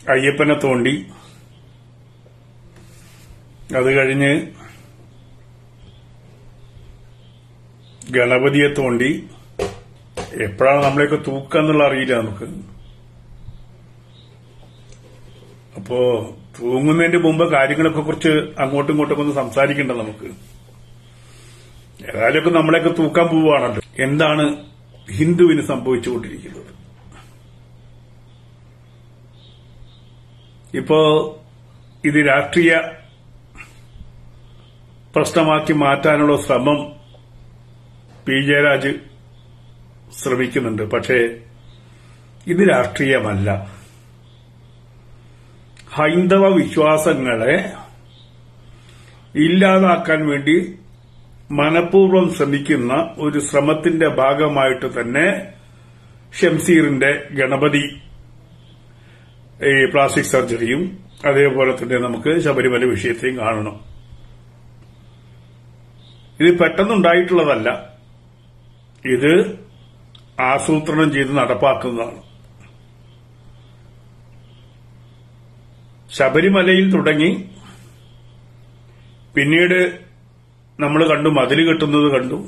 അയ്യപ്പനെ തോണ്ടി അത് കഴിഞ്ഞ് ഗണപതിയെ തോണ്ടി എപ്പോഴാണ് നമ്മളെയൊക്കെ തൂക്കുക എന്നുള്ള അറിയില്ല നമുക്ക് അപ്പോ തൂങ്ങുന്നതിന്റെ മുമ്പ് കാര്യങ്ങളൊക്കെ കുറിച്ച് അങ്ങോട്ടും ഇങ്ങോട്ടും ഒന്ന് സംസാരിക്കണ്ട നമുക്ക് ഏതായാലും നമ്മളെയൊക്കെ തൂക്കാൻ പോവുകയാണല്ലോ എന്താണ് ഹിന്ദുവിന് സംഭവിച്ചുകൊണ്ടിരിക്കുന്നത് ഇപ്പോ ഇത് രാഷ്ട്രീയ പ്രശ്നമാക്കി മാറ്റാനുള്ള ശ്രമം പി ജയരാജ് ശ്രമിക്കുന്നുണ്ട് പക്ഷേ ഇത് രാഷ്ട്രീയമല്ല ഹൈന്ദവ വിശ്വാസങ്ങളെ ഇല്ലാതാക്കാൻ വേണ്ടി മനഃപൂർവ്വം ശ്രമിക്കുന്ന ഒരു ശ്രമത്തിന്റെ ഭാഗമായിട്ട് തന്നെ ഷംസീറിന്റെ ഗണപതി ഈ പ്ലാസ്റ്റിക് സർജറിയും അതേപോലെ തന്നെ നമുക്ക് ശബരിമല വിഷയത്തെയും കാണണം ഇത് പെട്ടെന്നുണ്ടായിട്ടുള്ളതല്ല ഇത് ആസൂത്രണം ചെയ്ത് നടപ്പാക്കുന്നതാണ് ശബരിമലയിൽ തുടങ്ങി പിന്നീട് നമ്മൾ കണ്ടു മതിൽ കെട്ടുന്നത് കണ്ടു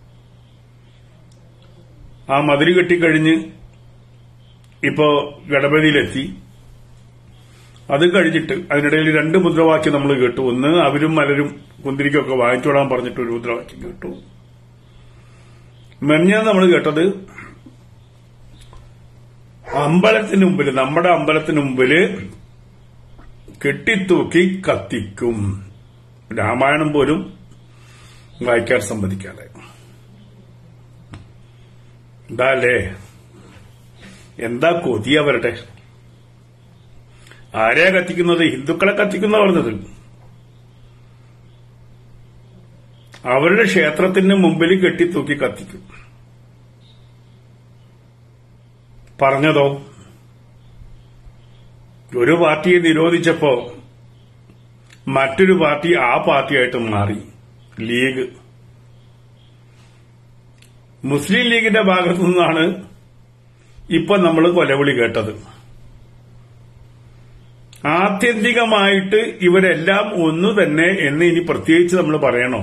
ആ മതിൽ കെട്ടിക്കഴിഞ്ഞ് ഇപ്പോ ഗണപതിയിലെത്തി അത് കഴിഞ്ഞിട്ട് അതിനിടയിൽ രണ്ട് മുദ്രാവാക്യം നമ്മൾ കേട്ടു ഒന്ന് അവരും മലരും കുന്തിരിക്കൊക്കെ വാങ്ങിച്ചോടാൻ പറഞ്ഞിട്ട് ഒരു മുദ്രാവാക്യം കേട്ടു മെഞ്ഞാൻ നമ്മൾ കേട്ടത് അമ്പലത്തിന് മുമ്പിൽ നമ്മുടെ അമ്പലത്തിന് മുമ്പില് കെട്ടിത്തൂക്കി കത്തിക്കും രാമായണം പോലും വായിക്കാൻ സമ്മതിക്കാതെ എന്താ അല്ലേ എന്താ കൊതി അവരുടെ ആരെയാ കത്തിക്കുന്നത് ഹിന്ദുക്കളെ കത്തിക്കുന്ന പറഞ്ഞത് അവരുടെ ക്ഷേത്രത്തിന് മുമ്പിൽ കെട്ടിത്തൂക്കി കത്തിക്കും പറഞ്ഞതോ ഒരു പാർട്ടിയെ നിരോധിച്ചപ്പോ മറ്റൊരു പാർട്ടി ആ പാർട്ടിയായിട്ട് മാറി ലീഗ് മുസ്ലിം ലീഗിന്റെ ഭാഗത്തു നിന്നാണ് ഇപ്പൊ നമ്മൾ കൊലവിളി കേട്ടത് ആത്യന്തികമായിട്ട് ഇവരെല്ലാം ഒന്നു തന്നെ എന്ന് ഇനി പ്രത്യേകിച്ച് നമ്മൾ പറയണോ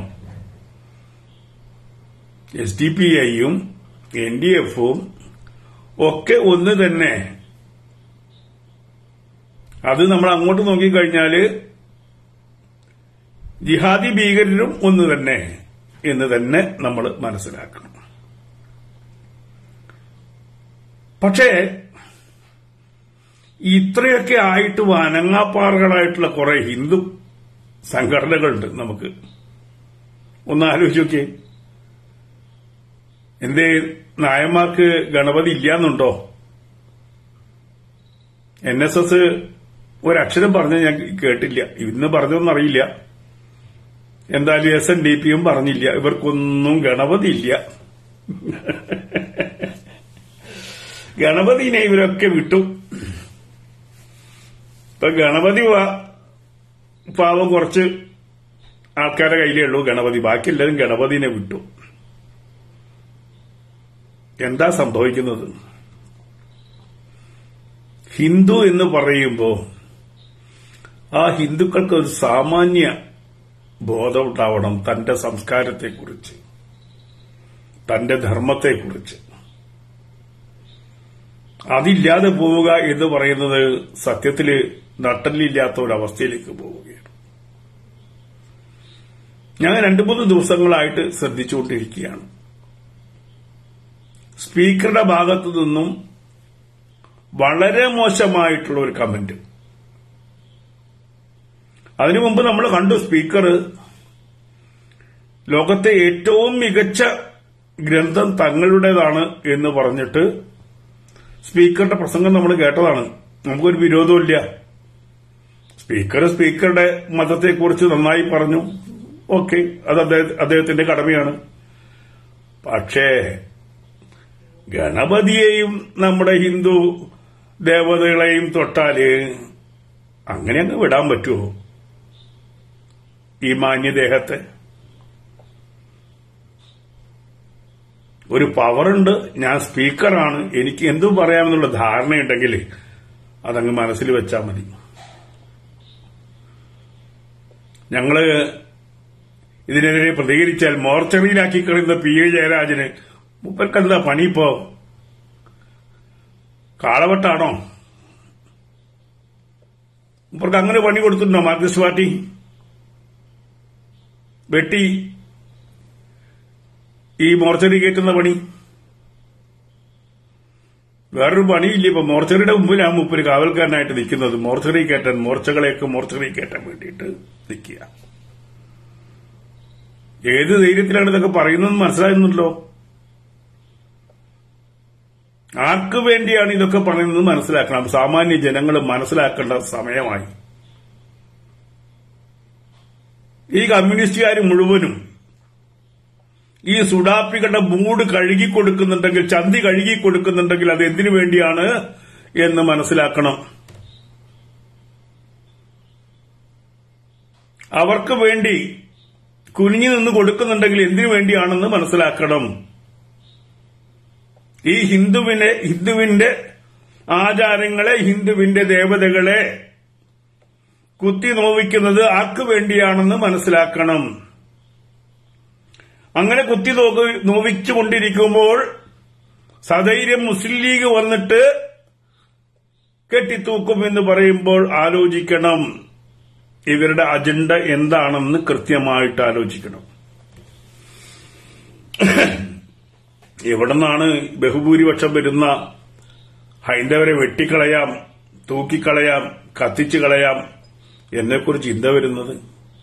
എസ് ഡി പി ഐയും എൻ ഡി എഫും ഒക്കെ ഒന്ന് തന്നെ അത് നമ്മൾ അങ്ങോട്ട് നോക്കിക്കഴിഞ്ഞാല് ജിഹാദി ഭീകരരും ഒന്ന് തന്നെ എന്ന് തന്നെ നമ്മൾ മനസ്സിലാക്കണം പക്ഷേ ഇത്രയൊക്കെ ആയിട്ട് അനങ്ങാപ്പാറുകളായിട്ടുള്ള കുറെ ഹിന്ദു സംഘടനകളുണ്ട് നമുക്ക് ഒന്ന് ആലോചിച്ച് നോക്കിയേ എന്തേ നായന്മാർക്ക് ഗണപതി ഇല്ലാന്നുണ്ടോ എൻ എസ് എസ് ഒരക്ഷരം പറഞ്ഞ ഞാൻ കേട്ടില്ല ഇന്ന് പറഞ്ഞൊന്നറിയില്ല എന്തായാലും എസ് എൻ ഡി പിയും പറഞ്ഞില്ല ഇവർക്കൊന്നും ഗണപതി ഇല്ല ഗണപതിനെ ഇവരൊക്കെ വിട്ടു ഇപ്പൊ ഗണപതി പാ- പാവം കുറച്ച് ആൾക്കാരുടെ കയ്യിലേ ഉള്ളൂ ഗണപതി ബാക്കിയെല്ലാവരും ഗണപതിനെ വിട്ടു എന്താ സംഭവിക്കുന്നത് ഹിന്ദു എന്ന് പറയുമ്പോ ആ ഹിന്ദുക്കൾക്ക് ഒരു സാമാന്യ ബോധം ഉണ്ടാവണം തന്റെ സംസ്കാരത്തെക്കുറിച്ച് തന്റെ ധർമ്മത്തെക്കുറിച്ച് അതില്ലാതെ പോവുക എന്ന് പറയുന്നത് സത്യത്തില് നട്ടല്ലില്ലാത്ത ഒരവസ്ഥയിലേക്ക് പോവുകയാണ് ഞാൻ രണ്ടു മൂന്ന് ദിവസങ്ങളായിട്ട് ശ്രദ്ധിച്ചുകൊണ്ടിരിക്കുകയാണ് സ്പീക്കറുടെ ഭാഗത്തു നിന്നും വളരെ മോശമായിട്ടുള്ള ഒരു കമന്റ് അതിനു മുമ്പ് നമ്മൾ കണ്ടു സ്പീക്കർ ലോകത്തെ ഏറ്റവും മികച്ച ഗ്രന്ഥം തങ്ങളുടേതാണ് എന്ന് പറഞ്ഞിട്ട് സ്പീക്കറുടെ പ്രസംഗം നമ്മൾ കേട്ടതാണ് നമുക്കൊരു വിരോധമില്ല സ്പീക്കർ സ്പീക്കറുടെ മതത്തെക്കുറിച്ച് നന്നായി പറഞ്ഞു ഓക്കെ അത് അദ്ദേഹ- അദ്ദേഹത്തിന്റെ കടമയാണ് പക്ഷേ ഗണപതിയെയും നമ്മുടെ ഹിന്ദു ദേവതകളെയും തൊട്ടാല് അങ്ങനെ അങ്ങ് വിടാൻ പറ്റുമോ ഈ മാന്യദേഹത്തെ ഒരു പവറുണ്ട് ഞാൻ സ്പീക്കറാണ് എനിക്ക് എന്തും പറയാമെന്നുള്ള ധാരണയുണ്ടെങ്കിൽ അതങ്ങ് മനസ്സിൽ വെച്ചാൽ മതി ഞങ്ങള് ഇതിനെതിരെ പ്രതികരിച്ചാൽ മോർച്ചറിയിലാക്കി കളയുന്ന പി എ ജയരാജന് മൂപ്പർക്കെന്താ പണി ഇപ്പോ കാളവട്ടാണോ മൂപ്പർക്ക് അങ്ങനെ പണി കൊടുത്തിട്ടുണ്ടോ മാർക്സിസ്റ്റ് പാർട്ടി വെട്ടി ഈ മോർച്ചറി കയറ്റുന്ന പണി വേറൊരു പണിയില്ല ഇപ്പൊ മോർച്ചറിയുടെ മുമ്പിലാണ് മുപ്പിൽ കാവൽക്കാരനായിട്ട് നിൽക്കുന്നത് മോർച്ചറി കയറ്റാൻ മോർച്ചകളെയൊക്കെ മോർച്ചറി കയറ്റാൻ വേണ്ടിയിട്ട് നിൽക്കുക ഏത് ധൈര്യത്തിലാണ് ഇതൊക്കെ പറയുന്നതെന്ന് മനസ്സിലാകുന്നുണ്ടല്ലോ ആർക്കു വേണ്ടിയാണ് ഇതൊക്കെ പറയുന്നത് മനസ്സിലാക്കണം സാമാന്യ ജനങ്ങൾ മനസ്സിലാക്കേണ്ട സമയമായി ഈ കമ്മ്യൂണിസ്റ്റുകാർ മുഴുവനും ഈ സുഡാപ്പികളുടെ മൂട് കഴുകി കൊടുക്കുന്നുണ്ടെങ്കിൽ ചന്തി കഴുകി കൊടുക്കുന്നുണ്ടെങ്കിൽ അത് എന്തിനു വേണ്ടിയാണ് എന്ന് മനസ്സിലാക്കണം അവർക്ക് വേണ്ടി കുനിഞ്ഞു നിന്ന് കൊടുക്കുന്നുണ്ടെങ്കിൽ എന്തിനു വേണ്ടിയാണെന്ന് മനസ്സിലാക്കണം ഈ ഹിന്ദുവിനെ ഹിന്ദുവിന്റെ ആചാരങ്ങളെ ഹിന്ദുവിന്റെ ദേവതകളെ കുത്തി നോവിക്കുന്നത് ആർക്കു വേണ്ടിയാണെന്ന് മനസ്സിലാക്കണം അങ്ങനെ കുത്തി നോക്കി നോവിച്ചുകൊണ്ടിരിക്കുമ്പോൾ സധൈര്യം മുസ്ലിം ലീഗ് വന്നിട്ട് കെട്ടിത്തൂക്കും എന്ന് പറയുമ്പോൾ ആലോചിക്കണം ഇവരുടെ അജണ്ട എന്താണെന്ന് കൃത്യമായിട്ട് ആലോചിക്കണം എവിടെ നിന്നാണ് ബഹുഭൂരിപക്ഷം വരുന്ന ഹൈന്ദവരെ വെട്ടിക്കളയാം തൂക്കിക്കളയാം കത്തിച്ചു കളയാം എന്നെക്കുറിച്ച് ചിന്ത വരുന്നത്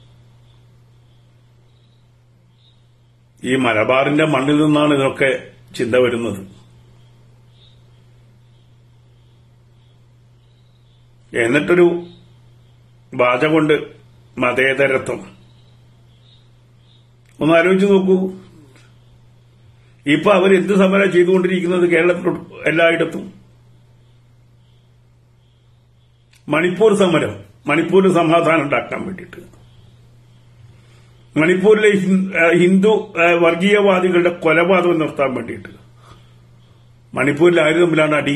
ഈ മലബാറിന്റെ മണ്ണിൽ നിന്നാണ് ഇതൊക്കെ ചിന്ത വരുന്നത് എന്നിട്ടൊരു വാചകൊണ്ട് മതേതരത്വം ഒന്ന് ആലോചിച്ച് നോക്കൂ ഇപ്പൊ അവർ എന്ത് സമരം ചെയ്തുകൊണ്ടിരിക്കുന്നത് കേരളത്തിൽ എല്ലായിടത്തും മണിപ്പൂർ സമരം മണിപ്പൂരിൽ സമാധാനം ഉണ്ടാക്കാൻ വേണ്ടിയിട്ട് മണിപ്പൂരിലെ ഹിന്ദു വർഗീയവാദികളുടെ കൊലപാതകം നിർത്താൻ വേണ്ടിയിട്ട് മണിപ്പൂരിൽ ആര് തമ്മിലാണ് അടി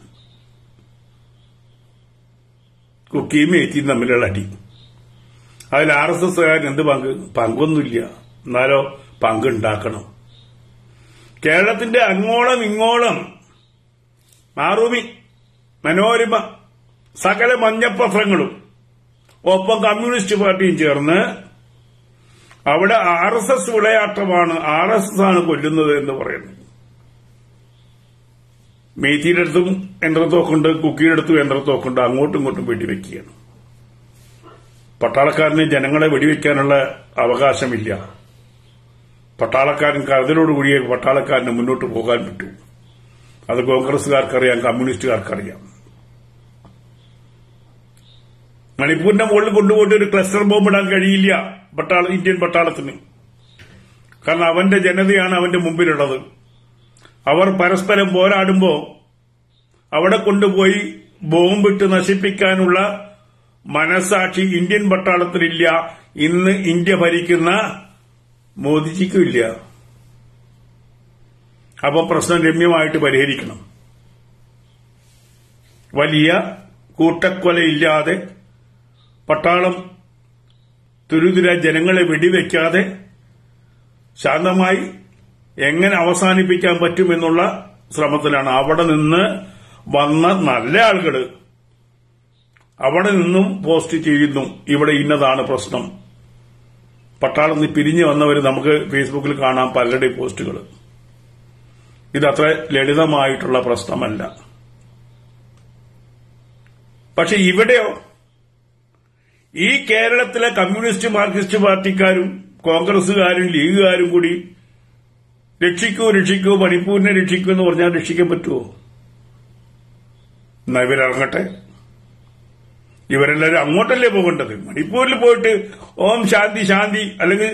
കുക്കിയും ഏറ്റിയും തമ്മിലുള്ള അടി അതിൽ ആർ എസ് എസ്സുകാരൻ എന്ത് പങ്ക് പങ്കൊന്നുമില്ല എന്നാലോ പങ്കുണ്ടാക്കണം കേരളത്തിന്റെ അങ്ങോളം ഇങ്ങോളം മാറൂമി മനോരമ സകല മഞ്ഞപ്പത്രങ്ങളും ഒപ്പം കമ്മ്യൂണിസ്റ്റ് പാർട്ടിയും ചേർന്ന് അവിടെ ആർ എസ് എസ് വിളയാട്ടമാണ് ആർ എസ് എസ് ആണ് കൊല്ലുന്നത് എന്ന് പറയുന്നു മേത്തിയുടെ അടുത്തും യന്ത്രത്തോക്കുണ്ട് കുക്കിയുടെ അടുത്തും യന്ത്രത്തോക്കുണ്ട് അങ്ങോട്ടും ഇങ്ങോട്ടും വെടിവെക്കുകയാണ് പട്ടാളക്കാരന് ജനങ്ങളെ വെടിവെക്കാനുള്ള അവകാശമില്ല പട്ടാളക്കാരൻ കരുതലോടുകൂടിയ പട്ടാളക്കാരന് മുന്നോട്ട് പോകാൻ പറ്റൂ അത് കോൺഗ്രസുകാർക്കറിയാം കമ്മ്യൂണിസ്റ്റുകാർക്കറിയാം മണിപ്പൂരിന്റെ മുകളിൽ കൊണ്ടുപോയിട്ട് ഒരു ക്ലസ്റ്റർ ബോംബ് ഇടാൻ കഴിയില്ല പട്ടാള ഇന്ത്യൻ പട്ടാളത്തിന് കാരണം അവന്റെ ജനതയാണ് അവന്റെ മുമ്പിലുള്ളത് അവർ പരസ്പരം പോരാടുമ്പോ അവിടെ കൊണ്ടുപോയി ബോംബിട്ട് നശിപ്പിക്കാനുള്ള മനസാക്ഷി ഇന്ത്യൻ പട്ടാളത്തിനില്ല ഇന്ന് ഇന്ത്യ ഭരിക്കുന്ന മോദിജിക്കുമില്ല അപ്പൊ പ്രശ്നം രമ്യമായിട്ട് പരിഹരിക്കണം വലിയ കൂട്ടക്കൊലയില്ലാതെ പട്ടാളം തുരുതുര ജനങ്ങളെ വെടിവെക്കാതെ ശാന്തമായി എങ്ങനെ അവസാനിപ്പിക്കാൻ പറ്റുമെന്നുള്ള ശ്രമത്തിലാണ് അവിടെ നിന്ന് വന്ന നല്ല ആളുകൾ അവിടെ നിന്നും പോസ്റ്റ് ചെയ്യുന്നു ഇവിടെ ഇന്നതാണ് പ്രശ്നം പട്ടാളം നിന്ന് പിരിഞ്ഞു വന്നവർ നമുക്ക് ഫേസ്ബുക്കിൽ കാണാം പലരുടെ പോസ്റ്റുകൾ ഇതത്ര ലളിതമായിട്ടുള്ള പ്രശ്നമല്ല പക്ഷെ ഇവിടെയോ ഈ കേരളത്തിലെ കമ്മ്യൂണിസ്റ്റ് മാർക്സിസ്റ്റ് പാർട്ടിക്കാരും കോൺഗ്രസുകാരും ലീഗുകാരും കൂടി രക്ഷിക്കൂ രക്ഷിക്കൂ മണിപ്പൂരിനെ രക്ഷിക്കൂ എന്ന് പറഞ്ഞാൽ രക്ഷിക്കാൻ പറ്റുമോ എന്നാ ഇവരിറങ്ങട്ടെ ഇവരെല്ലാവരും അങ്ങോട്ടല്ലേ പോകേണ്ടത് മണിപ്പൂരിൽ പോയിട്ട് ഓം ശാന്തി ശാന്തി അല്ലെങ്കിൽ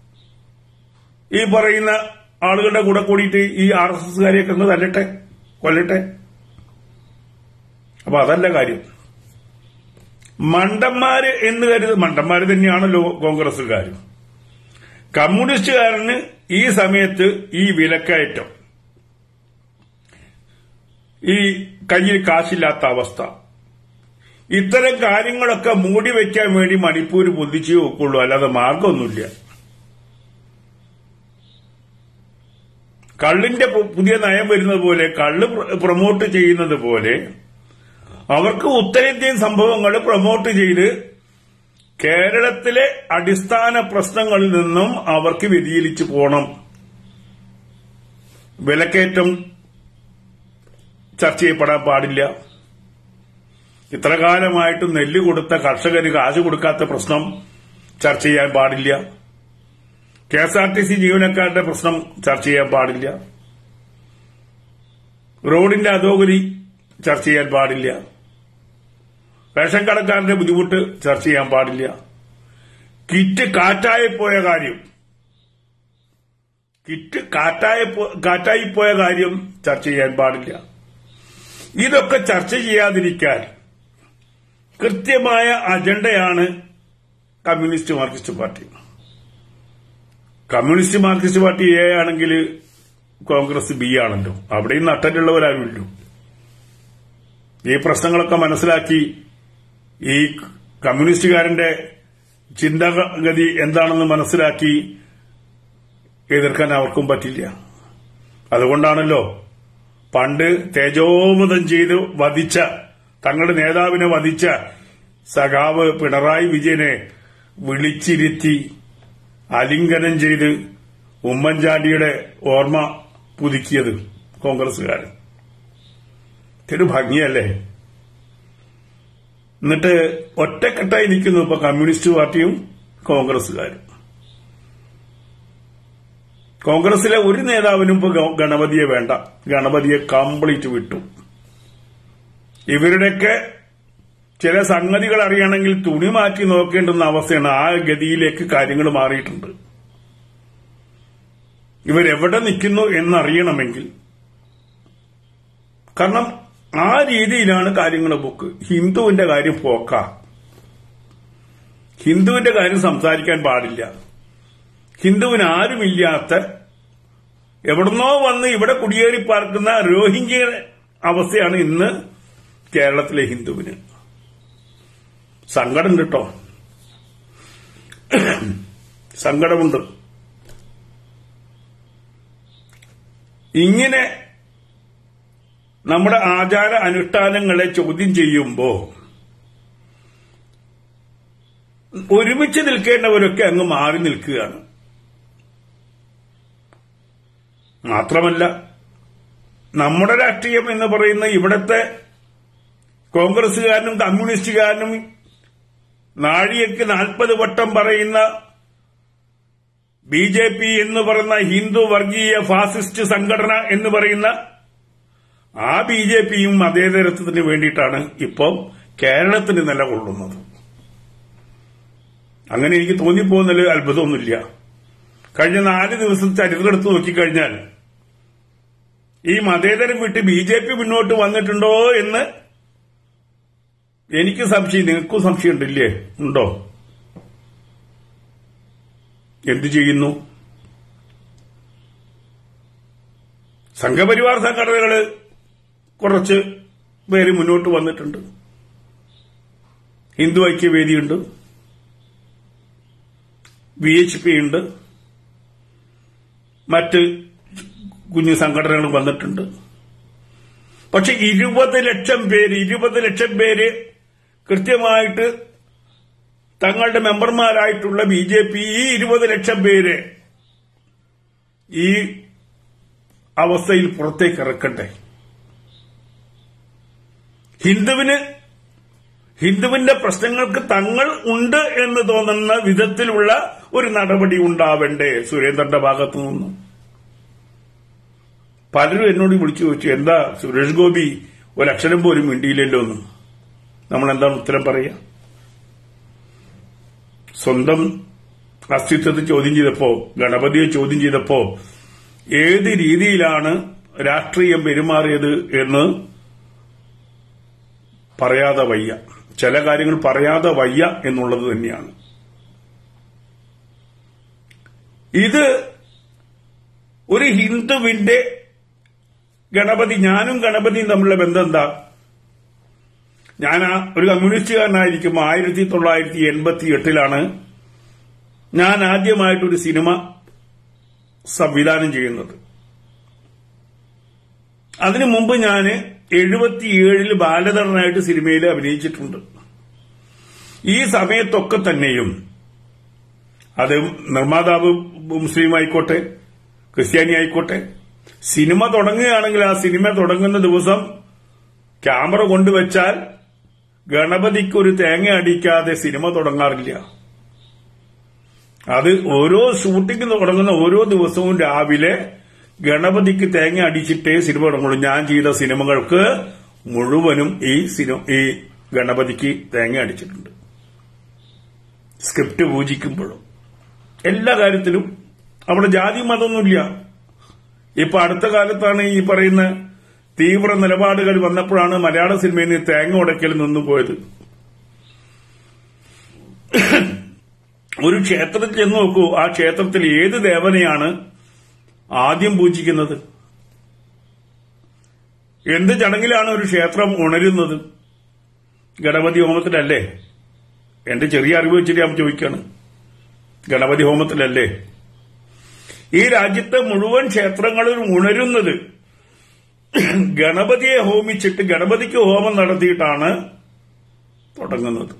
ഈ പറയുന്ന ആളുകളുടെ കൂടെ കൂടിയിട്ട് ഈ ആർ എസ് എസ്കാരെയൊക്കെ ഒന്ന് തല്ലട്ടെ കൊല്ലട്ടെ അപ്പൊ അതല്ല കാര്യം മണ്ടന്മാര് എന്ന് കരുത് മണ്ടന്മാര് തന്നെയാണല്ലോ കോൺഗ്രസുകാർ കമ്മ്യൂണിസ്റ്റുകാരന് ഈ സമയത്ത് ഈ വിലക്കയറ്റം ഈ കയ്യിൽ കാശില്ലാത്ത അവസ്ഥ ഇത്തരം കാര്യങ്ങളൊക്കെ മൂടി വയ്ക്കാൻ വേണ്ടി മണിപ്പൂർ പൊന്തിച്ചേ ഒക്കുള്ളൂ അല്ലാതെ മാർഗമൊന്നുമില്ല കള്ളിന്റെ പു- പുതിയ നയം വരുന്നത് പോലെ കള്ള് പ്ര- പ്രൊമോട്ട് ചെയ്യുന്നത് പോലെ അവർക്ക് ഉത്തരേന്ത്യൻ സംഭവങ്ങൾ പ്രൊമോട്ട് ചെയ്ത് കേരളത്തിലെ അടിസ്ഥാന പ്രശ്നങ്ങളിൽ നിന്നും അവർക്ക് വ്യതിചലിച്ചു പോകണം വിലക്കയറ്റം ചർച്ച ചെയ്യപ്പെടാൻ പാടില്ല ഇത്ര കാലമായിട്ട് നെല്ല് കൊടുത്ത കർഷകന് കാശ് കൊടുക്കാത്ത പ്രശ്നം ചർച്ച ചെയ്യാൻ പാടില്ല K S R T C ജീവനക്കാരുടെ പ്രശ്നം ചർച്ച ചെയ്യാൻ പാടില്ല റോഡിന്റെ അധോഗതി ചർച്ച ചെയ്യാൻ പാടില്ല റേഷൻ കടക്കാരന്റെ ബുദ്ധിമുട്ട് ചർച്ച ചെയ്യാൻ പാടില്ല കിറ്റ് കാറ്റായി പോയ കാര്യം കിറ്റ് കാറ്റായി പോ- കാറ്റായി പോയ കാര്യം ചർച്ച ചെയ്യാൻ പാടില്ല ഇതൊക്കെ ചർച്ച ചെയ്യാതിരിക്കാൻ കൃത്യമായ അജണ്ടയാണ് communist Marxist party communist Marxist party A ആണെങ്കിൽ കോൺഗ്രസ് ബി ആണല്ലോ അവിടെയും നട്ടലുള്ളവരാരുമല്ലോ ഈ പ്രശ്നങ്ങളൊക്കെ മനസ്സിലാക്കി ഈ കമ്മ്യൂണിസ്റ്റുകാരന്റെ ചിന്താഗതി എന്താണെന്ന് മനസ്സിലാക്കി എതിർക്കാൻ അവർക്കും പറ്റില്ല അതുകൊണ്ടാണല്ലോ പണ്ട് തേജോവധം ചെയ്ത് വധിച്ച തങ്ങളുടെ നേതാവിനെ വധിച്ച സഖാവ് പിണറായി വിജയനെ വിളിച്ചിരുത്തി അലിംഗനം ചെയ്ത് ഉമ്മൻചാണ്ടിയുടെ ഓർമ്മ പുതുക്കിയത് കോൺഗ്രസുകാരൻ ഇതൊരു ഭംഗിയല്ലേ എന്നിട്ട് ഒറ്റക്കെട്ടായി നിൽക്കുന്നു ഇപ്പൊ കമ്മ്യൂണിസ്റ്റ് പാർട്ടിയും കോൺഗ്രസുകാരും കോൺഗ്രസിലെ ഒരു നേതാവിനും ഇപ്പൊ ഗ- ഗണപതിയെ വേണ്ട ഗണപതിയെ കംപ്ലീറ്റ് വിട്ടു ഇവരുടെയൊക്കെ ചില സംഗതികൾ അറിയണമെങ്കിൽ തുണി മാറ്റി നോക്കേണ്ടുന്ന അവസ്ഥയാണ് ആ ഗതിയിലേക്ക് കാര്യങ്ങൾ മാറിയിട്ടുണ്ട് ഇവരെവിടെ നിൽക്കുന്നു എന്നറിയണമെങ്കിൽ കാരണം ആ രീതിയിലാണ് കാര്യങ്ങൾ പോക്ക് ഹിന്ദുവിന്റെ കാര്യം പോക്ക ഹിന്ദുവിന്റെ കാര്യം സംസാരിക്കാൻ പാടില്ല ഹിന്ദുവിന് ആരുമില്ലാത്ത എവിടുന്നോ വന്ന് ഇവിടെ കുടിയേറി പാർക്കുന്ന രോഹിംഗ്യ അവസ്ഥയാണ് ഇന്ന് കേരളത്തിലെ ഹിന്ദുവിന് സങ്കടം കേട്ടോ സങ്കടമുണ്ട് ഇങ്ങനെ നമ്മുടെ ആചാര അനുഷ്ഠാനങ്ങളെ ചോദ്യം ചെയ്യുമ്പോ ഒരുമിച്ച് നിൽക്കേണ്ടവരൊക്കെ അങ്ങ് മാറി നിൽക്കുകയാണ് മാത്രമല്ല നമ്മുടെ രാഷ്ട്രീയം എന്ന് പറയുന്ന ഇവിടത്തെ കോൺഗ്രസുകാരനും കമ്മ്യൂണിസ്റ്റുകാരനും നാഴികയ്ക്ക് നാൽപ്പത് വട്ടം പറയുന്ന ബി ജെ പി എന്ന് പറയുന്ന ഹിന്ദു വർഗീയ ഫാസിസ്റ്റ് സംഘടന എന്ന് പറയുന്ന ആ ബി ജെ പിയും മതേതരത്വത്തിന് വേണ്ടിയിട്ടാണ് ഇപ്പം കേരളത്തിന് നിലകൊള്ളുന്നത് അങ്ങനെ എനിക്ക് തോന്നിപ്പോകുന്നതിൽ അത്ഭുതമൊന്നുമില്ല കഴിഞ്ഞ നാല് ദിവസം ചരിത്രം എടുത്ത് നോക്കിക്കഴിഞ്ഞാൽ ഈ മതേതരം വിട്ട് ബി ജെ പി മുന്നോട്ട് വന്നിട്ടുണ്ടോ എന്ന് എനിക്ക് സംശയം നിങ്ങൾക്കും സംശയം ഉണ്ടില്ലേ ഉണ്ടോ എന്തു ചെയ്യുന്നു സംഘപരിവാർ സംഘടനകള് കുറച്ച് പേര് മുന്നോട്ട് വന്നിട്ടുണ്ട് ഹിന്ദു ഐക്യവേദിയുണ്ട് വി എച്ച് പി ഉണ്ട് മറ്റ് കുഞ്ഞു സംഘടനകൾ വന്നിട്ടുണ്ട് പക്ഷെ ഇരുപത് ലക്ഷം പേര് ഇരുപത് ലക്ഷം പേര് കൃത്യമായിട്ട് തങ്ങളുടെ മെമ്പർമാരായിട്ടുള്ള ബി ജെ പി ഈ ഇരുപത് ലക്ഷം പേര് ഈ അവസ്ഥയിൽ പുറത്തേക്ക് ഇറക്കട്ടെ ഹിന്ദുവിന് ഹിന്ദുവിന്റെ പ്രശ്നങ്ങൾക്ക് തങ്ങൾ ഉണ്ട് എന്ന് തോന്നുന്ന വിധത്തിലുള്ള ഒരു നടപടി ഉണ്ടാവേണ്ടേ സുരേന്ദ്രന്റെ ഭാഗത്തു നിന്നും പലരും എന്നോട് വിളിച്ചു ചോദിച്ചു എന്താ സുരേഷ് ഗോപി ഒരക്ഷരം പോലും മിണ്ടിയില്ലല്ലോ എന്ന് നമ്മൾ എന്താണ് ഉത്തരം പറയുക സ്വന്തം അസ്തിത്വത്തെ ചോദ്യം ചെയ്തപ്പോ ഗണപതിയെ ചോദ്യം ചെയ്തപ്പോ ഏത് രീതിയിലാണ് രാഷ്ട്രീയം പെരുമാറിയത് എന്ന് പറയാതെ വയ്യ ചില കാര്യങ്ങൾ പറയാതെ വയ്യ എന്നുള്ളത് തന്നെയാണ് ഇത് ഒരു ഹിന്ദുവിന്റെ ഗണപതി ഞാനും ഗണപതിയും തമ്മിലുള്ള ബന്ധം എന്താ ഞാൻ ആ ഒരു കമ്മ്യൂണിസ്റ്റുകാരനായിരിക്കുമ്പോൾ ആയിരത്തി തൊള്ളായിരത്തി എൺപത്തി എട്ടിലാണ് ഞാൻ ആദ്യമായിട്ടൊരു സിനിമ സംവിധാനം ചെയ്യുന്നത് അതിനു മുമ്പ് ഞാൻ എഴുപത്തിയേഴിൽ ബാലധരനായിട്ട് സിനിമയിൽ അഭിനയിച്ചിട്ടുണ്ട് ഈ സമയത്തൊക്കെ തന്നെയും അത് നിർമ്മാതാവ് മുസ്ലിം ആയിക്കോട്ടെ ക്രിസ്ത്യാനി ആയിക്കോട്ടെ സിനിമ തുടങ്ങുകയാണെങ്കിൽ ആ സിനിമ തുടങ്ങുന്ന ദിവസം ക്യാമറ കൊണ്ടുവച്ചാൽ ഗണപതിക്ക് ഒരു തേങ്ങ അടിക്കാതെ സിനിമ തുടങ്ങാറില്ല അത് ഓരോ ഷൂട്ടിംഗ് തുടങ്ങുന്ന ഓരോ ദിവസവും രാവിലെ ഗണപതിക്ക് തേങ്ങ അടിച്ചിട്ടേ സിനിമ തുടങ്ങുള്ളൂ ഞാൻ ചെയ്ത സിനിമകൾക്ക് മുഴുവനും ഈ സിനിമ ഈ ഗണപതിക്ക് തേങ്ങ അടിച്ചിട്ടുണ്ട് സ്ക്രിപ്റ്റ് പൂജിക്കുമ്പോഴും എല്ലാ കാര്യത്തിലും അവിടെ ജാതി മതമൊന്നുമില്ല ഇപ്പൊ അടുത്ത കാലത്താണ് ഈ പറയുന്ന തീവ്ര നിലപാടുകൾ വന്നപ്പോഴാണ് മലയാള സിനിമയിൽ നിന്ന് തേങ്ങ ഉടക്കൽ നിന്നു പോയത് ഒരു ക്ഷേത്രത്തിൽ ചെന്ന് നോക്കൂ ആ ക്ഷേത്രത്തിൽ ഏത് ദേവനെയാണ് ആദ്യം പൂജിക്കുന്നത് എന്ത് ചടങ്ങിലാണ് ഒരു ക്ഷേത്രം ഉണരുന്നത് ഗണപതി ഹോമത്തിലല്ലേ എന്റെ ചെറിയ അറിവ് വെച്ചിട്ട് ഞാൻ ചോദിക്കാണ് ഗണപതി ഹോമത്തിലല്ലേ ഈ രാജ്യത്തെ മുഴുവൻ ക്ഷേത്രങ്ങളും ഉണരുന്നത് ഗണപതിയെ ഹോമിച്ചിട്ട് ഗണപതിക്ക് ഹോമം നടത്തിയിട്ടാണ് തുടങ്ങുന്നത്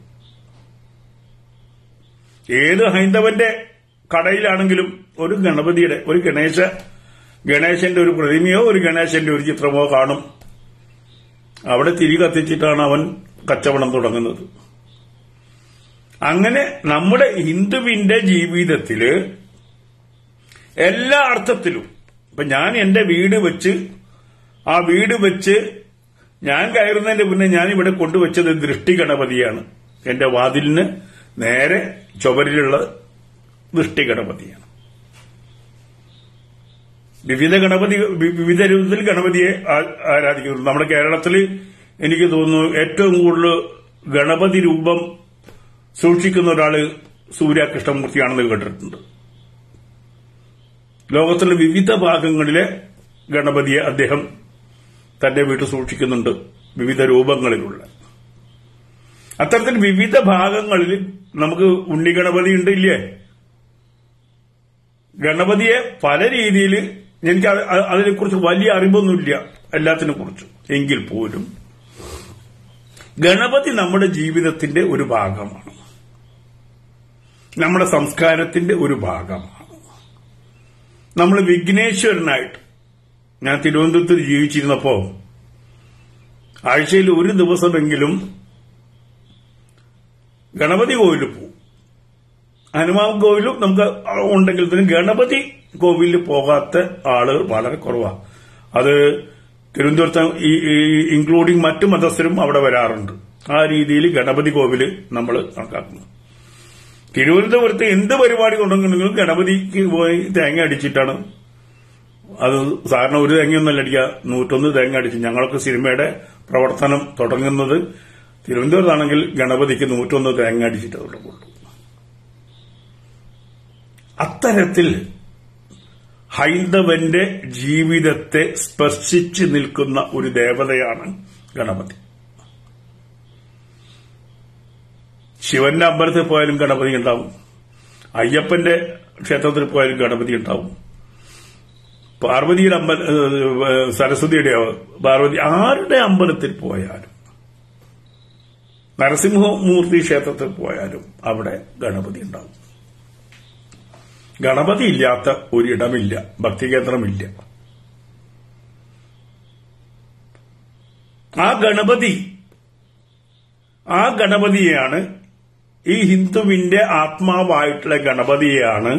ഏത് ഹൈന്ദവന്റെ കടയിലാണെങ്കിലും ഒരു ഗണപതിയുടെ ഒരു ഗണേശ ഗണേശന്റെ ഒരു പ്രതിമയോ ഒരു ഗണേശന്റെ ഒരു ചിത്രമോ കാണും അവിടെ തിരി കത്തിച്ചിട്ടാണ് അവൻ കച്ചവടം തുടങ്ങുന്നത് അങ്ങനെ നമ്മുടെ ഹിന്ദുവിന്റെ ജീവിതത്തില് എല്ലാ അർത്ഥത്തിലും ഇപ്പൊ ഞാൻ എന്റെ വീട് വെച്ച് ആ വീട് വെച്ച് ഞാൻ കയറുന്നതിന്റെ മുന്നേ ഞാൻ ഇവിടെ കൊണ്ടുവച്ചത് ദൃഷ്ടി ഗണപതിയാണ് എന്റെ വാതിലിന് നേരെ ചുവരിലുള്ള ദൃഷ്ടി ഗണപതിയാണ് വിവിധ ഗണപതി വി- വിവിധ രൂപത്തിൽ ഗണപതിയെ ആ- ആരാധിക്കുന്നു നമ്മുടെ കേരളത്തിൽ എനിക്ക് തോന്നുന്നു ഏറ്റവും കൂടുതൽ ഗണപതി രൂപം സൂക്ഷിക്കുന്ന ഒരാള് സൂര്യ കൃഷ്ണമൂർത്തിയാണെന്ന് കേട്ടിട്ടുണ്ട് ലോകത്തിലെ വിവിധ ഭാഗങ്ങളിലെ ഗണപതിയെ അദ്ദേഹം തന്റെ വീട്ടിൽ സൂക്ഷിക്കുന്നുണ്ട് വിവിധ രൂപങ്ങളിലുള്ള അത്തരത്തിൽ വിവിധ ഭാഗങ്ങളിൽ നമുക്ക് ഉണ്ണി ഗണപതി ഉണ്ട് ഇല്ലേ ഗണപതിയെ പല രീതിയിൽ എനിക്ക് അത് അത് അതിനെക്കുറിച്ച് വലിയ അറിവൊന്നുമില്ല എല്ലാത്തിനെ കുറിച്ചും എങ്കിൽ പോലും ഗണപതി നമ്മുടെ ജീവിതത്തിന്റെ ഒരു ഭാഗമാണ് നമ്മുടെ സംസ്കാരത്തിന്റെ ഒരു ഭാഗമാണ് നമ്മൾ വിഘ്നേശ്വരനായിട്ട് ഞാൻ തിരുവനന്തപുരത്ത് ജീവിച്ചിരുന്നപ്പോ ആഴ്ചയിൽ ഒരു ദിവസമെങ്കിലും ഗണപതി കോവിലിൽ പോകും ഹനുമാൻ കോവിലും നമുക്ക് ഉണ്ടെങ്കിൽ തന്നെ ഗണപതി കോവിലിൽ പോകാത്ത ആളുകൾ വളരെ കുറവാണ് അത് തിരുവനന്തപുരത്ത് ഈ ഇൻക്ലൂഡിംഗ് മറ്റു മതസ്ഥരും അവിടെ വരാറുണ്ട് ആ രീതിയിൽ ഗണപതി കോവില് നമ്മൾ കണക്കാക്കുന്നു തിരുവനന്തപുരത്ത് എന്ത് പരിപാടി കൊണ്ടെങ്കിലും ഗണപതിക്ക് പോയി തേങ്ങ അടിച്ചിട്ടാണ് അത് സാധാരണ ഒരു തേങ്ങയൊന്നല്ല അടിക്കുക നൂറ്റൊന്ന് തേങ്ങ അടിച്ച് ഞങ്ങൾക്ക് സിനിമയുടെ പ്രവർത്തനം തുടങ്ങുന്നത് തിരുവനന്തപുരത്താണെങ്കിൽ ഗണപതിക്ക് നൂറ്റൊന്ന് തേങ്ങ അടിച്ചിട്ട് തുടങ്ങുള്ളൂ അത്തരത്തിൽ ഹൈന്ദവന്റെ ജീവിതത്തെ സ്പർശിച്ച് നിൽക്കുന്ന ഒരു ദേവതയാണ് ഗണപതി ശിവന്റെ അമ്പലത്തിൽ പോയാലും ഗണപതി ഉണ്ടാവും അയ്യപ്പന്റെ ക്ഷേത്രത്തിൽ പോയാലും ഗണപതി ഉണ്ടാവും പാർവതിയുടെ അമ്പല ഏഹ് സരസ്വതിയുടെ പാർവതി ആരുടെ അമ്പലത്തിൽ പോയാലും നരസിംഹമൂർത്തി ക്ഷേത്രത്തിൽ പോയാലും അവിടെ ഗണപതി ഉണ്ടാവും ഗണപതി ഇല്ലാത്ത ഒരിടമില്ല ഭക്തികേന്ദ്രമില്ല ആ ഗണപതി ആ ഗണപതിയെയാണ് ഈ ഹിന്ദുവിന്റെ ആത്മാവായിട്ടുള്ള ഗണപതിയെയാണ്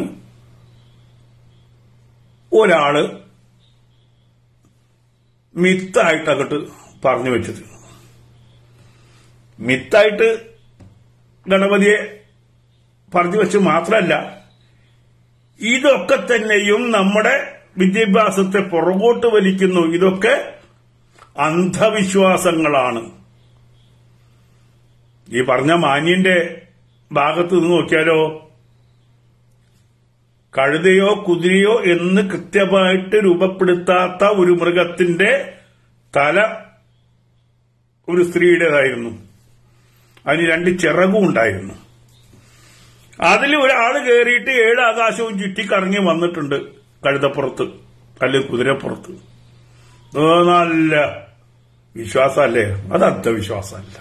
ഒരാള് മിത്തായിട്ട് അങ്ങോട്ട് പറഞ്ഞു വെച്ചത് മിത്തായിട്ട് ഗണപതിയെ പറഞ്ഞു വെച്ച് മാത്രമല്ല ഇതൊക്കെ തന്നെയും നമ്മുടെ വിദ്യാഭ്യാസത്തെ പുറകോട്ട് വലിക്കുന്നു ഇതൊക്കെ അന്ധവിശ്വാസങ്ങളാണ് ഈ പറഞ്ഞ മാന്യന്റെ ഭാഗത്ത് നിന്ന് നോക്കിയാലോ കഴുതയോ കുതിരയോ എന്ന് കൃത്യമായിട്ട് രൂപപ്പെടുത്താത്ത ഒരു മൃഗത്തിന്റെ തല ഒരു സ്ത്രീയുടേതായിരുന്നു അതിന് രണ്ട് ചിറകും ഉണ്ടായിരുന്നു അതിൽ ഒരാൾ കയറിയിട്ട് ഏഴ് ആകാശവും ചുറ്റിക്കറങ്ങി വന്നിട്ടുണ്ട് കഴുതപ്പുറത്ത് അല്ലെങ്കിൽ കുതിരപ്പുറത്ത് അത് നല്ല വിശ്വാസമല്ലേ അത് അന്ധവിശ്വാസമല്ല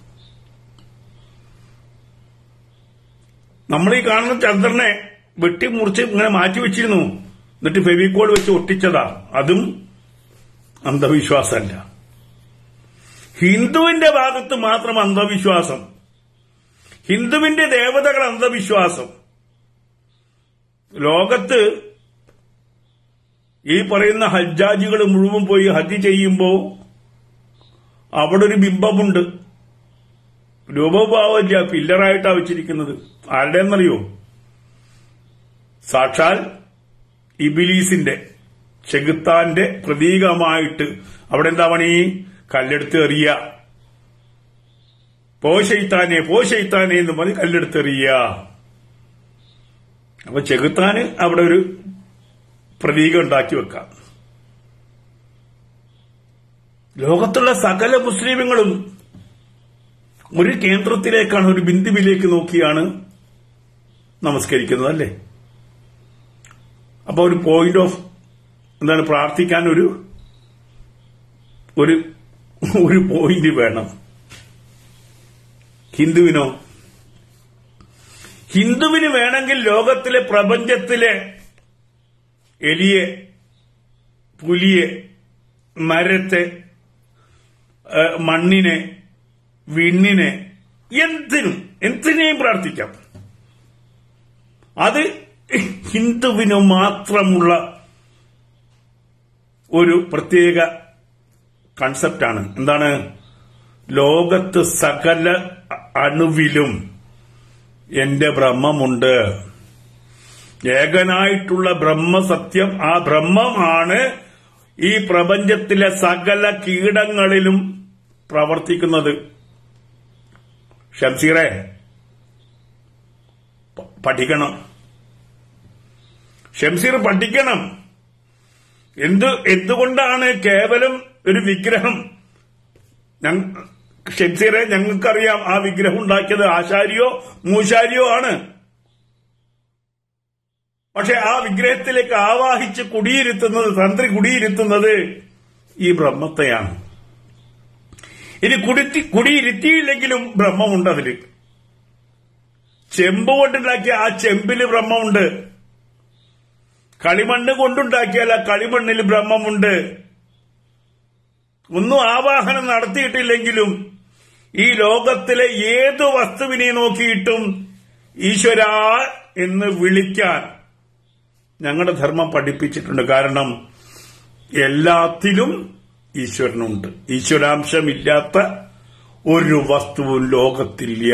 നമ്മൾ ഈ കാണുന്ന ചന്ദ്രനെ വെട്ടിമുറിച്ച് ഇങ്ങനെ മാറ്റി വെച്ചിരുന്നു എന്നിട്ട് ഫെവിക്കോൾ വെച്ച് ഒട്ടിച്ചതാ അതും അന്ധവിശ്വാസമല്ല ഹിന്ദുവിന്റെ ഭാഗത്ത് മാത്രം അന്ധവിശ്വാസം ഹിന്ദുവിന്റെ ദേവതകൾ അന്ധവിശ്വാസം ലോകത്ത് ഈ പറയുന്ന ഹജ്ജാജികൾ മുഴുവൻ പോയി ഹജ്ജ് ചെയ്യുമ്പോ അവിടെ ഒരു ബിംബമുണ്ട് രൂപഭാവമില്ല പില്ലറായിട്ടാ വെച്ചിരിക്കുന്നത് ആരുടെയെന്നറിയോ സാക്ഷാൽ ഇബിലീസിന്റെ ചെകുത്താന്റെ പ്രതീകമായിട്ട് അവിടെ എന്താ പണി കല്ലെടുത്ത് എറിയ പോശയിത്താനെ പോശയിത്താനെ എന്ന് പറഞ്ഞ് കല്ലെടുത്തെറിയ അപ്പൊ ചെകുത്താന് അവിടെ ഒരു പ്രതീകം ഉണ്ടാക്കി വെക്കാം ലോകത്തുള്ള സകല മുസ്ലിമുകളും ഒരു കേന്ദ്രത്തിലേക്കാണ് ഒരു ബിന്ദുവിലേക്ക് നോക്കിയാണ് നമസ്കരിക്കുന്നത് അല്ലേ അപ്പൊ ഒരു പോയിന്റ് ഓഫ് എന്താണ് പ്രാർത്ഥിക്കാൻ ഒരു ഒരു ഒരു പോയിന്റ് വേണം ഹിന്ദുവിനോ ഹിന്ദുവിന് വേണമെങ്കിൽ ലോകത്തിലെ പ്രപഞ്ചത്തിലെ എലിയെ പുലിയെ മരത്തെ ഏഹ്, മണ്ണിനെ വിണ്ണിനെ എന്തിനും എന്തിനേയും പ്രാർത്ഥിക്കാം അത് ഹിന്ദുവിന് മാത്രമുള്ള ഒരു പ്രത്യേക കൺസെപ്റ്റാണ് എന്താണ് ലോകത്ത് സകല അണുവിലും എന്റെ ബ്രഹ്മമുണ്ട് ഏകനായിട്ടുള്ള ബ്രഹ്മസത്യം ആ ബ്രഹ്മമാണ് ഈ പ്രപഞ്ചത്തിലെ സകല കീടങ്ങളിലും പ്രവർത്തിക്കുന്നത് ഷംസീറെ പ- പഠിക്കണം ഷംസീർ പഠിക്കണം എന്ത് എന്തുകൊണ്ടാണ് കേവലം ഒരു വിഗ്രഹം ഞങ്ങ- ഷംസീറെ ഞങ്ങൾക്കറിയാം ആ വിഗ്രഹം ഉണ്ടാക്കിയത് ആശാരിയോ മൂശാരിയോ ആണ് പക്ഷെ ആ വിഗ്രഹത്തിലേക്ക് ആവാഹിച്ച് കുടിയിരുത്തുന്നത് തന്ത്രി കുടിയിരുത്തുന്നത് ഈ ബ്രഹ്മത്തെയാണ് ഇനി കുടിത്തി കുടിയിരുത്തിയില്ലെങ്കിലും ബ്രഹ്മമുണ്ട് അതില് ചെമ്പ് കൊണ്ടുണ്ടാക്കിയ ആ ചെമ്പില് ബ്രഹ്മമുണ്ട് കളിമണ്ണ് കൊണ്ടുണ്ടാക്കിയാൽ ആ കളിമണ്ണിൽ ബ്രഹ്മമുണ്ട് ഒന്നും ആവാഹനം നടത്തിയിട്ടില്ലെങ്കിലും ഈ ലോകത്തിലെ ഏതു വസ്തുവിനെ നോക്കിയിട്ടും ഈശ്വര എന്ന് വിളിക്കാൻ ഞങ്ങളുടെ ധർമ്മം പഠിപ്പിച്ചിട്ടുണ്ട് കാരണം എല്ലാത്തിലും ഈശ്വരനുണ്ട് ഈശ്വരാംശമില്ലാത്ത ഒരു വസ്തുവും ലോകത്തില്ല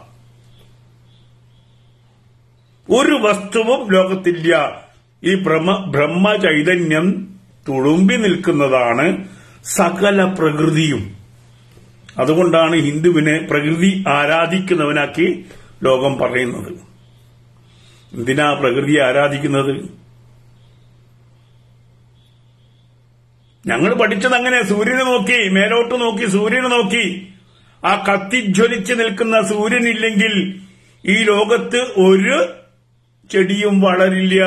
ഒരു വസ്തുവും ലോകത്തില്ല ഈ ബ്രഹ്മ ബ്രഹ്മ ചൈതന്യം തുളുമ്പി നിൽക്കുന്നതാണ് സകല പ്രകൃതിയും അതുകൊണ്ടാണ് ഹിന്ദുവിനെ പ്രകൃതി ആരാധിക്കുന്നവനാക്കി ലോകം പറയുന്നത് എന്തിനാ പ്രകൃതിയെ ആരാധിക്കുന്നത് ഞങ്ങൾ പഠിച്ചത് അങ്ങനെ സൂര്യനെ നോക്കി മേലോട്ട് നോക്കി സൂര്യനെ നോക്കി ആ കത്തിജ്വലിച്ച് നിൽക്കുന്ന സൂര്യനില്ലെങ്കിൽ ഈ ലോകത്ത് ഒരു ചെടിയും വളരില്ല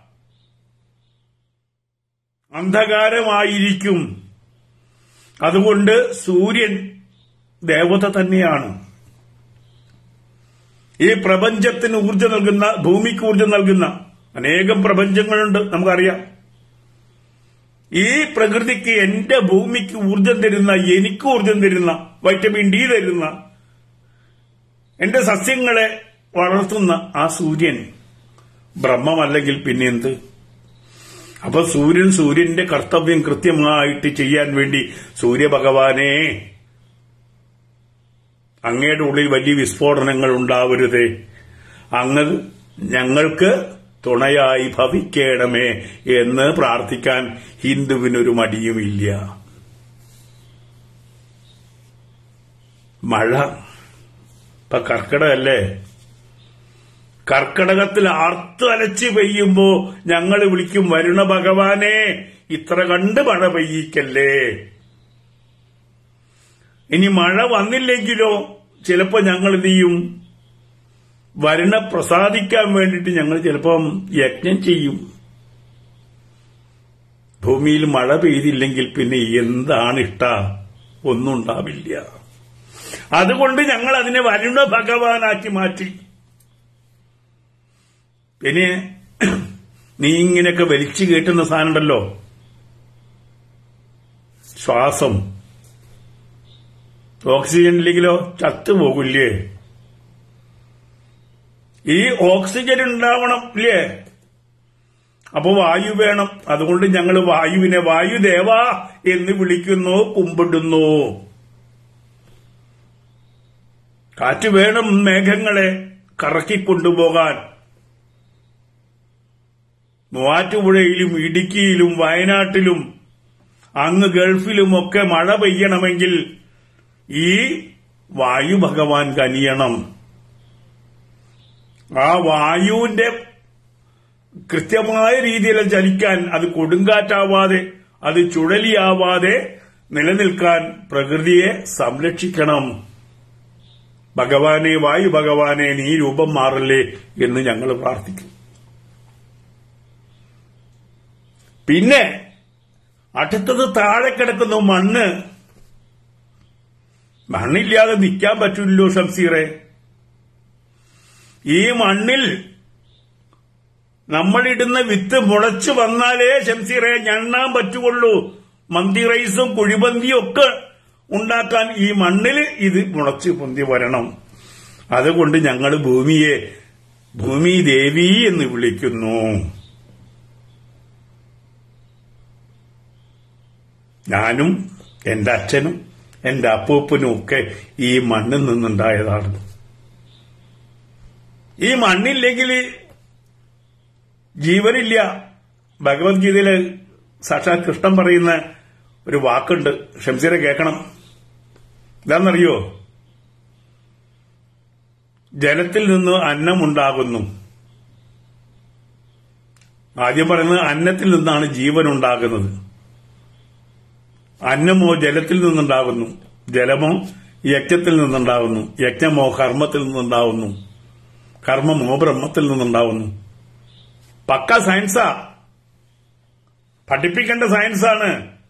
അന്ധകാരമായിരിക്കും അതുകൊണ്ട് സൂര്യൻ ദേവത തന്നെയാണ് ഈ പ്രപഞ്ചത്തിന് ഊർജ്ജം നൽകുന്ന ഭൂമിക്ക് ഊർജ്ജം നൽകുന്ന അനേകം പ്രപഞ്ചങ്ങളുണ്ട് നമുക്കറിയാം ഈ പ്രകൃതിക്ക് എന്റെ ഭൂമിക്ക് ഊർജം തരുന്ന എനിക്ക് ഊർജം തരുന്ന വൈറ്റമിൻ ഡി തരുന്ന എന്റെ സസ്യങ്ങളെ വളർത്തുന്ന ആ സൂര്യൻ ബ്രഹ്മമല്ലെങ്കിൽ പിന്നെ എന്ത് അപ്പൊ സൂര്യൻ സൂര്യന്റെ കർത്തവ്യം കൃത്യമായിട്ട് ചെയ്യാൻ വേണ്ടി സൂര്യഭഗവാനെ അങ്ങയുടെ ഉള്ളിൽ വലിയ വിസ്ഫോടനങ്ങൾ ഉണ്ടാവരുതേ അങ്ങ് ഞങ്ങൾക്ക് തുണയായി ഭവിക്കണമേ എന്ന് പ്രാർത്ഥിക്കാൻ ഹിന്ദുവിനൊരു മടിയുമില്ല മഴ ഇപ്പൊ കർക്കിടകല്ലേ കർക്കിടകത്തിൽ ആർത്തു അലച്ച് പെയ്യുമ്പോ ഞങ്ങൾ വിളിക്കും വരുണ ഭഗവാനെ ഇത്ര കണ്ട് മഴ പെയ്യിക്കല്ലേ ഇനി മഴ വന്നില്ലെങ്കിലോ ചിലപ്പോ ഞങ്ങൾ എന്ത് ചെയ്യും വരുണ പ്രസാദിക്കാൻ വേണ്ടിയിട്ട് ഞങ്ങൾ ചിലപ്പം യജ്ഞം ചെയ്യും ഭൂമിയിൽ മഴ പെയ്തില്ലെങ്കിൽ പിന്നെ എന്താണ് ഇഷ്ട ഒന്നും ഉണ്ടാവില്ല അതുകൊണ്ട് ഞങ്ങൾ അതിനെ വരുണ ഭഗവാനാക്കി മാറ്റി പിന്നെ നീ ഇങ്ങനെയൊക്കെ വലിച്ചു കേട്ടുന്ന സാധനം ഉണ്ടല്ലോ ശ്വാസം ഓക്സിജൻ ഇല്ലെങ്കിലോ ചത്തുപോകില്ലേ ഈ ഓക്സിജൻ ഉണ്ടാവണം ഇല്ലേ അപ്പൊ വായു വേണം അതുകൊണ്ട് ഞങ്ങൾ വായുവിനെ വായുദേവ എന്ന് വിളിക്കുന്നു കുമ്പിടുന്നു കാറ്റ് വേണം മേഘങ്ങളെ കറക്കിക്കൊണ്ടുപോകാൻ മൂവാറ്റുപുഴയിലും ഇടുക്കിയിലും വയനാട്ടിലും അങ്ങ് ഗൾഫിലുമൊക്കെ മഴ പെയ്യണമെങ്കിൽ ഈ വായു ഭഗവാൻ കനിയണം ആ വായുവിന്റെ കൃത്യമായ രീതിയിൽ ചലിക്കാൻ അത് കൊടുങ്കാറ്റാവാതെ അത് ചുഴലിയാവാതെ നിലനിൽക്കാൻ പ്രകൃതിയെ സംരക്ഷിക്കണം ഭഗവാനെ വായു ഭഗവാനെ നീ രൂപം മാറല്ലേ എന്ന് ഞങ്ങൾ പ്രാർത്ഥിക്കും പിന്നെ അടുത്തത് താഴെ കിടക്കുന്നു മണ്ണ് മണ്ണില്ലാതെ നിൽക്കാൻ പറ്റില്ലല്ലോ ഷംസീറെ ഈ മണ്ണിൽ നമ്മളിടുന്ന വിത്ത് മുളച്ചു വന്നാലേ ഷംസീറെ ഞണ്ണാൻ പറ്റുള്ളൂ മന്തി റൈസും കുഴിപന്തിയും ഒക്കെ ഉണ്ടാക്കാൻ ഈ മണ്ണിൽ ഇത് മുളച്ച് പൊന്തി വരണം അതുകൊണ്ട് ഞങ്ങൾ ഭൂമിയെ ഭൂമി ദേവി എന്ന് വിളിക്കുന്നു ഞാനും എന്റെ അച്ഛനും എന്റെ അപ്പൂപ്പനും ഒക്കെ ഈ മണ്ണിൽ നിന്നുണ്ടായതാണ് ഈ മണ്ണില്ലെങ്കിൽ ജീവനില്ല ഭഗവത്ഗീതയില് സാക്ഷാത് കൃഷ്ണൻ പറയുന്ന ഒരു വാക്കുണ്ട് ഷംസീറെ കേൾക്കണം എന്താണെന്നറിയോ ജലത്തിൽ നിന്ന് അന്നമുണ്ടാകുന്നു ആദ്യം പറയുന്നത് അന്നത്തിൽ നിന്നാണ് ജീവൻ ഉണ്ടാകുന്നത് അന്നമോ ജലത്തിൽ നിന്നുണ്ടാകുന്നു ജലമോ യജ്ഞത്തിൽ നിന്നുണ്ടാകുന്നു യജ്ഞമോ കർമ്മത്തിൽ നിന്നുണ്ടാകുന്നു കർമ്മമോ ബ്രഹ്മത്തിൽ നിന്നുണ്ടാകുന്നു പക്ക സയൻസാ പഠിപ്പിക്കേണ്ട സയൻസാണ്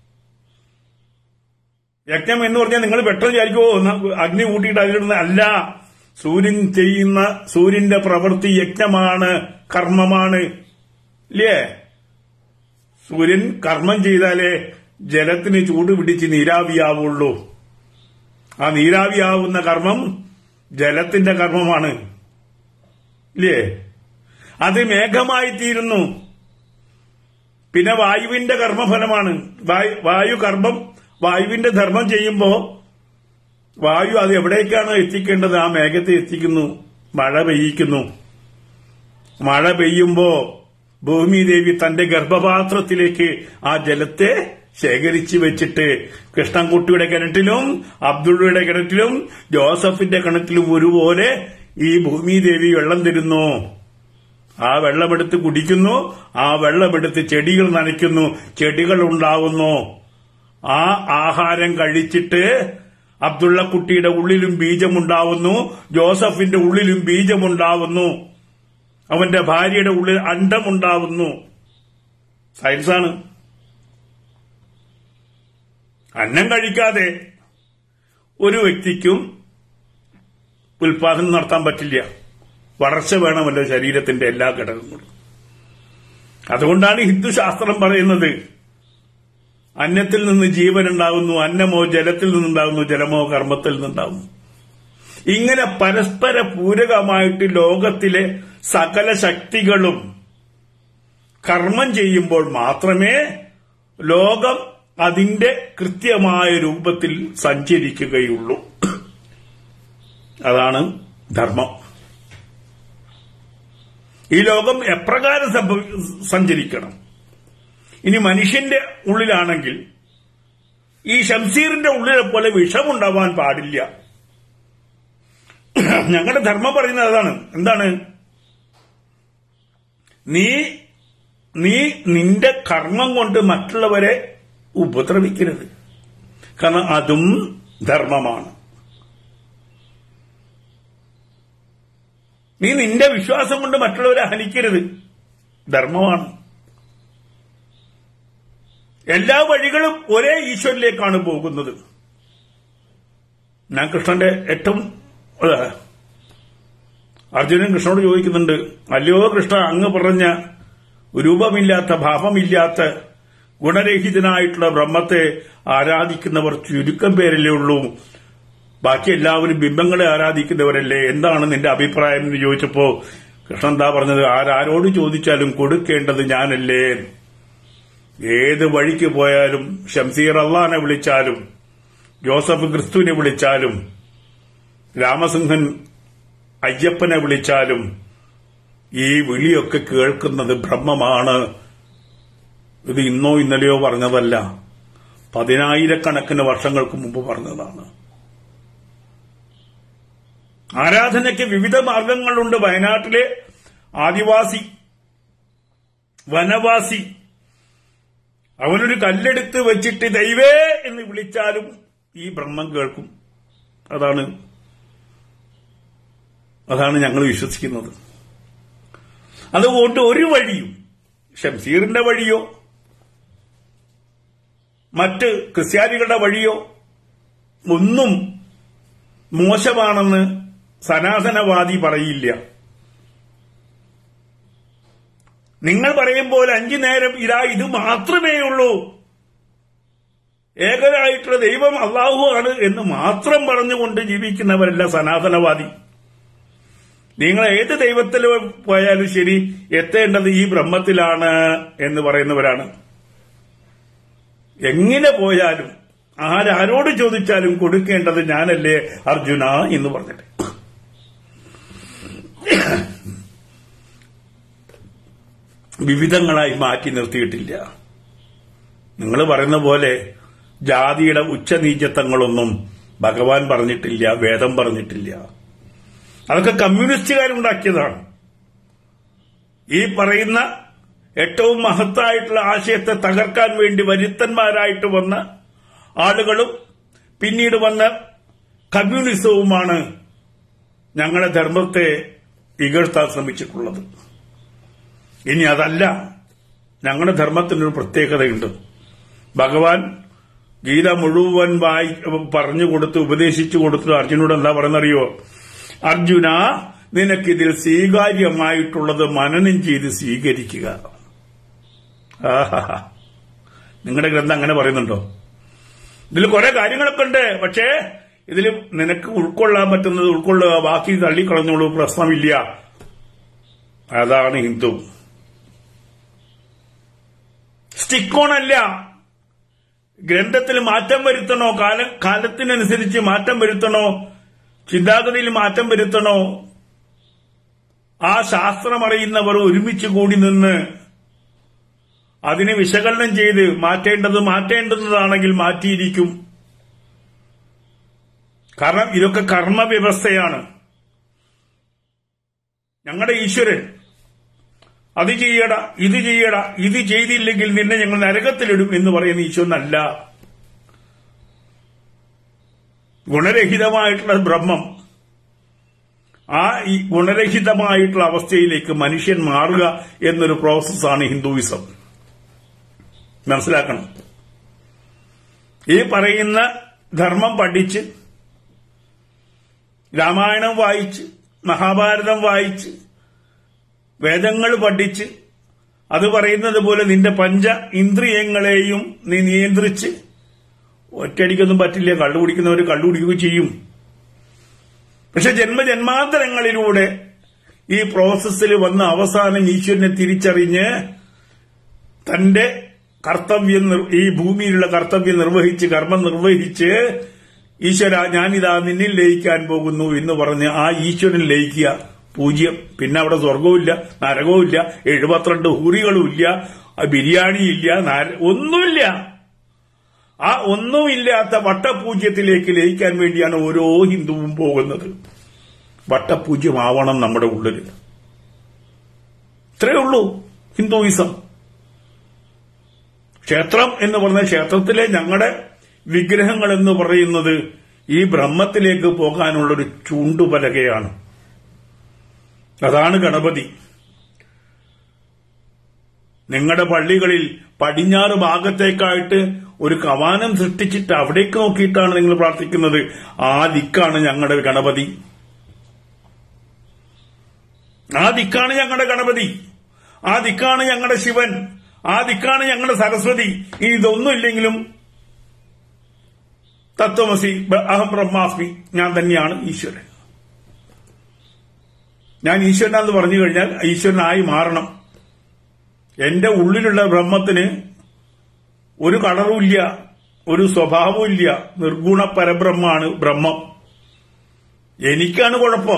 യജ്ഞം എന്ന് പറഞ്ഞാൽ നിങ്ങൾ പെട്ടെന്ന് വിചാരിക്കുമോ അഗ്നി കൂട്ടിയിട്ട് അതിലിടുന്ന അല്ല സൂര്യൻ ചെയ്യുന്ന സൂര്യന്റെ പ്രവൃത്തി യജ്ഞമാണ് കർമ്മമാണ് ഇല്ലേ സൂര്യൻ കർമ്മം ചെയ്താലേ ജലത്തിന് ചൂട് പിടിച്ച് നീരാവിയാവുള്ളൂ ആ നീരാവിയാവുന്ന കർമ്മം ജലത്തിന്റെ കർമ്മമാണ് ഇല്ലേ അത് മേഘമായി തീരുന്നു പിന്നെ വായുവിന്റെ കർമ്മഫലമാണ് വായു കർമ്മം വായുവിന്റെ ധർമ്മം ചെയ്യുമ്പോ വായു അത് എവിടേക്കാണ് എത്തിക്കേണ്ടത് ആ മേഘത്തെ എത്തിക്കുന്നു മഴ പെയ്യിക്കുന്നു മഴ പെയ്യുമ്പോ ഭൂമിദേവി തന്റെ ഗർഭപാത്രത്തിലേക്ക് ആ ജലത്തെ ശേഖരിച്ചു വെച്ചിട്ട് കൃഷ്ണൻകുട്ടിയുടെ കിണറ്റിലും അബ്ദുള്ളയുടെ കിണറ്റിലും ജോസഫിന്റെ കിണറ്റിലും ഒരുപോലെ ഈ ഭൂമിദേവി വെള്ളം തരുന്നു ആ വെള്ളമെടുത്ത് കുടിക്കുന്നു ആ വെള്ളമെടുത്ത് ചെടികൾ നനയ്ക്കുന്നു ചെടികൾ ഉണ്ടാവുന്നു ആ ആഹാരം കഴിച്ചിട്ട് അബ്ദുള്ള കുട്ടിയുടെ ഉള്ളിലും ബീജമുണ്ടാവുന്നു ജോസഫിന്റെ ഉള്ളിലും ബീജമുണ്ടാവുന്നു അവന്റെ ഭാര്യയുടെ ഉള്ളിൽ അണ്ടമുണ്ടാവുന്നു സയൻസാണ് അന്നം കഴിക്കാതെ ഒരു വ്യക്തിക്കും ഉൽപാദനം നടത്താൻ പറ്റില്ല വളർച്ച വേണമല്ലോ ശരീരത്തിന്റെ എല്ലാ ഘടകങ്ങളും അതുകൊണ്ടാണ് ഹിന്ദുശാസ്ത്രം പറയുന്നത് അന്നത്തിൽ നിന്ന് ജീവൻ ഉണ്ടാകുന്നു അന്നമോ ജലത്തിൽ നിന്നുണ്ടാകുന്നു ജലമോ കർമ്മത്തിൽ നിന്നുണ്ടാകുന്നു ഇങ്ങനെ പരസ്പര പൂരകമായിട്ട് ലോകത്തിലെ സകല ശക്തികളും കർമ്മം ചെയ്യുമ്പോൾ മാത്രമേ ലോകം അതിന്റെ കൃത്യമായ രൂപത്തിൽ സഞ്ചരിക്കുകയുള്ളൂ അതാണ് ധർമ്മം ഈ ലോകം എപ്രകാരം സഞ്ചരിക്കണം ഇനി മനുഷ്യന്റെ ഉള്ളിലാണെങ്കിൽ ഈ ഷംസീറിന്റെ ഉള്ളിലെ പോലെ വിഷമുണ്ടാവാൻ പാടില്ല ഞങ്ങളുടെ ധർമ്മം പറയുന്നത് അതാണ് എന്താണ് നീ നീ നിന്റെ കർമ്മം കൊണ്ട് മറ്റുള്ളവരെ ഉപദ്രവിക്കരുത് കാരണം അതും ധർമ്മമാണ് നീ നിന്റെ വിശ്വാസം കൊണ്ട് മറ്റുള്ളവരെ ഹനിക്കരുത് ധർമ്മമാണ് എല്ലാ വഴികളും ഒരേ ഈശ്വരിലേക്കാണ് പോകുന്നത് ഞാൻ കൃഷ്ണന്റെ ഏറ്റവും അതാ, അർജുനൻ കൃഷ്ണനോട് ചോദിക്കുന്നുണ്ട് അല്ലയോ കൃഷ്ണ അങ്ങ് പറഞ്ഞ രൂപമില്ലാത്ത ഭാവമില്ലാത്ത ഗുണരഹിതനായിട്ടുള്ള ബ്രഹ്മത്തെ ആരാധിക്കുന്നവർ ചുരുക്കം പേരല്ലേ ഉള്ളൂ ബാക്കി എല്ലാവരും ബിംബങ്ങളെ ആരാധിക്കുന്നവരല്ലേ എന്താണ് നിന്റെ അഭിപ്രായം എന്ന് ചോദിച്ചപ്പോ കൃഷ്ണൻ എന്താ പറഞ്ഞത് ആരാരോട് ചോദിച്ചാലും കൊടുക്കേണ്ടത് ഞാനല്ലേ ഏത് വഴിക്ക് പോയാലും ഷംസീർ അള്ളഹാനെ വിളിച്ചാലും ജോസഫ് ക്രിസ്തുവിനെ വിളിച്ചാലും രാമസിംഹൻ അയ്യപ്പനെ വിളിച്ചാലും ഈ വിളിയൊക്കെ കേൾക്കുന്നത് ബ്രഹ്മമാണ് ഇത് ഇന്നോ ഇന്നലെയോ പറഞ്ഞതല്ല പതിനായിരക്കണക്കിന് വർഷങ്ങൾക്ക് മുമ്പ് പറഞ്ഞതാണ് ആരാധനയ്ക്ക് വിവിധ മാർഗങ്ങളുണ്ട് വയനാട്ടിലെ ആദിവാസി വനവാസി അവനൊരു കല്ലെടുത്ത് വെച്ചിട്ട് ദൈവേ എന്ന് വിളിച്ചാലും ഈ ബ്രഹ്മം കേൾക്കും അതാണ് അതാണ് ഞങ്ങൾ വിശ്വസിക്കുന്നത് അതുകൊണ്ട് ഒരു വഴിയും ഷംസീറിന്റെ വഴിയോ മറ്റ് ക്രിസ്ത്യാനികളുടെ വഴിയോ ഒന്നും മോശമാണെന്ന് സനാതനവാദി പറയില്ല നിങ്ങൾ പറയുമ്പോൾ അഞ്ചു നേരം ഇതാ ഇത് മാത്രമേ ഉള്ളൂ ഏകനായിട്ടുള്ള ദൈവം അള്ളാഹു ആണ് എന്ന് മാത്രം പറഞ്ഞുകൊണ്ട് ജീവിക്കുന്നവരല്ല സനാതനവാദി നിങ്ങൾ ഏത് ദൈവത്തിൽ പോയാലും ശരി എത്തേണ്ടത് ഈ ബ്രഹ്മത്തിലാണ് എന്ന് പറയുന്നവരാണ് എങ്ങനെ പോയാലും ആരാരോട് ചോദിച്ചാലും കൊടുക്കേണ്ടത് ഞാനല്ലേ അർജുന എന്ന് പറഞ്ഞിട്ട് വിവിധങ്ങളായി മാറ്റി നിർത്തിയിട്ടില്ല നിങ്ങൾ പറയുന്ന പോലെ ജാതിയുടെ ഉച്ചനീചത്വങ്ങളൊന്നും ഭഗവാൻ പറഞ്ഞിട്ടില്ല വേദം പറഞ്ഞിട്ടില്ല അതൊക്കെ കമ്മ്യൂണിസ്റ്റുകാരുണ്ടാക്കിയതാണ് ഈ പറയുന്ന ഏറ്റവും മഹത്തായിട്ടുള്ള ആശയത്തെ തകർക്കാൻ വേണ്ടി വരുത്തന്മാരായിട്ട് വന്ന ആളുകളും പിന്നീട് വന്ന കമ്മ്യൂണിസവുമാണ് ഞങ്ങളുടെ ധർമ്മത്തെ ഇകഴ്ത്താൻ ശ്രമിച്ചിട്ടുള്ളത് ഇനി അതല്ല ഞങ്ങളുടെ ധർമ്മത്തിനൊരു പ്രത്യേകതയുണ്ട് ഭഗവാൻ ഗീത മുഴുവൻ വായി പറഞ്ഞു കൊടുത്ത് ഉപദേശിച്ചു കൊടുത്തു അർജുനോട് എന്താ പറയുന്നറിയോ അർജുന നിനക്കിതിൽ സ്വീകാര്യമായിട്ടുള്ളത് മനനം ചെയ്ത് സ്വീകരിക്കുക ആഹാ നിങ്ങളുടെ ഗ്രന്ഥം അങ്ങനെ പറയുന്നുണ്ടോ ഇതിൽ കുറെ കാര്യങ്ങളൊക്കെ ഉണ്ട് പക്ഷേ ഇതിൽ നിനക്ക് ഉൾക്കൊള്ളാൻ പറ്റുന്നത് ഉൾക്കൊള്ളുക ബാക്കി തള്ളിക്കളഞ്ഞോളൂ പ്രശ്നമില്ല അതാണ് ഹിന്ദു സ്റ്റിക്കോണല്ല ഗ്രന്ഥത്തിൽ മാറ്റം വരുത്തണോ കാല കാലത്തിനനുസരിച്ച് മാറ്റം വരുത്തണോ ചിന്താഗതിയിൽ മാറ്റം വരുത്തണോ ആ ശാസ്ത്രം അറിയുന്നവർ ഒരുമിച്ച് കൂടി നിന്ന് അതിനെ വിശകലനം ചെയ്ത് മാറ്റേണ്ടത് മാറ്റേണ്ടുന്നതാണെങ്കിൽ മാറ്റിയിരിക്കും കാരണം ഇതൊക്കെ കർമ്മവ്യവസ്ഥയാണ് ഞങ്ങളുടെ ഈശ്വരൻ അത് ചെയ്യട ഇത് ചെയ്യട ഇത് ചെയ്തില്ലെങ്കിൽ നിന്നെ ഞങ്ങൾ നരകത്തിലിടും എന്ന് പറയുന്ന ഈശ്വരനല്ല ഗുണരഹിതമായിട്ടുള്ള ബ്രഹ്മം ആ ഈ ഗുണരഹിതമായിട്ടുള്ള അവസ്ഥയിലേക്ക് മനുഷ്യൻ മാറുക എന്നൊരു പ്രോസസ്സാണ് ഹിന്ദുവിസം മനസ്സിലാക്കണം ഈ പറയുന്ന ധർമ്മം പഠിച്ച് രാമായണം വായിച്ച് മഹാഭാരതം വായിച്ച് വേദങ്ങൾ പഠിച്ച് അത് പറയുന്നത് പോലെ നിന്റെ പഞ്ച ഇന്ദ്രിയങ്ങളെയും നീ നിയന്ത്രിച്ച് ഒറ്റയടിക്കൊന്നും പറ്റില്ല കള്ളു കുടിക്കുന്നവർ കള്ളു കുടിക്കുകയും ചെയ്യും പക്ഷെ ജന്മജന്മാന്തരങ്ങളിലൂടെ ഈ പ്രോസസ്സിൽ വന്ന അവസാനം ഈശ്വരനെ തിരിച്ചറിഞ്ഞ് തന്റെ കർത്തവ്യം നിർ- ഈ ഭൂമിയിലുള്ള കർത്തവ്യം നിർവഹിച്ച് കർമ്മം നിർവഹിച്ച് ഈശ്വര ഞാനിതാ നിന്നിൽ ലയിക്കാൻ പോകുന്നു എന്ന് പറഞ്ഞ് ആ ഈശ്വരൻ ലയിക്കുക പൂജ്യം പിന്നെ അവിടെ സ്വർഗവുമില്ല നരകവുമില്ല എഴുപത്തിരണ്ട് ഹൂറികളുമില്ല ബിരിയാണിയില്ല നാര- ഒന്നുമില്ല ആ ഒന്നുമില്ലാത്ത വട്ടപൂജ്യത്തിലേക്ക് ലയിക്കാൻ വേണ്ടിയാണ് ഓരോ ഹിന്ദുവും പോകുന്നത് വട്ടപൂജ്യമാവണം നമ്മുടെ ഉള്ളിൽ ഇത്രയേ ഉള്ളൂ ഹിന്ദുയിസം ക്ഷേത്രം എന്ന് പറഞ്ഞ ക്ഷേത്രത്തിലെ ഞങ്ങളുടെ വിഗ്രഹങ്ങൾ എന്ന് പറയുന്നത് ഈ ബ്രഹ്മത്തിലേക്ക് പോകാനുള്ളൊരു ചൂണ്ടുപലകയാണ് അതാണ് ഗണപതി നിങ്ങളുടെ പള്ളികളിൽ പടിഞ്ഞാറ് ഭാഗത്തേക്കായിട്ട് ഒരു കവാനം സൃഷ്ടിച്ചിട്ട് അവിടേക്ക് നോക്കിയിട്ടാണ് നിങ്ങൾ പ്രാർത്ഥിക്കുന്നത് ആ ദിക്കാണ് ഞങ്ങളുടെ ഗണപതി ആ ദിക്കാണ് ഞങ്ങളുടെ ഗണപതി ആ ദിക്കാണ് ഞങ്ങളുടെ ശിവൻ ആ ദിക്കാണ് ഞങ്ങളുടെ സരസ്വതി ഇനി ഇതൊന്നും ഇല്ലെങ്കിലും തത്വമസി ബ- അഹം ബ്രഹ്മാസ്മി ഞാൻ തന്നെയാണ് ഈശ്വരൻ ഞാൻ ഈശ്വരനാന്ന് പറഞ്ഞു കഴിഞ്ഞാൽ ഈശ്വരനായി മാറണം എന്റെ ഉള്ളിലുള്ള ബ്രഹ്മത്തിന് ഒരു കളറുമില്ല ഒരു സ്വഭാവമില്ല നിർഗുണ പരബ്രഹ്മാണ് ബ്രഹ്മം എനിക്കാണ് കുഴപ്പം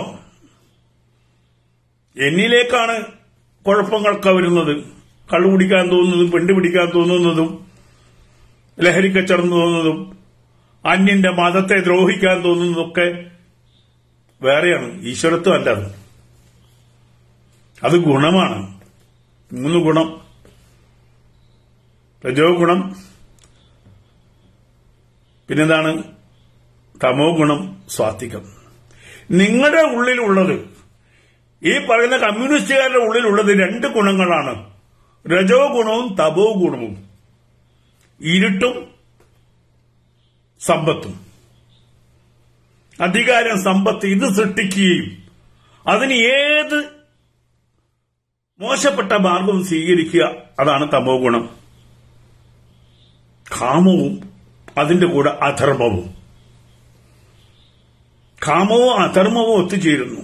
എന്നിലേക്കാണ് കുഴപ്പങ്ങളൊക്കെ വരുന്നത് കള്ളു കുടിക്കാൻ തോന്നുന്നതും പെണ്ണ് പിടിക്കാൻ തോന്നുന്നതും ലഹരിക്കച്ചടം തോന്നുന്നതും അന്യന്റെ മതത്തെ ദ്രോഹിക്കാൻ തോന്നുന്നതൊക്കെ വേറെയാണ് ഈശ്വരത്വം അല്ല അത് അത് ഗുണമാണ് മൂന്ന് ഗുണം രജോ ഗുണം പിന്നെന്താണ് തമോ ഗുണം സ്വാത്വികം നിങ്ങളുടെ ഉള്ളിലുള്ളത് ഈ പറയുന്ന കമ്മ്യൂണിസ്റ്റുകാരുടെ ഉള്ളിലുള്ളത് രണ്ട് ഗുണങ്ങളാണ് രജോ ഗുണവും തപോ ഗുണവും ഇരുട്ടും സമ്പത്തും അധികാരം സമ്പത്ത് ഇത് സൃഷ്ടിക്കുകയും അതിന് ഏത് മോശപ്പെട്ട മാർഗവും സ്വീകരിക്കുക അതാണ് തമോ ഗുണം കാമവും അതിന്റെ കൂടെ അധർമ്മവും കാമവും അധർമ്മവും ഒത്തുചേരുന്നു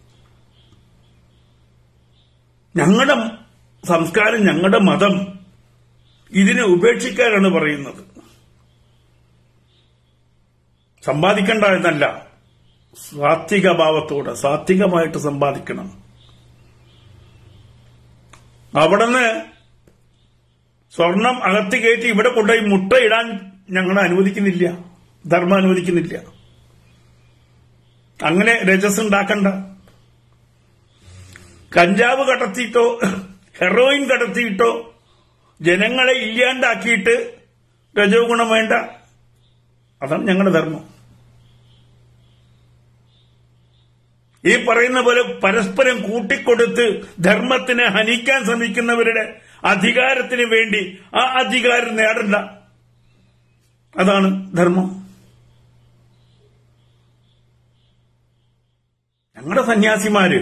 ഞങ്ങളുടെ സംസ്കാരം ഞങ്ങളുടെ മതം ഇതിനെ ഉപേക്ഷിക്കാനാണ് പറയുന്നത് സമ്പാദിക്കണ്ട എന്നല്ല സാത്വിക ഭാവത്തോടെ സാത്വികമായിട്ട് സമ്പാദിക്കണം അവിടുന്ന് സ്വർണം അകത്ത് കയറ്റി ഇവിടെ കൊണ്ടുപോയി മുട്ട ഇടാൻ ഞങ്ങൾ അനുവദിക്കുന്നില്ല ധർമ്മം അനുവദിക്കുന്നില്ല അങ്ങനെ രജസ് ഉണ്ടാക്കണ്ട കഞ്ചാവ് കടത്തിയിട്ടോ ഹെറോയിൻ കടത്തിയിട്ടോ ജനങ്ങളെ ഇല്ലാണ്ടാക്കിയിട്ട് രജോ ഗുണം വേണ്ട അതാണ് ഞങ്ങളുടെ ധർമ്മം ഈ പറയുന്ന പോലെ പരസ്പരം കൂട്ടിക്കൊടുത്ത് ധർമ്മത്തിനെ ഹനിക്കാൻ ശ്രമിക്കുന്നവരുടെ അധികാരത്തിന് വേണ്ടി ആ അധികാരം നേടണ്ട അതാണ് ധർമ്മം ഞങ്ങളുടെ സന്യാസിമാര്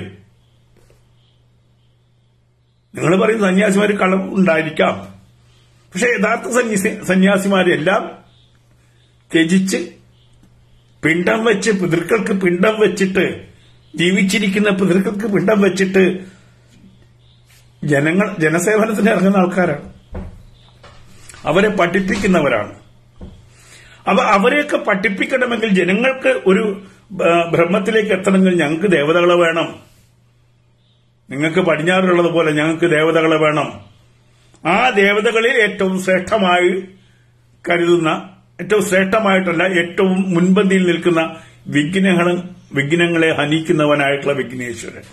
നിങ്ങൾ പറയും സന്യാസിമാര് കളവ് ഉണ്ടായിരിക്കാം പക്ഷെ യഥാർത്ഥ സന്യാസി സന്യാസിമാരെല്ലാം ത്യജിച്ച് പിണ്ടം വെച്ച് പിതൃക്കൾക്ക് പിണ്ടം വെച്ചിട്ട് ജീവിച്ചിരിക്കുന്ന പിതൃക്കൾക്ക് പിണ്ടം വെച്ചിട്ട് ജനങ്ങൾ ജനസേവനത്തിന് ഇറങ്ങുന്ന ആൾക്കാരാണ് അവരെ പഠിപ്പിക്കുന്നവരാണ് അപ്പൊ അവരെയൊക്കെ പഠിപ്പിക്കണമെങ്കിൽ ജനങ്ങൾക്ക് ഒരു ആ, ബ്രഹ്മത്തിലേക്ക് എത്തണമെങ്കിൽ ഞങ്ങൾക്ക് ദേവതകളെ വേണം നിങ്ങൾക്ക് പടിഞ്ഞാറുള്ളത് പോലെ ഞങ്ങൾക്ക് ദേവതകളെ വേണം ആ ദേവതകളിൽ ഏറ്റവും ശ്രേഷ്ഠമായി കരുതുന്ന ഏറ്റവും ശ്രേഷ്ഠമായിട്ടല്ല ഏറ്റവും മുൻപന്തിയിൽ നിൽക്കുന്ന വിഘ്നങ്ങൾ വിഘ്നങ്ങളെ ഹനിക്കുന്നവനായിട്ടുള്ള വിഘ്നേശ്വരൻ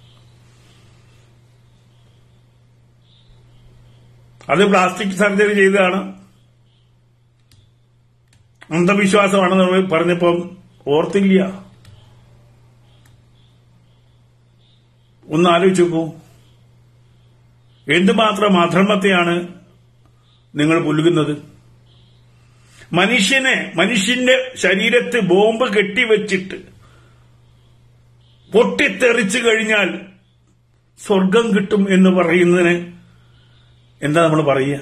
അത് പ്ലാസ്റ്റിക് സർജറി ചെയ്തതാണ് അന്ധവിശ്വാസമാണെന്ന് നമ്മൾ പറഞ്ഞപ്പം ഓർത്തില്ല ഒന്ന് ആലോചിച്ച് നോക്കൂ എന്തുമാത്രം അധർമ്മത്തെയാണ് നിങ്ങൾ പുലുകുന്നത് മനുഷ്യനെ മനുഷ്യന്റെ ശരീരത്ത് ബോംബ് കെട്ടിവെച്ചിട്ട് പൊട്ടിത്തെറിച്ചു കഴിഞ്ഞാൽ സ്വർഗം കിട്ടും എന്ന് പറയുന്നതിന് എന്താ നമ്മൾ പറയുക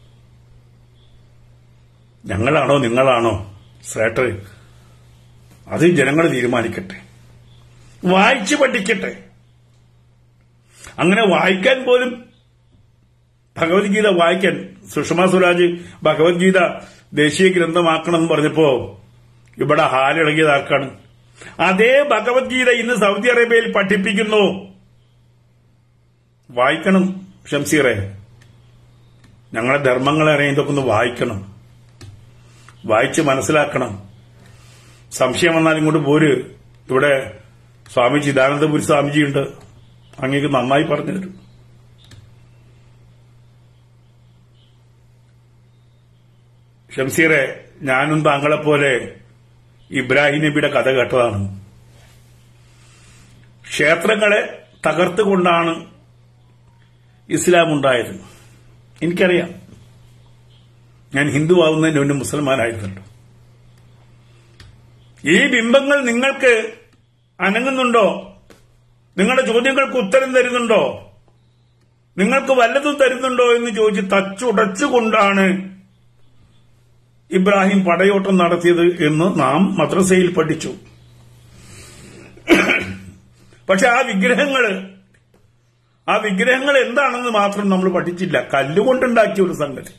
ഞങ്ങളാണോ നിങ്ങളാണോ ശ്രേഷ്ഠ അത് ജനങ്ങൾ തീരുമാനിക്കട്ടെ വായിച്ചു പഠിക്കട്ടെ അങ്ങനെ വായിക്കാൻ പോലും ഭഗവത്ഗീത വായിക്കാൻ സുഷമ സ്വരാജ് ഭഗവത്ഗീത ദേശീയ ഗ്രന്ഥമാക്കണം എന്ന് പറഞ്ഞപ്പോ ഇവിടെ ഹാലിളകിയത് ആർക്കാണ് അതേ ഭഗവത്ഗീത ഇന്ന് സൗദി അറേബ്യയിൽ പഠിപ്പിക്കുന്നു വായിക്കണം ഷംസീറെ ഞങ്ങളെ ധർമ്മങ്ങളെ അറിയുന്നതൊക്കെ ഒന്ന് വായിക്കണം വായിച്ച് മനസ്സിലാക്കണം സംശയം വന്നാൽ ഇങ്ങോട്ട് പോര് ഇവിടെ സ്വാമി ചിദാനന്ദപുരി സ്വാമിജിയുണ്ട് അങ്ങേക്ക് നന്നായി പറഞ്ഞു തരും ഷംസീറെ ഞാനും താങ്കളെപ്പോലെ ഇബ്രാഹിം നബിയുടെ കഥ കേട്ടതാണ് ക്ഷേത്രങ്ങളെ തകർത്തുകൊണ്ടാണ് ഇസ്ലാം ഉണ്ടായത് എനിക്കറിയാം ഞാൻ ഹിന്ദു ആവുന്നതിന് മുന്നേ മുസൽമാനായിരുന്നല്ലോ ഈ ബിംബങ്ങൾ നിങ്ങൾക്ക് അനങ്ങുന്നുണ്ടോ നിങ്ങളുടെ ചോദ്യങ്ങൾക്ക് ഉത്തരം തരുന്നുണ്ടോ നിങ്ങൾക്ക് വല്ലതും തരുന്നുണ്ടോ എന്ന് ചോദിച്ച് തച്ചുടച്ചുകൊണ്ടാണ് ഇബ്രാഹിം പടയോട്ടം നടത്തിയത് എന്ന് നാം മദ്രസയിൽ പഠിച്ചു പക്ഷെ ആ വിഗ്രഹങ്ങൾ ആ വിഗ്രഹങ്ങൾ എന്താണെന്ന് മാത്രം നമ്മൾ പഠിച്ചില്ല കല്ലുകൊണ്ടുണ്ടാക്കിയ ഒരു സംഗതി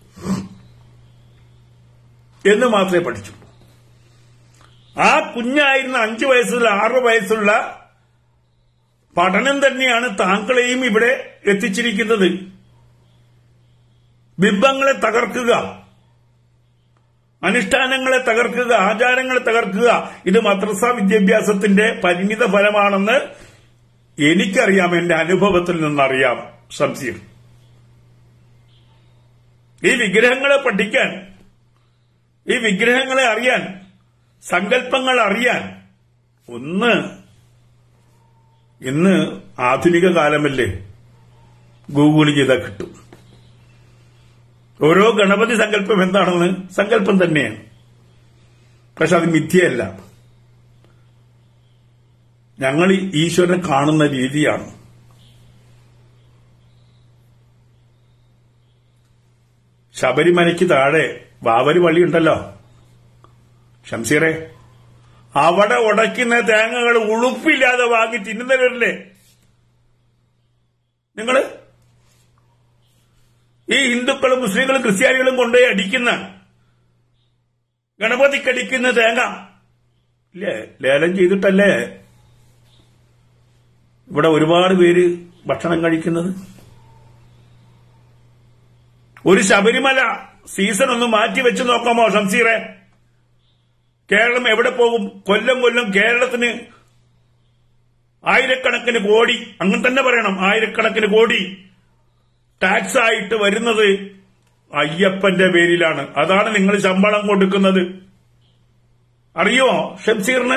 എന്ന് മാത്രമേ പഠിച്ചുള്ളൂ ആ കുഞ്ഞായിരുന്ന അഞ്ചു വയസ്സുള്ള ആറു വയസ്സുള്ള പഠനം തന്നെയാണ് താങ്കളെയും ഇവിടെ എത്തിച്ചിരിക്കുന്നത് ബിംബങ്ങളെ തകർക്കുക അനുഷ്ഠാനങ്ങളെ തകർക്കുക ആചാരങ്ങളെ തകർക്കുക ഇത് മദ്രസ വിദ്യാഭ്യാസത്തിന്റെ പരിണിത ഫലമാണെന്ന് എനിക്കറിയാം എന്റെ അനുഭവത്തിൽ നിന്നറിയാം സംശയം ഈ വിഗ്രഹങ്ങളെ പഠിക്കാൻ ഈ വിഗ്രഹങ്ങളെ അറിയാൻ സങ്കല്പങ്ങൾ അറിയാൻ ഒന്ന് ഇന്ന് ആധുനിക കാലമല്ലേ ഗൂഗിൾ ചെയ്താൽ കിട്ടും ഓരോ ഗണപതി സങ്കല്പം എന്താണെന്ന് സങ്കല്പം തന്നെയാണ് പക്ഷെ അത് മിഥ്യയല്ല ഞങ്ങൾ ഈ ഈശ്വരനെ കാണുന്ന രീതിയാണ് ശബരിമലയ്ക്ക് താഴെ വാവര് പള്ളിയുണ്ടല്ലോ ഷംസീറെ അവിടെ ഉടയ്ക്കുന്ന തേങ്ങകൾ ഉളുപ്പില്ലാതെ വാങ്ങി തിന്നുന്നവരല്ലേ നിങ്ങള് ഈ ഹിന്ദുക്കളും മുസ്ലിങ്ങളും ക്രിസ്ത്യാനികളും കൊണ്ടുപോയി അടിക്കുന്ന ഗണപതിക്കടിക്കുന്ന തേങ്ങ ഇല്ലേ ലേലം ചെയ്തിട്ടല്ലേ ഇവിടെ ഒരുപാട് പേര് ഭക്ഷണം കഴിക്കുന്നത് ഒരു ശബരിമല സീസൺ ഒന്ന് മാറ്റി വെച്ച് നോക്കാമോ ഷംസീറെ കേരളം എവിടെ പോകും കൊല്ലം കൊല്ലം കേരളത്തിന് ആയിരക്കണക്കിന് കോടി അങ്ങനെ തന്നെ പറയണം ആയിരക്കണക്കിന് കോടി ടാക്സ് ആയിട്ട് വരുന്നത് അയ്യപ്പന്റെ പേരിലാണ് അതാണ് നിങ്ങൾ ശമ്പളം കൊടുക്കുന്നത് അറിയോ ഷംസീറിന്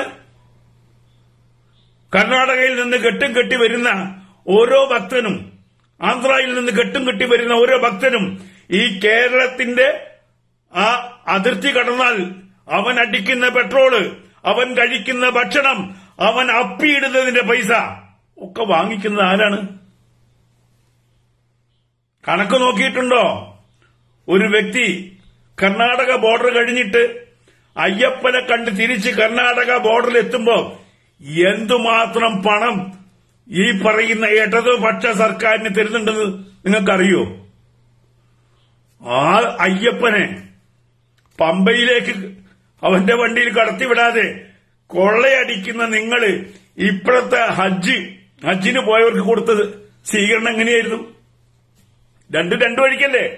കർണാടകയിൽ നിന്ന് കെട്ടും കെട്ടി വരുന്ന ഓരോ ഭക്തനും ആന്ധ്രയിൽ നിന്ന് കെട്ടും കെട്ടി വരുന്ന ഓരോ ഭക്തനും ഈ കേരളത്തിന്റെ ആ അതിർത്തി കടന്നാൽ അവൻ അടിക്കുന്ന പെട്രോള് അവൻ കഴിക്കുന്ന ഭക്ഷണം അവൻ അപ്പിയിടുന്നതിന്റെ പൈസ ഒക്കെ വാങ്ങിക്കുന്നത് ആരാണ് കണക്ക് നോക്കിയിട്ടുണ്ടോ ഒരു വ്യക്തി കർണാടക ബോർഡർ കഴിഞ്ഞിട്ട് അയ്യപ്പനെ കണ്ട് തിരിച്ച് കർണാടക ബോർഡറിൽ എത്തുമ്പോ എന്തുമാത്രം പണം ഈ പറയുന്ന ഇടതുപക്ഷ സർക്കാരിന് തരുന്നുണ്ടെന്ന് നിങ്ങൾക്കറിയോ ആ അയ്യപ്പനെ പമ്പയിലേക്ക് അവന്റെ വണ്ടിയിൽ കടത്തിവിടാതെ കൊള്ളയടിക്കുന്ന നിങ്ങള് ഇപ്പോഴത്തെ ഹജ്ജ് ഹജ്ജിന് പോയവർക്ക് കൊടുത്തത് സ്വീകരണം എങ്ങനെയായിരുന്നു രണ്ടും രണ്ടു വഴിക്കല്ലേ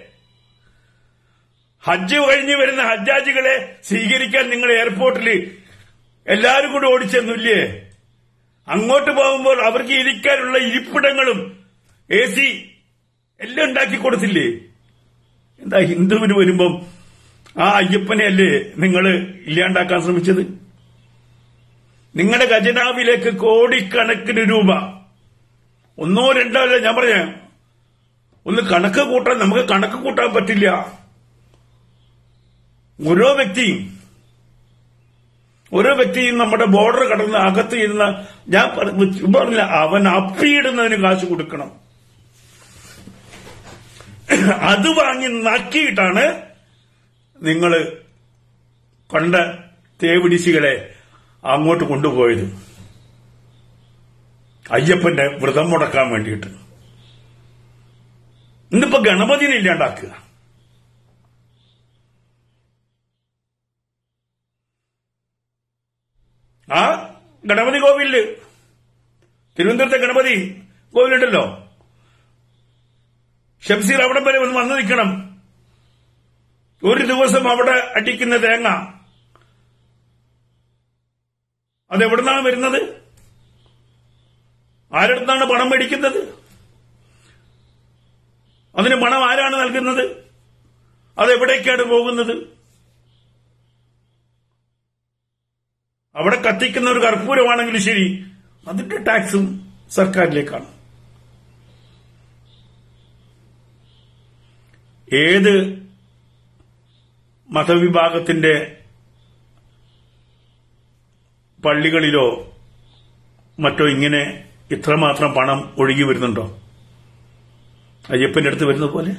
ഹജ്ജ് കഴിഞ്ഞ് വരുന്ന ഹജ്ജാജികളെ സ്വീകരിക്കാൻ നിങ്ങൾ എയർപോർട്ടിൽ എല്ലാരും കൂടി ഓടിച്ചെന്നില്ലേ അങ്ങോട്ട് പോകുമ്പോൾ അവർക്ക് ഇരിക്കാനുള്ള ഇരിപ്പിടങ്ങളും എ സി എല്ലാം ഉണ്ടാക്കി കൊടുത്തില്ലേ എന്താ ഹിന്ദുവിന് വരുമ്പം ആ അയ്യപ്പനെ അല്ലേ നിങ്ങൾ ഇല്ലാണ്ടാക്കാൻ ശ്രമിച്ചത് നിങ്ങളുടെ ഖജനാവിലേക്ക് കോടിക്കണക്കിന് രൂപ ഒന്നോ രണ്ടോ അല്ല ഞാൻ പറഞ്ഞ ഒന്ന് കണക്ക് കൂട്ടാൻ നമുക്ക് കണക്ക് കൂട്ടാൻ പറ്റില്ല ഓരോ വ്യക്തിയും ഓരോ വ്യക്തിയും നമ്മുടെ ബോർഡർ കടന്ന് അകത്ത് ഇരുന്ന ഞാൻ പറഞ്ഞില്ല അവൻ അപ്പിയിടുന്നതിന് കാശ് കൊടുക്കണം അത് വാങ്ങി നക്കിയിട്ടാണ് നിങ്ങൾ കണ്ട തേവിടിശികളെ അങ്ങോട്ട് കൊണ്ടുപോയത് അയ്യപ്പന്റെ വ്രതം മുടക്കാൻ വേണ്ടിയിട്ട് ഇന്നിപ്പോ ഗണപതിനെ ഇല്ലാണ്ടാക്കുക ആ ഗണപതി കോവിലില് തിരുവനന്തപുരത്തെ ഗണപതി കോവിലുണ്ടല്ലോ ഷംസീർ അവിടെ വരെ ഒന്ന് വന്നു നിൽക്കണം ഒരു ദിവസം അവിടെ അടിക്കുന്ന തേങ്ങ അതെവിടുന്നാണ് വരുന്നത് ആരടുത്താണ് പണം മേടിക്കുന്നത് അതിന് പണം ആരാണ് നൽകുന്നത് അതെവിടേക്കാണ് പോകുന്നത് അവിടെ കത്തിക്കുന്ന ഒരു കർപ്പൂരമാണെങ്കിലും ശരി അതിന്റെ ടാക്സും സർക്കാരിലേക്കാണ് ഏത് മതവിഭാഗത്തിന്റെ പള്ളികളിലോ മറ്റോ ഇങ്ങനെ ഇത്രമാത്രം പണം ഒഴുകി വരുന്നുണ്ടോ അയ്യപ്പന്റെ അടുത്ത് വരുന്ന പോലെ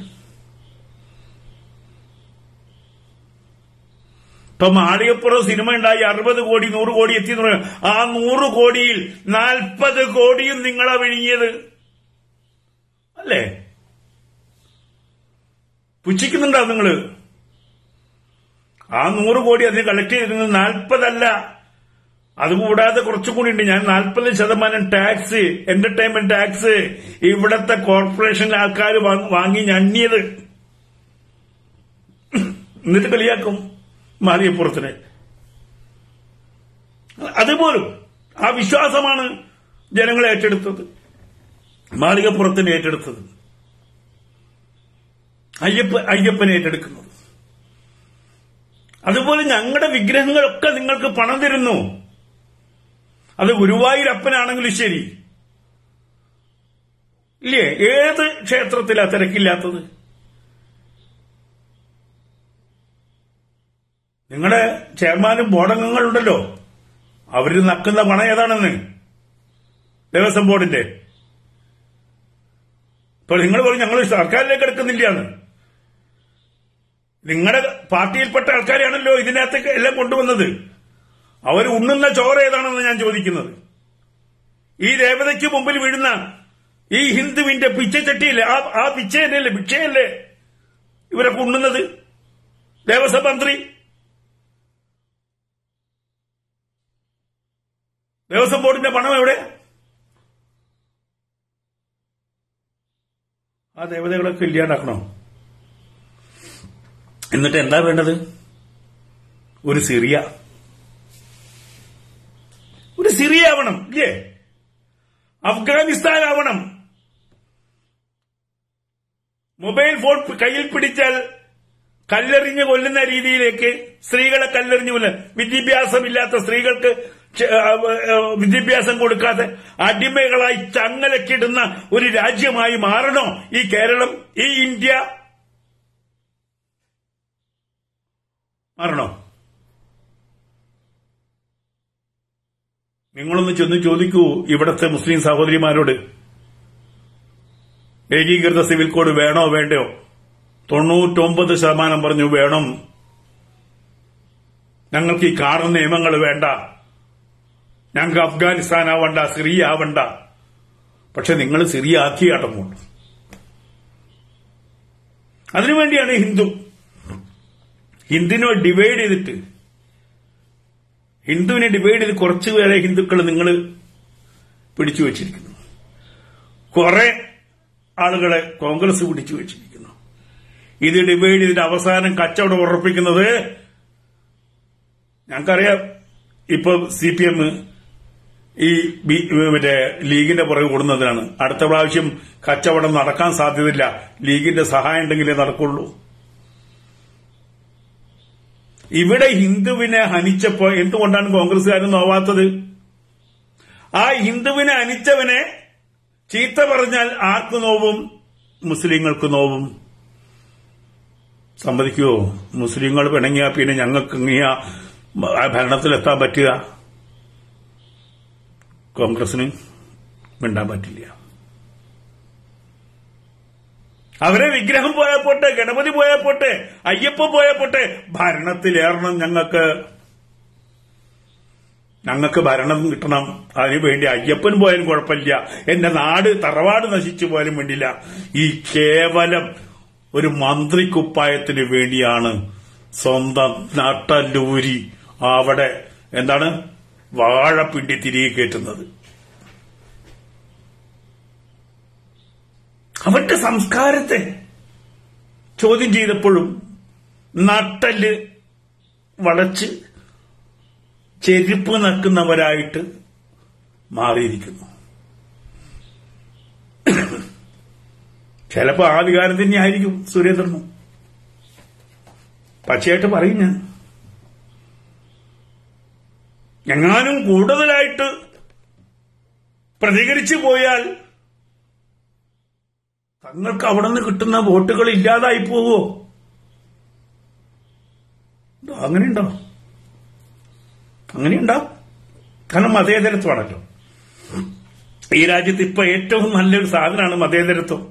ഇപ്പൊ മാളികപ്പുറം സിനിമ ഉണ്ടായി അറുപത് കോടി നൂറ് കോടി എത്തി എന്ന് പറയാം. ആ നൂറ് കോടിയിൽ നാൽപ്പത് കോടിയും നിങ്ങളാ വിഴുങ്ങിയത് അല്ലേ പുച്ഛിക്കുന്നുണ്ടോ നിങ്ങള് ആ നൂറ് കോടി അതിന് കളക്ട് ചെയ്തിരുന്നത് നാൽപ്പതല്ല അതുകൂടാതെ കുറച്ചുകൂടി ഉണ്ട് ഞാൻ നാൽപ്പത് ശതമാനം ടാക്സ് എന്റർടൈൻമെന്റ് ടാക്സ് ഇവിടത്തെ കോർപ്പറേഷനിലെ ആൾക്കാർ വാങ്ങി ഞണ്ണിയത് എന്നിട്ട് കളിയാക്കും മാലിയപ്പുറത്തിന് അതുപോലും ആ വിശ്വാസമാണ് ജനങ്ങൾ ഏറ്റെടുത്തത് മാളികപ്പുറത്തിന് ഏറ്റെടുത്തത് അയ്യപ്പ അയ്യപ്പനെ ഏറ്റെടുക്കുന്നത് അതുപോലെ ഞങ്ങളുടെ വിഗ്രഹങ്ങളൊക്കെ നിങ്ങൾക്ക് പണം തരുന്നു അത് ഗുരുവായൂരപ്പനാണെങ്കിലും ശരി ഇല്ലേ ഏത് ക്ഷേത്രത്തിലാ തിരക്കില്ലാത്തത് നിങ്ങളുടെ ചെയർമാനും ബോർഡംഗങ്ങളുണ്ടല്ലോ അവര് നക്കുന്ന പണം ഏതാണെന്ന് ദേവസ്വം ബോർഡിന്റെ ഇപ്പൊ നിങ്ങൾ പറഞ്ഞു ഞങ്ങൾ സർക്കാരിലേക്ക് എടുക്കുന്നില്ലാന്ന് നിങ്ങളുടെ പാർട്ടിയിൽപ്പെട്ട ആൾക്കാരെയാണല്ലോ ഇതിനകത്തേക്ക് എല്ലാം കൊണ്ടുവന്നത് അവർ ഉണ്ണുന്ന ചോറ് ഏതാണെന്ന് ഞാൻ ചോദിക്കുന്നത് ഈ ദേവതയ്ക്ക് മുമ്പിൽ വീഴുന്ന ഈ ഹിന്ദുവിന്റെ പിച്ചച്ചട്ടിയില്ലേ ആ ആ പിച്ചയല്ലേ ഭിക്ഷയല്ലേ ഇവരൊക്കെ ഉണ്ണുന്നത് ദേവസ്വം മന്ത്രി ദേവസ്വം ബോർഡിന്റെ പണം എവിടെ ആ ദേവതകളൊക്കെ ഇല്ലാണ്ടാക്കണോ എന്നിട്ട് എന്താ വേണ്ടത് ഒരു സിറിയ ഒരു സിറിയ ആവണം ഇല്ലേ അഫ്ഗാനിസ്ഥാൻ ആവണം മൊബൈൽ ഫോൺ കയ്യിൽ പിടിച്ചാൽ കല്ലെറിഞ്ഞ് കൊല്ലുന്ന രീതിയിലേക്ക് സ്ത്രീകളെ കല്ലെറിഞ്ഞ് കൊല്ല വിദ്യാഭ്യാസമില്ലാത്ത സ്ത്രീകൾക്ക് ച- ആ, ആ, വിദ്യാഭ്യാസം കൊടുക്കാതെ അടിമകളായി ചങ്ങലക്കിടുന്ന ഒരു രാജ്യമായി മാറണോ ഈ കേരളം ഈ ഇന്ത്യ മാറണോ നിങ്ങളൊന്ന് ചെന്ന് ചോദിക്കൂ ഇവിടത്തെ മുസ്ലിം സഹോദരിമാരോട് ഏകീകൃത സിവിൽ കോഡ് വേണോ വേണ്ടയോ തൊണ്ണൂറ്റൊമ്പത് ശതമാനം പറഞ്ഞു വേണം ഞങ്ങൾക്ക് ഈ കാർന്ന നിയമങ്ങൾ വേണ്ട ഞങ്ങൾക്ക് അഫ്ഗാനിസ്ഥാൻ ആവണ്ട സിറിയ ആവണ്ട പക്ഷെ നിങ്ങൾ സിറിയ ആക്കി അടങ്ങുള്ളൂ അതിനുവേണ്ടിയാണ് ഹിന്ദു ഹിന്ദുവിനെ ഡിവൈഡ് ചെയ്തിട്ട് ഹിന്ദുവിനെ ഡിവൈഡ് ചെയ്ത് കുറച്ചു പേരെ ഹിന്ദുക്കൾ നിങ്ങൾ പിടിച്ചു വച്ചിരിക്കുന്നു കുറെ ആളുകളെ കോൺഗ്രസ് പിടിച്ചു വച്ചിരിക്കുന്നു ഇത് ഡിവൈഡ് ചെയ്തിട്ട് അവസാനം കച്ചവടം ഉറപ്പിക്കുന്നത് ഞങ്ങൾക്കറിയാം ഇപ്പൊ സി പി എം ഈ ബി- മറ്റേ ലീഗിന്റെ പുറകെ കൂടുന്നതിനാണ് അടുത്ത പ്രാവശ്യം കച്ചവടം നടക്കാൻ സാധ്യതയില്ല ലീഗിന്റെ സഹായം ഉണ്ടെങ്കിലേ നടക്കുള്ളൂ ഇവിടെ ഹിന്ദുവിനെ ഹനിച്ചപ്പോ എന്തുകൊണ്ടാണ് കോൺഗ്രസ്സുകാരൻ നോവാത്തത് ആ ഹിന്ദുവിനെ ഹനിച്ചവനെ ചീത്ത പറഞ്ഞാൽ ആർക്ക് നോവും മുസ്ലിങ്ങൾക്ക് നോവും സമ്മതിക്കുവോ മുസ്ലിങ്ങൾ പിണങ്ങിയാ പിന്നെ ഞങ്ങൾക്ക് ഇങ്ങിയ ഭരണത്തിലെത്താൻ പറ്റുക കോൺഗ്രസിന് മിണ്ടാൻ പറ്റില്ല അവരെ വിഗ്രഹം പോയാൽ പോട്ടെ ഗണപതി പോയാൽ പോട്ടെ അയ്യപ്പ പോയാൽ പോട്ടെ ഭരണത്തിലേറണം ഞങ്ങൾക്ക് ഞങ്ങൾക്ക് ഭരണം കിട്ടണം അതിനുവേണ്ടി അയ്യപ്പൻ പോയാലും കുഴപ്പമില്ല എന്റെ നാട് തറവാട് നശിച്ചു പോയാലും വേണ്ടില്ല ഈ കേവലം ഒരു മന്ത്രിക്കുപ്പായത്തിന് വേണ്ടിയാണ് സ്വന്തം നട്ടല്ലൂരി അവിടെ എന്താണ് വാഴപ്പിണ്ടി തിരികെ കയറ്റുന്നത് അവന്റെ സംസ്കാരത്തെ ചോദ്യം ചെയ്തപ്പോഴും നട്ടല് വളച്ച് ചെരുപ്പ് നക്കുന്നവരായിട്ട് മാറിയിരിക്കുന്നു ചിലപ്പോ ആ വികാരം തന്നെ ആയിരിക്കും സുരേന്ദ്രനും പച്ചയായിട്ട് പറയും ഞാൻ എങ്ങാനും കൂടുതലായിട്ട് പ്രതികരിച്ചു പോയാൽ തങ്ങൾക്ക് അവിടെ നിന്ന് കിട്ടുന്ന വോട്ടുകൾ ഇല്ലാതായി പോവോ അങ്ങനെയുണ്ടോ അങ്ങനെയുണ്ടാവും കാരണം മതേതരത്വമാണല്ലോ ഈ രാജ്യത്ത് ഇപ്പൊ ഏറ്റവും നല്ലൊരു സാധനമാണ് മതേതരത്വം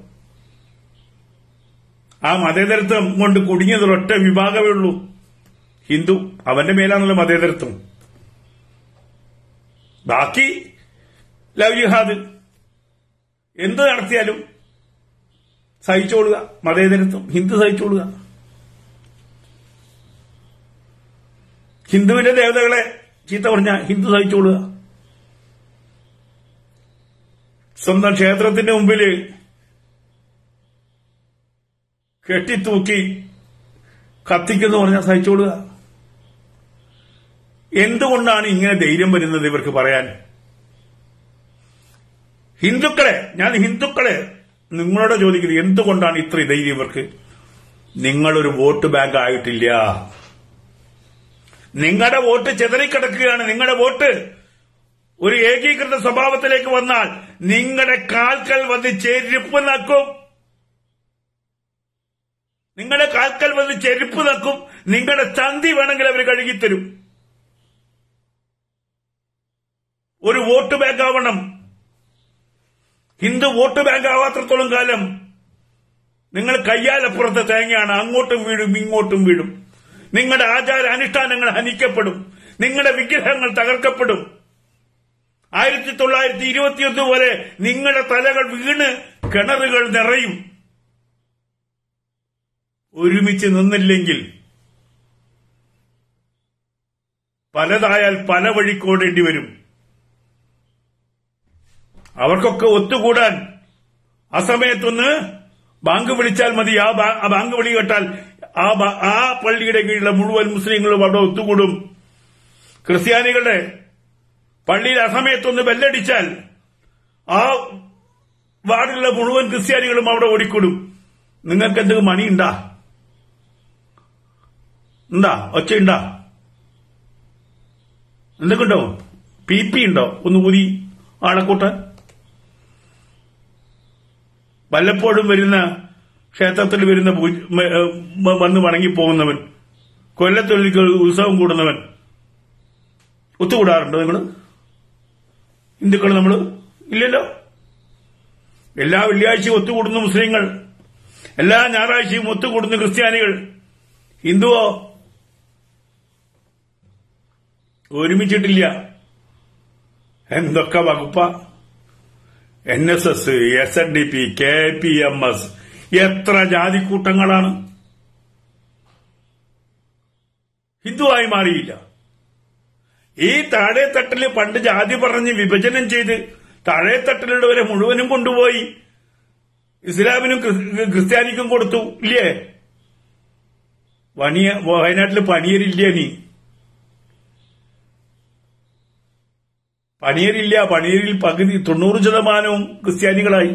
ആ മതേതരത്വം കൊണ്ട് കുടുങ്ങിയത് ഒറ്റ വിഭാഗമേ ഉള്ളൂ ഹിന്ദു അവന്റെ മേലാണല്ലോ മതേതരത്വം ബാക്കി ലവ് ജിഹാദ് എന്ത് നടത്തിയാലും സഹിച്ചോളുക മതേതരത്വം ഹിന്ദു സഹിച്ചോളുക ഹിന്ദുവിന്റെ ദേവതകളെ ചീത്ത പറഞ്ഞ ഹിന്ദു സഹിച്ചോളുക സ്വന്തം ക്ഷേത്രത്തിന്റെ മുമ്പില് കെട്ടിത്തൂക്കി കത്തിക്കുന്നു പറഞ്ഞാൽ സഹിച്ചോളുക എന്തുകൊണ്ടാണ് ഇങ്ങനെ ധൈര്യം വരുന്നത് ഇവർക്ക് പറയാൻ ഹിന്ദുക്കളെ ഞാൻ ഹിന്ദുക്കളെ നിങ്ങളോട് ചോദിക്കുന്നത് എന്തുകൊണ്ടാണ് ഇത്ര ധൈര്യം ഇവർക്ക് നിങ്ങളൊരു വോട്ട് ബാങ്ക് ആയിട്ടില്ല നിങ്ങളുടെ വോട്ട് ചെതറിക്കിടക്കുകയാണ് നിങ്ങളുടെ വോട്ട് ഒരു ഏകീകൃത സ്വഭാവത്തിലേക്ക് വന്നാൽ നിങ്ങളുടെ കാൽക്കൽ വന്ന് ചെരുപ്പ് നക്കും നിങ്ങളുടെ കാൽക്കൽ വന്ന് ചെരുപ്പ് നക്കും നിങ്ങളുടെ ചന്തി വേണമെങ്കിൽ അവർ കഴുകിത്തരും ഒരു വോട്ട് ബാങ്ക് ആവണം ഹിന്ദു വോട്ട് ബാങ്ക് ആവാത്രത്തോളം കാലം നിങ്ങൾ കയ്യാലപ്പുറത്തെ തേങ്ങയാണ് അങ്ങോട്ടും വീഴും ഇങ്ങോട്ടും വീഴും നിങ്ങളുടെ ആചാര അനുഷ്ഠാനങ്ങൾ ഹനിക്കപ്പെടും നിങ്ങളുടെ വിഗ്രഹങ്ങൾ തകർക്കപ്പെടും ആയിരത്തി തൊള്ളായിരത്തി ഇരുപത്തിയൊന്ന് വരെ നിങ്ങളുടെ തലകൾ വീണ് കിണറുകൾ നിറയും ഒരുമിച്ച് നിന്നില്ലെങ്കിൽ പലതായാൽ പല വഴിക്കോടേണ്ടി വരും അവർക്കൊക്കെ ഒത്തുകൂടാൻ ആ സമയത്തൊന്ന് ബാങ്ക് വിളിച്ചാൽ മതി ആ ബാ- ആ ബാങ്ക് വിളി കേട്ടാൽ ആ ബ- ആ പള്ളിയുടെ കീഴിലുള്ള മുഴുവൻ മുസ്ലിങ്ങളും അവിടെ ഒത്തുകൂടും ക്രിസ്ത്യാനികളുടെ പള്ളിയിൽ ആ സമയത്തൊന്ന് ബെല്ലടിച്ചാൽ ആ വാർഡിലുള്ള മുഴുവൻ ക്രിസ്ത്യാനികളും അവിടെ ഓടിക്കൂടും നിങ്ങൾക്ക് എന്തെങ്കിലും മണി ഉണ്ടാ ഉണ്ടാ ഒച്ചയുണ്ടാ എന്തൊക്കെ ഉണ്ടോ പി പി ഉണ്ടോ ഒന്ന് ഊതി ആളെക്കൂട്ടാൻ വല്ലപ്പോഴും വരുന്ന ക്ഷേത്രത്തിൽ വരുന്ന പൂജ- മ- മ- വന്ന് വണങ്ങിപ്പോകുന്നവൻ കൊല്ലത്തൊഴിലിക്ക് ഉത്സവം കൂടുന്നവൻ ഒത്തുകൂടാറുണ്ടോ നിങ്ങൾ ഹിന്ദുക്കൾ നമ്മൾ ഇല്ലല്ലോ എല്ലാ വെള്ളിയാഴ്ചയും ഒത്തുകൂടുന്ന മുസ്ലിങ്ങൾ എല്ലാ ഞായറാഴ്ചയും ഒത്തുകൂടുന്ന ക്രിസ്ത്യാനികൾ ഹിന്ദുവോ ഒരുമിച്ചിട്ടില്ല എന്തൊക്കെ വകുപ്പ N S S S N D P K P M S എത്ര ജാതിക്കൂട്ടങ്ങളാണ് ഹിന്ദുവായി മാറിയില്ല ഈ താഴെത്തട്ടില് പണ്ട് ജാതി പറഞ്ഞ് വിഭജനം ചെയ്ത് താഴെത്തട്ടിലുള്ളവരെ മുഴുവനും കൊണ്ടുപോയി ഇസ്ലാമിനും ക്രിസ്- ക്രിസ്ത്യാനിക്കും കൊടുത്തു ഇല്ലേ വണിയ വയനാട്ടില് പണിയരില്ല നീ പണിയരില്ല പണിയരിൽ പകുതി തൊണ്ണൂറ് ശതമാനവും ക്രിസ്ത്യാനികളായി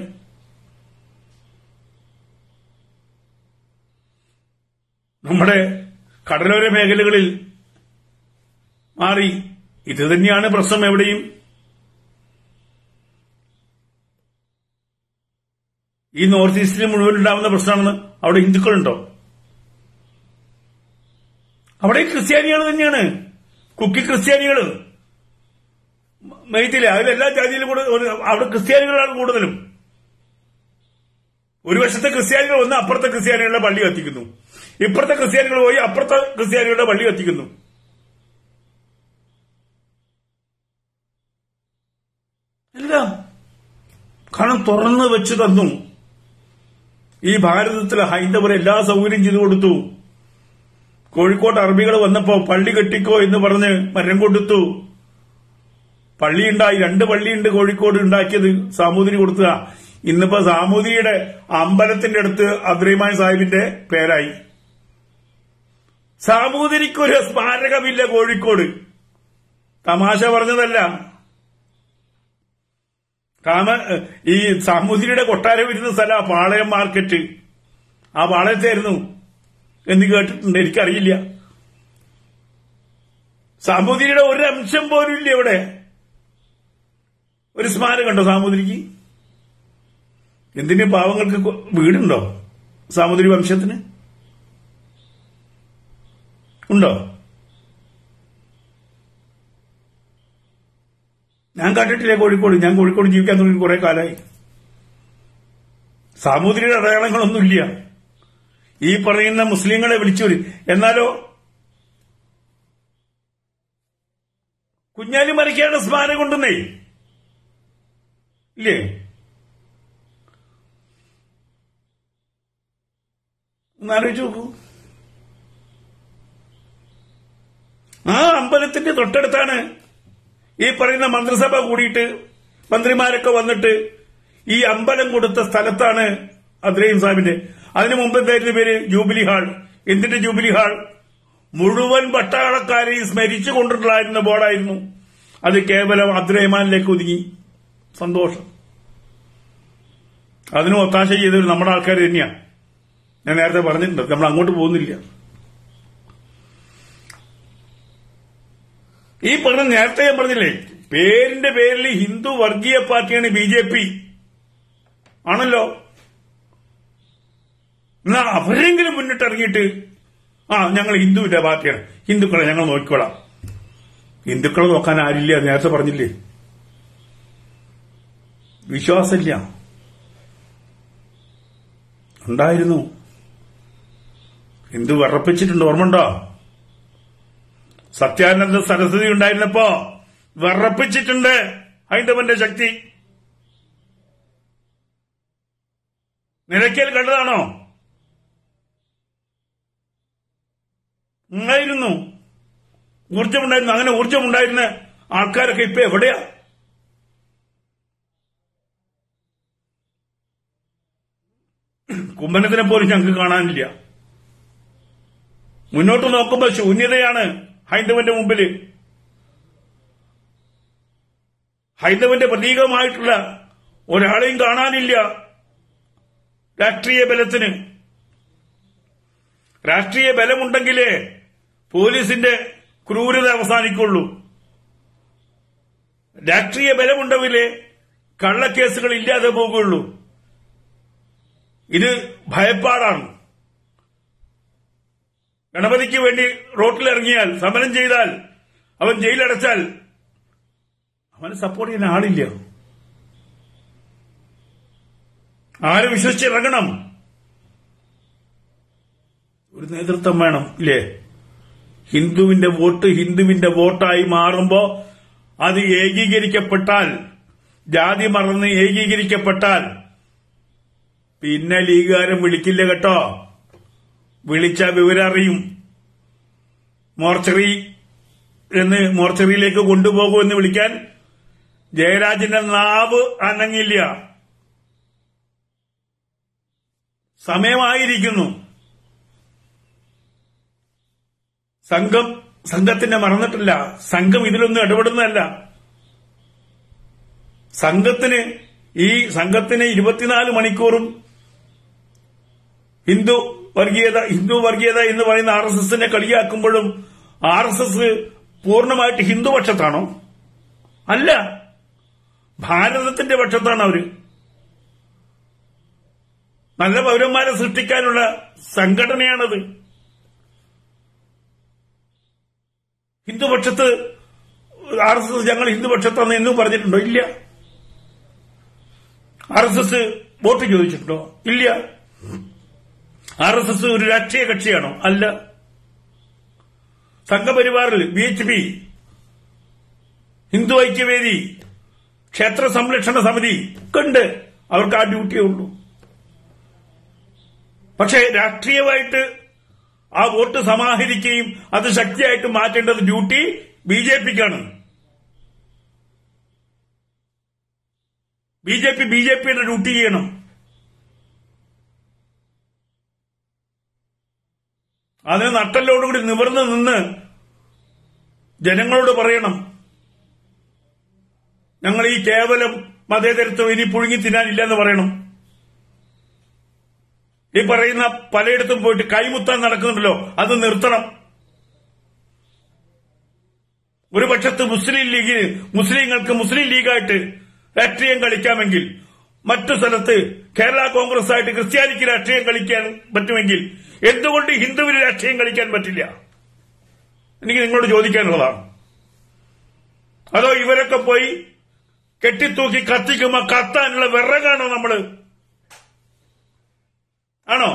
നമ്മുടെ കടലോര മേഖലകളിൽ മാറി ഇത് തന്നെയാണ് പ്രശ്നം എവിടെയും ഈ നോർത്ത് ഈസ്റ്റിൽ മുഴുവൻ ഉണ്ടാവുന്ന പ്രശ്നമാണ് അവിടെ ഹിന്ദുക്കളുണ്ടോ അവിടെ ക്രിസ്ത്യാനികൾ തന്നെയാണ് കുക്കി ക്രിസ്ത്യാനികൾ മെയ്ത്തില്ല അതിലെല്ലാ ജാതിയിലും കൂടെ ഒരു- അവിടെ ക്രിസ്ത്യാനികളാണ് കൂടുതലും ഒരു വശത്തെ ക്രിസ്ത്യാനികൾ വന്ന് അപ്പുറത്തെ ക്രിസ്ത്യാനികളുടെ പള്ളി കത്തിക്കുന്നു ഇപ്പുറത്തെ ക്രിസ്ത്യാനികൾ പോയി അപ്പുറത്തെ ക്രിസ്ത്യാനികളുടെ പള്ളി കത്തിക്കുന്നു എല്ലാം കാരണം തുറന്നു വെച്ച് തന്നു ഈ ഭാരതത്തിലെ ഹൈന്ദവർ എല്ലാ സൗകര്യം ചെയ്തു കൊടുത്തു കോഴിക്കോട്ട് അറബികൾ വന്നപ്പോ പള്ളി കെട്ടിക്കോ എന്ന് പറഞ്ഞ് മരം കൊടുത്തു പള്ളിയുണ്ടായി രണ്ട് പള്ളിയുണ്ട് കോഴിക്കോട് ഉണ്ടാക്കിയത് സാമൂതിരി കൊടുത്തതാ ഇന്നിപ്പോ സാമൂതിരിയുടെ അമ്പലത്തിന്റെ അടുത്ത് അബ്ദുറഹിമാൻ സാഹിബിന്റെ പേരായി സാമൂതിരിക്കൊരു സ്മാരകമില്ല കോഴിക്കോട് തമാശ പറഞ്ഞതല്ല കാമ ഈ സാമൂതിരിയുടെ കൊട്ടാരം വരുന്ന സ്ഥല പാളയം മാർക്കറ്റ് ആ പാളയത്തായിരുന്നു എന്ന് കേട്ടിട്ടുണ്ട് എനിക്കറിയില്ല സാമൂതിരിയുടെ ഒരു അംശം പോലും ഇല്ല ഇവിടെ ഒരു സ്മാരകം ഉണ്ടോ സാമൂതിരിക്ക് എന്തിന് പാവങ്ങൾക്ക് കൊ- വീടുണ്ടോ സാമൂതിരി വംശത്തിന് ഉണ്ടോ ഞാൻ കണ്ടിട്ടില്ലേ കോഴിക്കോട് ഞാൻ കോഴിക്കോട് ജീവിക്കാൻ തുടങ്ങി കുറെ കാലമായി സാമൂതിരിയുടെ അടയാളങ്ങളൊന്നുമില്ല ഈ പറയുന്ന മുസ്ലിങ്ങളെ വിളിച്ചൂരി എന്നാലോ കുഞ്ഞാലി മരക്കാണ് സ്മാരകം കൊണ്ടുവന്നേ ഇല്ലേ ഒന്ന് ആലോചിച്ച് നോക്കൂ ആ അമ്പലത്തിന്റെ തൊട്ടടുത്താണ് ഈ പറയുന്ന മന്ത്രിസഭ കൂടിയിട്ട് മന്ത്രിമാരൊക്കെ വന്നിട്ട് ഈ അമ്പലം കൊടുത്ത സ്ഥലത്താണ് അദ്രൈം സാഹിബിന്റെ അതിനു മുമ്പ് എന്തായിരുന്നു പേര് ജൂബിലി ഹാൾ എന്തിന്റെ ജൂബിലി ഹാൾ മുഴുവൻ പട്ടാളക്കാരെയും സ്മരിച്ചു കൊണ്ടിട്ടുള്ളായിരുന്ന ബോർഡായിരുന്നു അത് കേവലം അദ്രൈമാനിലേക്ക് ഒതുങ്ങി സന്തോഷം അതിനും ഒത്താശ ചെയ്തത് നമ്മുടെ ആൾക്കാർ തന്നെയാണ് ഞാൻ നേരത്തെ പറഞ്ഞിട്ടുണ്ട് നമ്മൾ അങ്ങോട്ട് പോകുന്നില്ല ഈ പറഞ്ഞ നേരത്തെ ഞാൻ പറഞ്ഞില്ലേ പേരിന്റെ പേരിൽ ഹിന്ദു വർഗീയ പാർട്ടിയാണ് ബി ജെ പി ആണല്ലോ എന്നാ അവരെങ്കിലും മുന്നിട്ടിറങ്ങിയിട്ട് ആ ഞങ്ങൾ ഹിന്ദുവിന്റെ പാർട്ടിയാണ് ഹിന്ദുക്കളെ ഞങ്ങൾ നോക്കിക്കോളാം ഹിന്ദുക്കളെ നോക്കാൻ ആരില്ല നേരത്തെ പറഞ്ഞില്ലേ വിശ്വാസമില്ല ഉണ്ടായിരുന്നു ഹിന്ദു വിറപ്പിച്ചിട്ടുണ്ട് ഓർമ്മണ്ടോ സത്യാനന്ദ സരസ്വതി ഉണ്ടായിരുന്നപ്പോ വിറപ്പിച്ചിട്ടുണ്ട് ഹൈന്ദവന്റെ ശക്തി നിലയ്ക്കൽ കണ്ടതാണോ ഉണ്ടായിരുന്നു ഊർജമുണ്ടായിരുന്നു അങ്ങനെ ഊർജമുണ്ടായിരുന്ന ആൾക്കാരൊക്കെ ഇപ്പൊ എവിടെയാ കുംഭനത്തിനെ പോലും ഞങ്ങൾക്ക് കാണാനില്ല മുന്നോട്ട് നോക്കുമ്പോൾ ശൂന്യതയാണ് ഹൈന്ദവന്റെ മുമ്പില് ഹൈന്ദവന്റെ പ്രതീകമായിട്ടുള്ള ഒരാളെയും കാണാനില്ല രാഷ്ട്രീയ ബലത്തിന് രാഷ്ട്രീയ ബലമുണ്ടെങ്കിലേ പോലീസിന്റെ ക്രൂരത അവസാനിക്കുള്ളൂ രാഷ്ട്രീയ ബലമുണ്ടെങ്കിലേ കള്ളക്കേസുകൾ ഇല്ലാതെ പോകുള്ളൂ ഇത് ഭയപ്പാടാണ് ഗണപതിക്ക് വേണ്ടി റോട്ടിലിറങ്ങിയാൽ സമരം ചെയ്താൽ അവൻ ജയിലടച്ചാൽ അവന് സപ്പോർട്ട് ചെയ്യാൻ ആളില്ല ആര് വിശ്വസിച്ചിറങ്ങണം ഒരു നേതൃത്വം വേണം ഇല്ലേ ഹിന്ദുവിന്റെ വോട്ട് ഹിന്ദുവിന്റെ വോട്ടായി മാറുമ്പോ അത് ഏകീകരിക്കപ്പെട്ടാൽ ജാതി മറന്ന് ഏകീകരിക്കപ്പെട്ടാൽ പിന്നെ ലീഗുകാരൻ വിളിക്കില്ല കേട്ടോ വിളിച്ച വിവരം അറിയും മോർച്ചറി എന്ന് മോർച്ചറിയിലേക്ക് കൊണ്ടുപോകൂ എന്ന് വിളിക്കാൻ ജയരാജന്റെ നാവ് അനങ്ങില്ല സമയമായിരിക്കുന്നു സംഘം സംഘത്തിനെ മറന്നിട്ടില്ല സംഘം ഇതിലൊന്നും ഇടപെടുന്നതല്ല സംഘത്തിന് ഈ സംഘത്തിന് ഇരുപത്തിനാല് മണിക്കൂറും ഹിന്ദു വർഗീയത ഹിന്ദു വർഗീയത എന്ന് പറയുന്ന ആർ എസ് എസിനെ കളിയാക്കുമ്പോഴും ആർ എസ് എസ് പൂർണ്ണമായിട്ട് ഹിന്ദുപക്ഷത്താണോ അല്ല ഭാരതത്തിന്റെ പക്ഷത്താണ് അവര് നല്ല പൗരന്മാരെ സൃഷ്ടിക്കാനുള്ള സംഘടനയാണത് ഹിന്ദുപക്ഷത്ത് ആർ എസ് എസ് ഞങ്ങൾ ഹിന്ദുപക്ഷത്താന്ന് എന്നും പറഞ്ഞിട്ടുണ്ടോ ഇല്ല ആർ എസ് എസ് വോട്ട് ചോദിച്ചിട്ടുണ്ടോ ഇല്ല ആർ എസ് എസ് ഒരു രാഷ്ട്രീയ കക്ഷിയാണോ അല്ല സംഘപരിവാറിൽ B H P Hindu Aikyavedi Kshetra Samrakshana സമിതി ഒക്കെ ഉണ്ട് അവർക്ക് ആ ഡ്യൂട്ടിയേ ഉള്ളൂ പക്ഷേ രാഷ്ട്രീയമായിട്ട് ആ വോട്ട് സമാഹരിക്കുകയും അത് ശക്തിയായിട്ട് മാറ്റേണ്ടത് ഡ്യൂട്ടി ബി ജെ പിക്കാണ് B J P B J പിയുടെ ഡ്യൂട്ടി ചെയ്യണം അതിന് നട്ടലോടുകൂടി നിവർന്ന് നിന്ന് ജനങ്ങളോട് പറയണം ഞങ്ങൾ ഈ കേവലം മതേതരത്വം ഇനി പുഴുങ്ങി തിന്നാനില്ല എന്ന് പറയണം ഈ പറയുന്ന പലയിടത്തും പോയിട്ട് കൈമുത്താൻ നടക്കുന്നുണ്ടല്ലോ അത് നിർത്തണം ഒരു പക്ഷത്ത് മുസ്ലിം ലീഗ് മുസ്ലിങ്ങൾക്ക് മുസ്ലിം ലീഗായിട്ട് രാഷ്ട്രീയം കളിക്കാമെങ്കിൽ മറ്റു സ്ഥലത്ത് കേരള കോൺഗ്രസ് ആയിട്ട് ക്രിസ്ത്യാനിക്ക് രാഷ്ട്രീയം കളിക്കാൻ പറ്റുമെങ്കിൽ എന്തുകൊണ്ട് ഹിന്ദുവിന് രാഷ്ട്രീയം കളിക്കാൻ പറ്റില്ല എനിക്ക് നിങ്ങളോട് ചോദിക്കാനുള്ളതാണ് അതോ ഇവരൊക്കെ പോയി കെട്ടിത്തൂക്കി കത്തിക്കുമ്പോ കത്താനുള്ള വിറകാണോ നമ്മള് ആണോ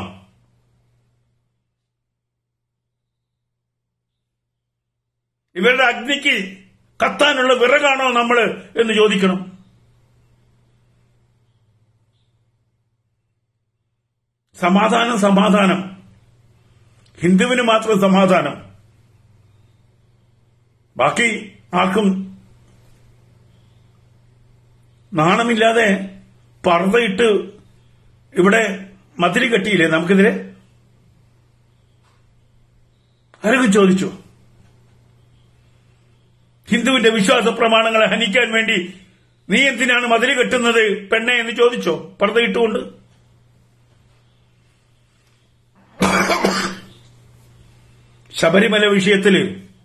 ഇവരുടെ അഗ്നിക്ക് കത്താനുള്ള വിറകാണോ നമ്മള് എന്ന് ചോദിക്കണം സമാധാനം സമാധാനം ഹിന്ദുവിന് മാത്രം സമാധാനം ബാക്കി ആർക്കും നാണമില്ലാതെ പർദ്ദയിട്ട് ഇവിടെ മതിരി കെട്ടിയില്ലേ നമുക്കെതിരെ ആരൊക്കെ ചോദിച്ചു ഹിന്ദുവിന്റെ വിശ്വാസ പ്രമാണങ്ങളെ ഹനിക്കാൻ വേണ്ടി നീ എന്തിനാണ് മതില് കെട്ടുന്നത് പെണ്ണെ എന്ന് ചോദിച്ചോ പർദ്ദയിട്ടുകൊണ്ട് ശബരിമല വിഷയത്തില്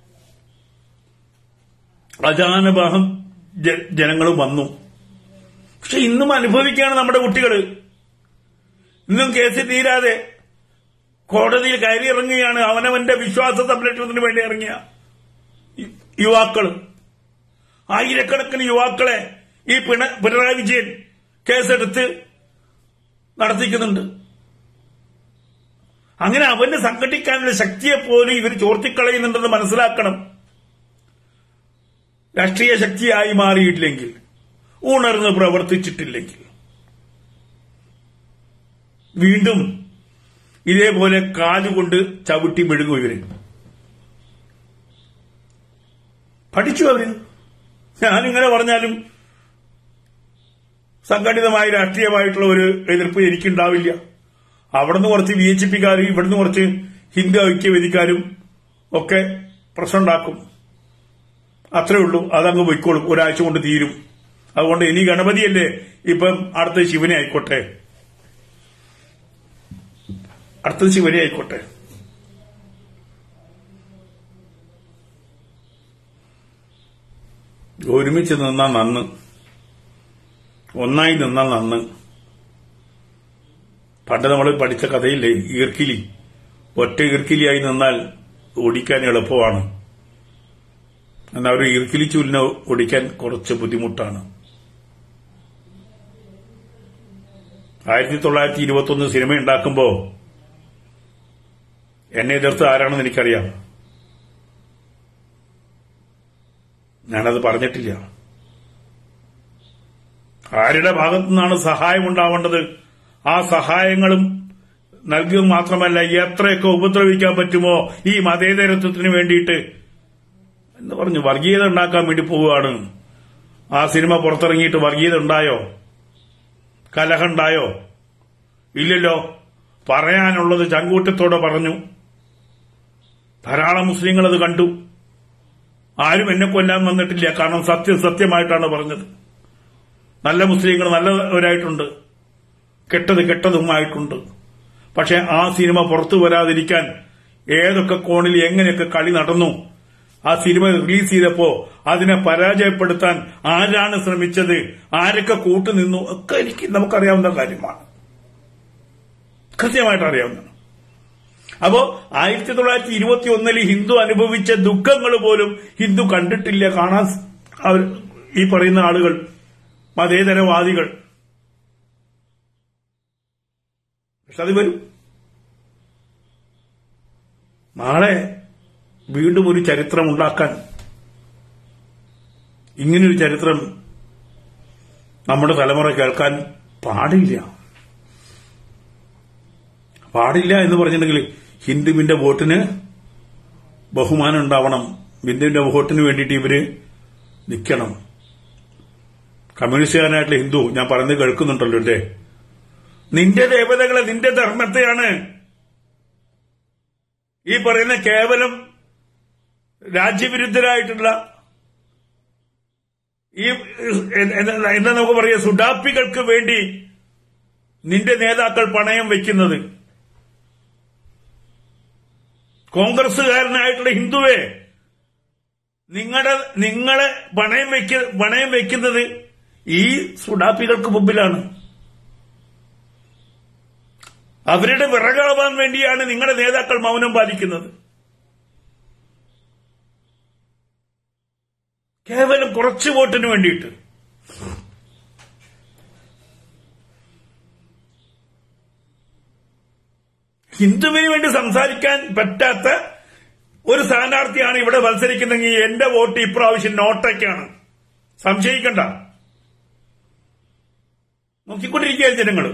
അജാനബാഹം ജനങ്ങൾ വന്നു പക്ഷെ ഇന്നും അനുഭവിക്കുകയാണ് നമ്മുടെ കുട്ടികൾ ഇന്നും കേസ് തീരാതെ കോടതിയിൽ കയറി ഇറങ്ങുകയാണ് അവനവന്റെ വിശ്വാസ സംരക്ഷണത്തിന് വേണ്ടി ഇറങ്ങിയ യുവാക്കൾ ആയിരക്കണക്കിന് യുവാക്കളെ ഈ പിണ പിണറായി വിജയൻ കേസെടുത്ത് നടത്തിക്കുന്നുണ്ട് അങ്ങനെ അവന് സംഘടിക്കാനുള്ള ശക്തിയെ പോലും ഇവർ ചോർത്തിക്കളയുന്നുണ്ടെന്ന് മനസ്സിലാക്കണം രാഷ്ട്രീയ ശക്തിയായി മാറിയിട്ടില്ലെങ്കിൽ ഉണർന്ന് പ്രവർത്തിച്ചിട്ടില്ലെങ്കിൽ വീണ്ടും ഇതേപോലെ കാലുകൊണ്ട് ചവിട്ടി മെഴുകും ഇവര് പഠിച്ചു അവര് ഞാനിങ്ങനെ പറഞ്ഞാലും സംഘടിതമായ രാഷ്ട്രീയമായിട്ടുള്ള ഒരു എതിർപ്പ് എനിക്കുണ്ടാവില്ല അവിടുന്ന് കുറച്ച് വി എച്ച് പിക്കാരും ഇവിടുന്ന് കുറച്ച് ഹിന്ദു ഐക്യവേദിക്കാരും ഒക്കെ പ്രശ്നമുണ്ടാക്കും അത്രേ ഉള്ളൂ അതങ്ങ് പൊയ്ക്കോളും ഒരാഴ്ച കൊണ്ട് തീരും അതുകൊണ്ട് ഇനി ഗണപതിയല്ലേ ഇപ്പം അടുത്ത ശിവനെ ആയിക്കോട്ടെ അടുത്തത് ശിവനെ ആയിക്കോട്ടെ ഒരുമിച്ച് നിന്നാൽ നന്ന് ഒന്നായി നിന്നാൽ നന്ന് പണ്ട് നമ്മൾ പഠിച്ച കഥയില്ലേ ഈർക്കിലി ഒറ്റ ഈർക്കിലിയായി നിന്നാൽ ഓടിക്കാൻ എളുപ്പമാണ് എന്നാൽ ഒരു ഈർക്കിലി ചൂലിനെ ഓടിക്കാൻ കുറച്ച് ബുദ്ധിമുട്ടാണ് ആയിരത്തി തൊള്ളായിരത്തി ഇരുപത്തൊന്ന് സിനിമ ഉണ്ടാക്കുമ്പോ എന്നെ എതിർത്ത് ആരാണെന്ന് എനിക്കറിയാം ഞാനത് പറഞ്ഞിട്ടില്ല ആരുടെ ഭാഗത്തു നിന്നാണ് സഹായം ഉണ്ടാവേണ്ടത് ആ സഹായങ്ങളും നൽകുക മാത്രമല്ല എത്രയൊക്കെ ഉപദ്രവിക്കാൻ പറ്റുമോ ഈ മതേതരത്വത്തിന് വേണ്ടിയിട്ട് എന്ന് പറഞ്ഞു വർഗീയത ഉണ്ടാക്കാൻ വേണ്ടി പോവുകയാണ് ആ സിനിമ പുറത്തിറങ്ങിയിട്ട് വർഗീയത ഉണ്ടായോ കലഹമുണ്ടായോ ഇല്ലല്ലോ പറയാനുള്ളത് ചങ്കൂറ്റത്തോടെ പറഞ്ഞു ധാരാളം മുസ്ലിങ്ങൾ അത് കണ്ടു ആരും എന്നെ കൊല്ലാൻ വന്നിട്ടില്ല കാരണം സത്യം സത്യമായിട്ടാണ് പറഞ്ഞത് നല്ല മുസ്ലിങ്ങൾ നല്ലവരായിട്ടുണ്ട് കെട്ടത് കെട്ടതുമായിട്ടുണ്ട് പക്ഷെ ആ സിനിമ പുറത്തു വരാതിരിക്കാൻ ഏതൊക്കെ കോണിൽ എങ്ങനെയൊക്കെ കളി നടന്നു ആ സിനിമ റിലീസ് ചെയ്തപ്പോ അതിനെ പരാജയപ്പെടുത്താൻ ആരാണ് ശ്രമിച്ചത് ആരൊക്കെ കൂട്ടുനിന്നു ഒക്കെ എനിക്ക് നമുക്കറിയാവുന്ന കാര്യമാണ് കൃത്യമായിട്ട് അറിയാവുന്നതാണ് അപ്പോ ആയിരത്തി തൊള്ളായിരത്തി ഇരുപത്തി ഒന്നിൽ ഹിന്ദു അനുഭവിച്ച ദുഃഖങ്ങൾ പോലും ഹിന്ദു കണ്ടിട്ടില്ല കാണാൻ അവർ ഈ പറയുന്ന ആളുകൾ മതേതരവാദികൾ പക്ഷെ അത് വരും നാളെ വീണ്ടും ഒരു ചരിത്രം ഉണ്ടാക്കാൻ ഇങ്ങനൊരു ചരിത്രം നമ്മുടെ തലമുറ കേൾക്കാൻ പാടില്ല പാടില്ല എന്ന് പറഞ്ഞിട്ടുണ്ടെങ്കിൽ ഹിന്ദുവിന്റെ വോട്ടിന് ബഹുമാനം ഉണ്ടാവണം ഹിന്ദുവിന്റെ വോട്ടിന് വേണ്ടിയിട്ട് ഇവര് നിൽക്കണം കമ്മ്യൂണിസ്റ്റുകാരനായിട്ടുള്ള ഹിന്ദു ഞാൻ പറയുന്നത് കേൾക്കുന്നുണ്ടല്ലോ എന്റെ നിന്റെ ദേവതകളെ നിന്റെ ധർമ്മത്തെയാണ് ഈ പറയുന്ന കേവലം രാജ്യവിരുദ്ധരായിട്ടുള്ള ഈ എന്താ നമുക്ക് പറയാ സുഡാപ്പികൾക്ക് വേണ്ടി നിന്റെ നേതാക്കൾ പണയം വയ്ക്കുന്നത് കോൺഗ്രസുകാരനായിട്ടുള്ള ഹിന്ദുവേ നിങ്ങളുടെ നിങ്ങളെ പണയം വെക്ക പണയം വെക്കുന്നത് ഈ സുഡാപ്പികൾക്ക് മുമ്പിലാണ് അവരുടെ വിറകാവാൻ വേണ്ടിയാണ് നിങ്ങളുടെ നേതാക്കൾ മൗനം പാലിക്കുന്നത് കേവലം കുറച്ച് വോട്ടിന് വേണ്ടിയിട്ട് ഹിന്ദുവിന് വേണ്ടി സംസാരിക്കാൻ പറ്റാത്ത ഒരു സ്ഥാനാർത്ഥിയാണ് ഇവിടെ മത്സരിക്കുന്നെങ്കിൽ എന്റെ വോട്ട് ഇപ്രാവശ്യം നോട്ടയ്ക്കാണ് സംശയിക്കണ്ട നോക്കിക്കൊണ്ടിരിക്കുകയാണ് ജനങ്ങൾ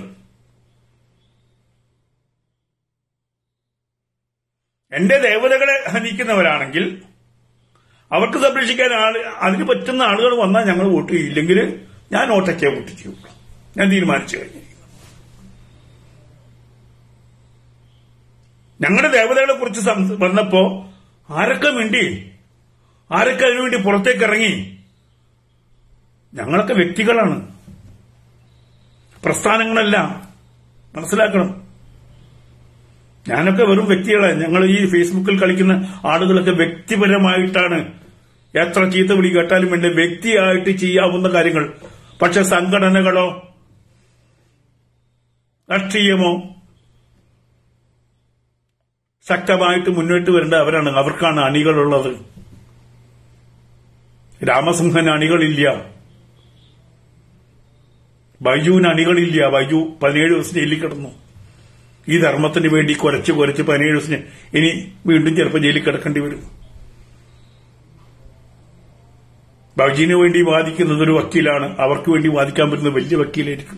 എന്റെ ദേവതകളെ ഹനിക്കുന്നവരാണെങ്കിൽ അവർക്ക് സംരക്ഷിക്കാൻ ആള് അതിന് പറ്റുന്ന ആളുകൾ വന്നാൽ ഞങ്ങൾ വോട്ട് ചെയ്യില്ലെങ്കിൽ ഞാൻ ഓട്ടയ്ക്കേ വോട്ട് ചെയ്യുള്ളൂ ഞാൻ തീരുമാനിച്ചു കഴിഞ്ഞു ഞങ്ങളുടെ ദേവതകളെ കുറിച്ച് സം- വന്നപ്പോ ആരൊക്കെ വേണ്ടി ആരൊക്കെ അതിനുവേണ്ടി പുറത്തേക്ക് ഇറങ്ങി ഞങ്ങളൊക്കെ വ്യക്തികളാണ് പ്രസ്ഥാനങ്ങളല്ല മനസ്സിലാക്കണം ഞാനൊക്കെ വെറും വ്യക്തികളാണ് ഞങ്ങൾ ഈ ഫേസ്ബുക്കിൽ കളിക്കുന്ന ആളുകളൊക്കെ വ്യക്തിപരമായിട്ടാണ് എത്ര ചീത്ത വിളി കേട്ടാലും വേണ്ട വ്യക്തിയായിട്ട് ചെയ്യാവുന്ന കാര്യങ്ങൾ പക്ഷെ സംഘടനകളോ രാഷ്ട്രീയമോ ശക്തമായിട്ട് മുന്നോട്ട് വരേണ്ട അവരാണ് അവർക്കാണ് അണികളുള്ളത് രാമസിംഹൻ അണികളില്ല ബൈജുവിന് അണികളില്ല ബൈജു പതിനേഴ് ദിവസം ജയിലിൽ കിടന്നു ഈ ധർമ്മത്തിന് വേണ്ടി കുരച്ച് കുരച്ച് പതിനേഴ് ദിവസം ഇനി വീണ്ടും ചിലപ്പോൾ ജയിലിൽ കിടക്കേണ്ടി വരും ബൈജുവിന് വേണ്ടി വാദിക്കുന്നത് ഒരു വക്കീലാണ് അവർക്ക് വേണ്ടി വാദിക്കാൻ പറ്റുന്ന വലിയ വക്കീലായിരിക്കും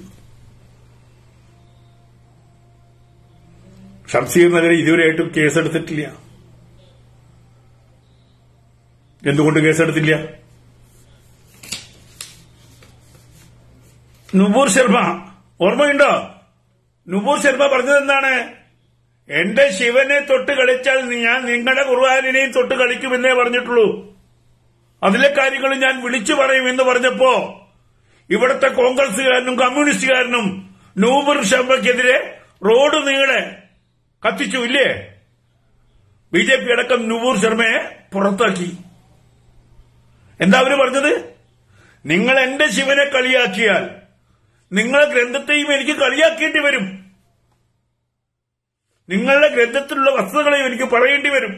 ഷംസീർ നഗരം ഇതുവരെയായിട്ടും കേസെടുത്തിട്ടില്ല എന്തുകൊണ്ട് കേസെടുത്തില്ല നുപൂർ ശർമ്മ ഓർമ്മയുണ്ടോ നുപൂർ ശർമ്മ പറഞ്ഞത് എന്താണ് എന്റെ ശിവനെ തൊട്ട് കളിച്ചാൽ ഞാൻ നിങ്ങളുടെ കുർബാനിനെയും തൊട്ട് കളിക്കുമെന്നേ പറഞ്ഞിട്ടുള്ളൂ അതിലെ കാര്യങ്ങൾ ഞാൻ വിളിച്ചു പറയും എന്ന് പറഞ്ഞപ്പോ ഇവിടുത്തെ കോൺഗ്രസുകാരനും കമ്മ്യൂണിസ്റ്റുകാരനും നൂപുർ ശർമ്മയ്ക്കെതിരെ റോഡ് നീളെ കത്തിച്ചു ഇല്ലേ ബി ജെ പി അടക്കം നുപൂർ ശർമ്മയെ പുറത്താക്കി എന്താ അവര് പറഞ്ഞത് നിങ്ങൾ എന്റെ ശിവനെ കളിയാക്കിയാൽ നിങ്ങളെ ഗ്രന്ഥത്തെയും എനിക്ക് കളിയാക്കേണ്ടി വരും നിങ്ങളുടെ ഗ്രന്ഥത്തിലുള്ള വസ്തുതകളെയും എനിക്ക് പറയേണ്ടി വരും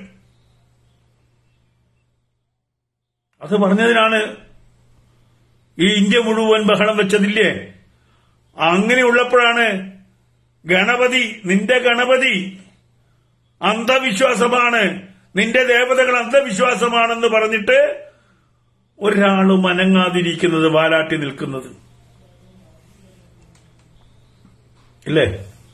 അത് പറഞ്ഞതിനാണ് ഈ ഇന്ത്യ മുഴുവൻ ബഹളം വെച്ചതില്ലേ അങ്ങനെയുള്ളപ്പോഴാണ് ഗണപതി നിന്റെ ഗണപതി അന്ധവിശ്വാസമാണ് നിന്റെ ദേവതകൾ അന്ധവിശ്വാസമാണെന്ന് പറഞ്ഞിട്ട് ഒരാളും അനങ്ങാതിരിക്കുന്നത് വാലാട്ടി നിൽക്കുന്നത് ഇല്ലേ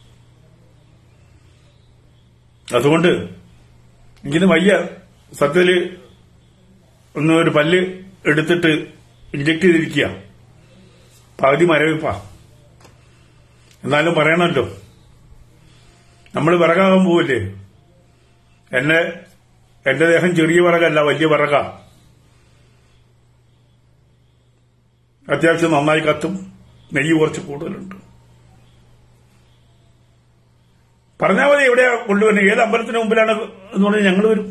അതുകൊണ്ട് ഇങ്ങനെ വയ്യ സത്യത്തില് ഒന്ന് ഒരു പല്ല് എടുത്തിട്ട് ഇഞ്ചക്ട് ചെയ്തിരിക്കുക പകുതി മരവിപ്പാ എന്നാലും പറയണമല്ലോ നമ്മൾ വിറകാകാൻ പോവില്ലേ എന്നെ എന്റെ ദേഹം ചെറിയ വിറകല്ല വലിയ വിറക അത്യാവശ്യം നന്നായി കത്തും നെയ്യ് കുറച്ച് കൂടുതലുണ്ട് പറഞ്ഞാൽ മതി എവിടെയാ കൊണ്ടുവരുന്നത് ഏത് അമ്പലത്തിന് മുമ്പിലാണ് എന്ന് പറഞ്ഞാൽ ഞങ്ങൾ വരും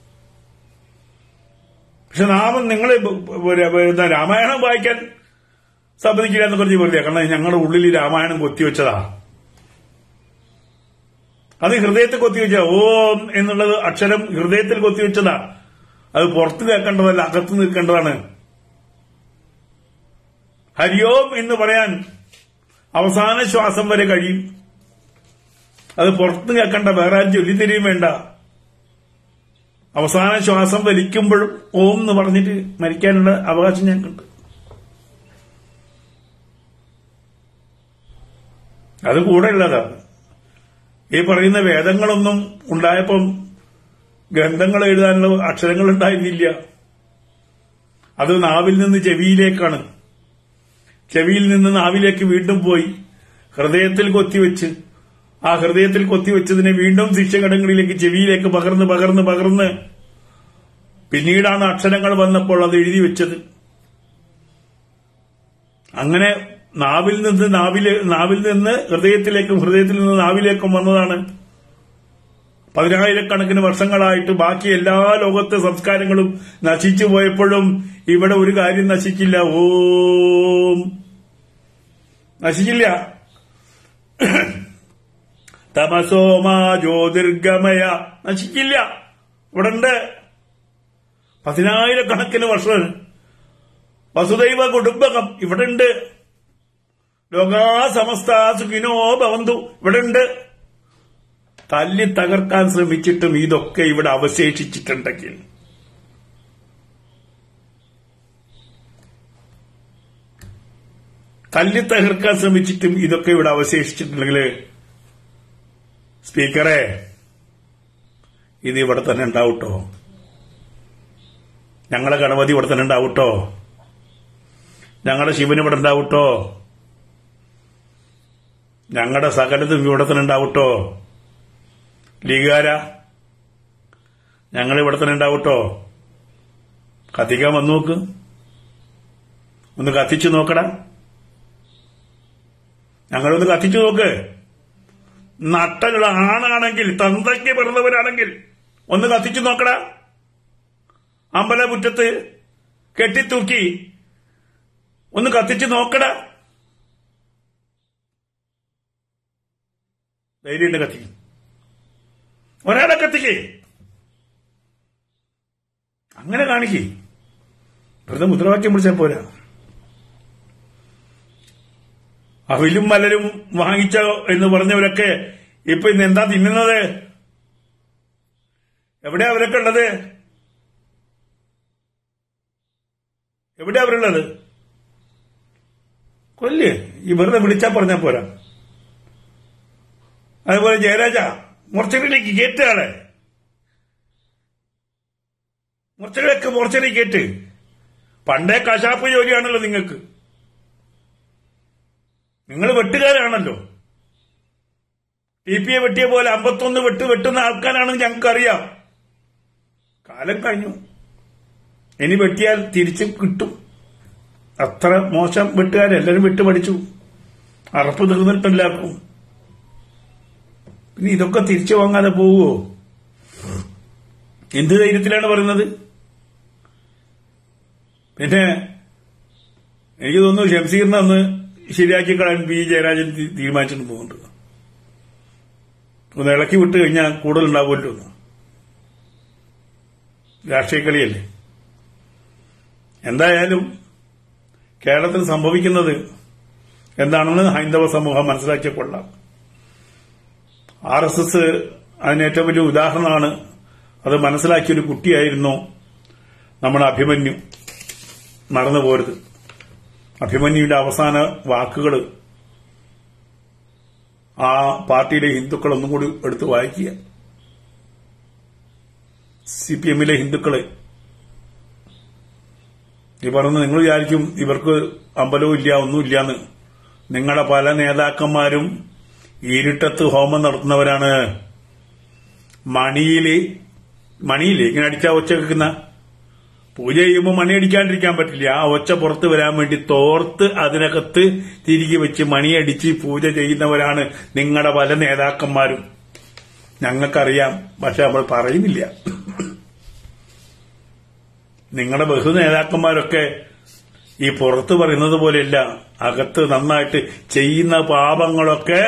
പക്ഷെ നാമം നിങ്ങൾ എന്താ രാമായണം വായിക്കാൻ സമ്മതിക്കില്ല എന്ന് പറഞ്ഞ് വെറുതെ കാരണം ഞങ്ങളുടെ ഉള്ളിൽ ഈ രാമായണം കൊത്തിവെച്ചതാ അത് ഹൃദയത്തിൽ കൊത്തിവെച്ച ഓം എന്നുള്ളത് അക്ഷരം ഹൃദയത്തിൽ കൊത്തിവെച്ചതാ അത് പുറത്ത് കേൾക്കേണ്ടതല്ല അകത്ത് നിൽക്കേണ്ടതാണ് ഹരിയോം എന്ന് പറയാൻ അവസാന ശ്വാസം വരെ കഴിയും അത് പുറത്ത് കേൾക്കേണ്ട വേറെ ആരും ചൊല്ലിത്തരികയും വേണ്ട അവസാന ശ്വാസം വലിക്കുമ്പോഴും ഓം എന്ന് പറഞ്ഞിട്ട് മരിക്കാനുള്ള അവകാശം ഞങ്ങൾക്കുണ്ട് അത് കൂടെ ഉള്ളതാണ് ഈ പറയുന്ന വേദങ്ങളൊന്നും ഉണ്ടായപ്പം ഗ്രന്ഥങ്ങൾ എഴുതാനുള്ള അക്ഷരങ്ങൾ ഉണ്ടായിരുന്നില്ല അത് നാവിൽ നിന്ന് ചെവിയിലേക്കാണ് ചെവിയിൽ നിന്ന് നാവിലേക്ക് വീണ്ടും പോയി ഹൃദയത്തിൽ കൊത്തിവെച്ച് ആ ഹൃദയത്തിൽ കൊത്തിവെച്ചതിനെ വീണ്ടും ശിക്ഷഘടങ്ങളിലേക്ക് ചെവിയിലേക്ക് പകർന്ന് പകർന്ന് പകർന്ന് പിന്നീടാണ് അക്ഷരങ്ങൾ വന്നപ്പോൾ അത് എഴുതി വെച്ചത് അങ്ങനെ നാവിൽ നിന്ന് നാവില് നാവിൽ നിന്ന് ഹൃദയത്തിലേക്കും ഹൃദയത്തിൽ നിന്ന് നാവിലേക്കും വന്നതാണ് പതിനായിരക്കണക്കിന് വർഷങ്ങളായിട്ട് ബാക്കി എല്ലാ ലോകത്തെ സംസ്കാരങ്ങളും നശിച്ചു പോയപ്പോഴും ഇവിടെ ഒരു കാര്യം നശിക്കില്ല ഓം നശിക്കില്ല തമസോമാ ജ്യോതിർഗമയ നശിക്കില്ല ഇവിടെ ഉണ്ട് പതിനായിരക്കണക്കിന് വർഷം വസുദൈവ കുടുംബകം ഇവിടെ ഉണ്ട് ലോകാ സമസ്ത സുഖിനോ ഭവന്തു ഇവിടെ ഉണ്ട് തല്ലി തകർക്കാൻ ശ്രമിച്ചിട്ടും ഇതൊക്കെ ഇവിടെ അവശേഷിച്ചിട്ടുണ്ടെങ്കിൽ തല്ലി തകർക്കാൻ ശ്രമിച്ചിട്ടും ഇതൊക്കെ ഇവിടെ അവശേഷിച്ചിട്ടുണ്ടെങ്കിൽ സ്പീക്കറെ ഇത് ഇവിടെ തന്നെ ഉണ്ടാവട്ടോ ഞങ്ങളെ ഗണപതി ഇവിടെ തന്നെ ഉണ്ടാവട്ടോ ഞങ്ങളുടെ ശിവൻ ഇവിടെ ഉണ്ടാവട്ടോ ഞങ്ങളുടെ സകലതും ഇവിടെ തന്നെ ഉണ്ടാവട്ടോ ലീഗാര ഞങ്ങൾ ഇവിടെ തന്നെ ഉണ്ടാവട്ടോ കത്തിക്കാൻ വന്നു നോക്ക് ഒന്ന് കത്തിച്ചു നോക്കടാ ഞങ്ങളൊന്ന് കത്തിച്ചു നോക്ക് നട്ടലുള്ള ആണാണെങ്കിൽ തന്തയ്ക്ക് പിറന്നവരാണെങ്കിൽ ഒന്ന് കത്തിച്ചു നോക്കടാ അമ്പലമുറ്റത്ത് കെട്ടിത്തൂക്കി ഒന്ന് കത്തിച്ചു നോക്കടാ ധൈര്യമുണ്ട് കത്തിക്കും ഒരാളെ കത്തിക്കേ അങ്ങനെ കാണിക്കേ വെറുതെ മുദ്രാവാക്യം പിടിച്ചാൽ പോരാ അവിലും മലരും വാങ്ങിച്ചോ എന്ന് പറഞ്ഞവരൊക്കെ ഇപ്പൊ ഇന്ന് എന്താ തിന്നുന്നത് എവിടെയാ അവരൊക്കെ ഉള്ളത് എവിടെയാ അവരുള്ളത് കൊല്ലേ ഈ വെറുതെ വിളിച്ചാ പറഞ്ഞാ പോരാ അതുപോലെ ജയരാജ മോർച്ചറിയിലേക്ക് കയറ്റുകയാണ് മോർച്ചറിയൊക്കെ മോർച്ചറി കയറ്റ് പണ്ടേ കശാപ്പ് ജോലിയാണല്ലോ നിങ്ങൾക്ക് നിങ്ങൾ വെട്ടുകാരാണല്ലോ ടി പി എ വെട്ടിയ പോലെ അമ്പത്തൊന്ന് വെട്ട് വെട്ടുന്ന ആൾക്കാരാണെന്ന് ഞങ്ങൾക്കറിയാം കാലം കഴിഞ്ഞു ഇനി വെട്ടിയാൽ തിരിച്ചു കിട്ടും അത്ര മോശം വെട്ടുകാരെല്ലാരും വെട്ട് പഠിച്ചു അറപ്പ് തീർന്നിട്ടെല്ലാവർക്കും പിന്നെ ഇതൊക്കെ തിരിച്ചു വാങ്ങാതെ പോവുമോ എന്ത് ധൈര്യത്തിലാണ് പറയുന്നത് പിന്നെ എനിക്ക് തോന്നുന്നു ഷംസീറിനെ ഒന്ന് ശരിയാക്കി കളയാൻ പി ജയരാജൻ തീ- തീരുമാനിച്ചിട്ട് പോകുന്നുണ്ട് ഒന്ന് ഇളക്കി വിട്ട് കഴിഞ്ഞാൽ കൂടുതൽ ഉണ്ടാവുമല്ലോ എന്ന്. രാഷ്ട്രീയ കളിയല്ലേ എന്തായാലും കേരളത്തിൽ സംഭവിക്കുന്നത് എന്താണെന്ന് ഹൈന്ദവ സമൂഹം മനസ്സിലാക്കിയ കൊള്ളാം ആർ എസ് എസ് അതിന് ഏറ്റവും വലിയ ഉദാഹരണമാണ് അത് മനസ്സിലാക്കിയൊരു കുട്ടിയായിരുന്നു നമ്മുടെ അഭിമന്യു മറന്നു പോരുത് അഭിമന്യുവിന്റെ അവസാന വാക്കുകൾ ആ പാർട്ടിയിലെ ഹിന്ദുക്കൾ ഒന്നും കൂടി എടുത്ത് വായിക്കുക സി പി എമ്മിലെ ഹിന്ദുക്കള് ഈ പറഞ്ഞ് നിങ്ങൾ വിചാരിക്കും ഇവർക്ക് അമ്പലവും ഇല്ല ഒന്നുമില്ലാന്ന് നിങ്ങളുടെ പല നേതാക്കന്മാരും ഇരുട്ടത്ത് ഹോമം നടത്തുന്നവരാണ് മണിയില് മണിയില് ഇങ്ങനെ അടിച്ചാ ഒച്ച കേൾക്കുന്ന പൂജ ചെയ്യുമ്പോൾ മണി അടിക്കാണ്ടിരിക്കാൻ പറ്റില്ല ആ ഒച്ച പുറത്ത് വരാൻ വേണ്ടി തോർത്ത് അതിനകത്ത് തിരികെ വെച്ച് മണിയടിച്ച് പൂജ ചെയ്യുന്നവരാണ് നിങ്ങളുടെ പല നേതാക്കന്മാരും ഞങ്ങൾക്കറിയാം പക്ഷെ നമ്മൾ പറയുന്നില്ല നിങ്ങളുടെ ബഹു നേതാക്കന്മാരൊക്കെ ഈ പുറത്ത് പറയുന്നത് പോലെയല്ല അകത്ത് നന്നായിട്ട് ചെയ്യുന്ന പാപങ്ങളൊക്കെ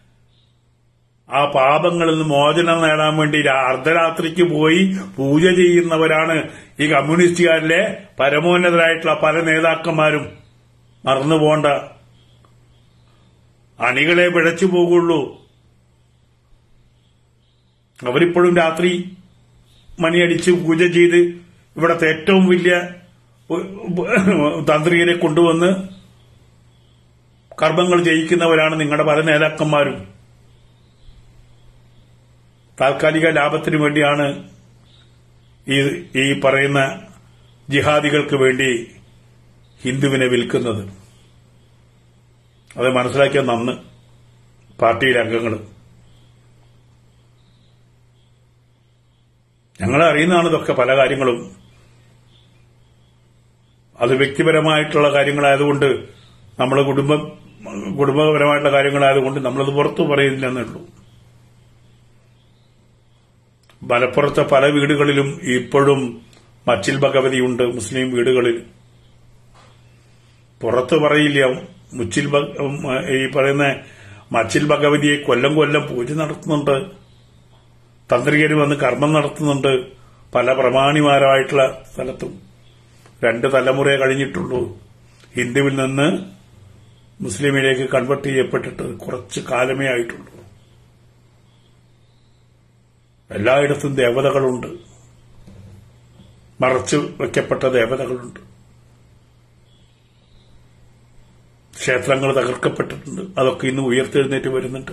ആ പാപങ്ങളിൽ നിന്ന് മോചനം നേടാൻ വേണ്ടി രാ- അർദ്ധരാത്രിക്ക് പോയി പൂജ ചെയ്യുന്നവരാണ് ഈ കമ്മ്യൂണിസ്റ്റുകാരിലെ പരമോന്നതരായിട്ടുള്ള പല നേതാക്കന്മാരും മറന്നു പോണ്ട അണികളെ പിഴച്ചു പോകുള്ളൂ അവരിപ്പോഴും രാത്രി മണിയടിച്ച് പൂജ ചെയ്ത് ഇവിടത്തെ ഏറ്റവും വലിയ ഉ- തന്ത്രിയെ കൊണ്ടുവന്ന് കർമ്മങ്ങൾ ചെയ്യിക്കുന്നവരാണ് നിങ്ങളുടെ പല നേതാക്കന്മാരും താൽക്കാലിക ലാഭത്തിന് വേണ്ടിയാണ് ഈ ഈ പറയുന്ന ജിഹാദികൾക്ക് വേണ്ടി ഹിന്ദുവിനെ വിൽക്കുന്നത് അത് മനസ്സിലാക്കിയ നന്ന് പാർട്ടിയിലെ അംഗങ്ങൾ ഞങ്ങൾ അറിയുന്നതാണ് ഇതൊക്കെ പല കാര്യങ്ങളും അത് വ്യക്തിപരമായിട്ടുള്ള കാര്യങ്ങളായതുകൊണ്ട് നമ്മളെ കുടുംബം കുടുംബപരമായിട്ടുള്ള കാര്യങ്ങളായതുകൊണ്ട് നമ്മളത് പുറത്തു പറയുന്നില്ലെന്നേ ഉള്ളൂ മലപ്പുറത്തെ പല വീടുകളിലും ഇപ്പോഴും മച്ചിൽ ഭഗവതിയുണ്ട് മുസ്ലിം വീടുകളിൽ പുറത്ത് പറയില്ല മുച്ചിൽ ഭഗ- ഉം, ഈ പറയുന്ന മച്ചിൽ ഭഗവതിയെ കൊല്ലം കൊല്ലം പൂജ നടത്തുന്നുണ്ട് തന്ത്രികര് വന്ന് കർമ്മം നടത്തുന്നുണ്ട് പല പ്രമാണിമാരായിട്ടുള്ള സ്ഥലത്തും രണ്ട് തലമുറയെ കഴിഞ്ഞിട്ടുള്ളൂ ഹിന്ദുവിൽ നിന്ന് മുസ്ലിമിലേക്ക് കൺവെർട്ട് ചെയ്യപ്പെട്ടിട്ട് കുറച്ച് കാലമേ ആയിട്ടുള്ളൂ എല്ലായിടത്തും ദേവതകളുണ്ട് മറച്ചു വയ്ക്കപ്പെട്ട ദേവതകളുണ്ട് ക്ഷേത്രങ്ങൾ തകർക്കപ്പെട്ടിട്ടുണ്ട് അതൊക്കെ ഇന്ന് ഉയർത്തെഴുന്നേറ്റ് വരുന്നുണ്ട്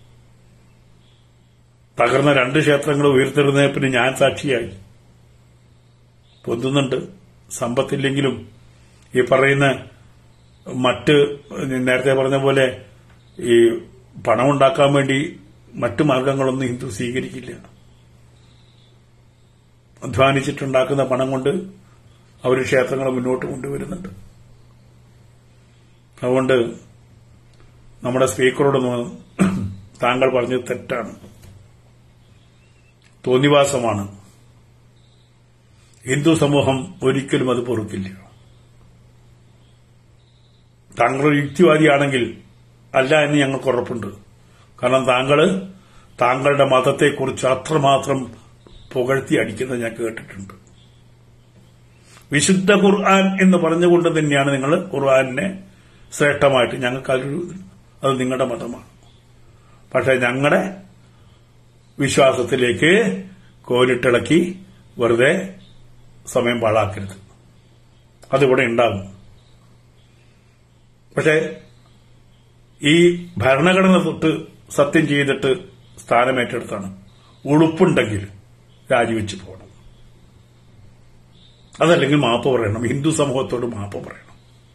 തകർന്ന രണ്ട് ക്ഷേത്രങ്ങൾ ഉയർത്തെഴുന്നേപ്പിന് ഞാൻ സാക്ഷിയായി പൊന്തുന്നുണ്ട് സമ്പത്തില്ലെങ്കിലും ഈ പറയുന്ന മറ്റ് നേരത്തെ പറഞ്ഞ പോലെ ഈ പണം ഉണ്ടാക്കാൻ വേണ്ടി മറ്റു മാർഗങ്ങളൊന്നും ഹിന്ദു സ്വീകരിക്കില്ല അധ്വാനിച്ചിട്ടുണ്ടാക്കുന്ന പണം കൊണ്ട് അവർ ക്ഷേത്രങ്ങളെ മുന്നോട്ട് കൊണ്ടുവരുന്നുണ്ട് അതുകൊണ്ട് നമ്മുടെ സ്പീക്കറോടൊന്ന് താങ്കൾ പറഞ്ഞത് തെറ്റാണ് തോന്നിവാസമാണ് ഹിന്ദു സമൂഹം ഒരിക്കലും അത് പൊറുക്കില്ല താങ്കൾ ഒരു യുക്തിവാദിയാണെങ്കിൽ അല്ല എന്ന് ഞങ്ങൾക്ക് ഉറപ്പുണ്ട് കാരണം താങ്കൾ താങ്കളുടെ മതത്തെക്കുറിച്ച് അത്രമാത്രം പുകഴ്ത്തി അടിക്കുന്നത് ഞാൻ കേട്ടിട്ടുണ്ട് വിശുദ്ധ ഖുർആൻ എന്ന് പറഞ്ഞുകൊണ്ട് തന്നെയാണ് നിങ്ങൾ ഖുർആനെ ശ്രേഷ്ഠമായിട്ട് ഞങ്ങൾക്ക് അതൊരു അത് നിങ്ങളുടെ മതമാണ് പക്ഷെ ഞങ്ങളുടെ വിശ്വാസത്തിലേക്ക് കോലിട്ടിളക്കി വെറുതെ സമയം പാഴാക്കരുത് അതിവിടെ ഉണ്ടാകും പക്ഷെ ഈ ഭരണഘടന തൊട്ട് സത്യം ചെയ്തിട്ട് സ്ഥാനമേറ്റെടുത്താണ് ഉളുപ്പുണ്ടെങ്കിൽ രാജിവെച്ച് പോകണം അതല്ലെങ്കിൽ മാപ്പ് പറയണം ഹിന്ദു സമൂഹത്തോട് മാപ്പ് പറയണം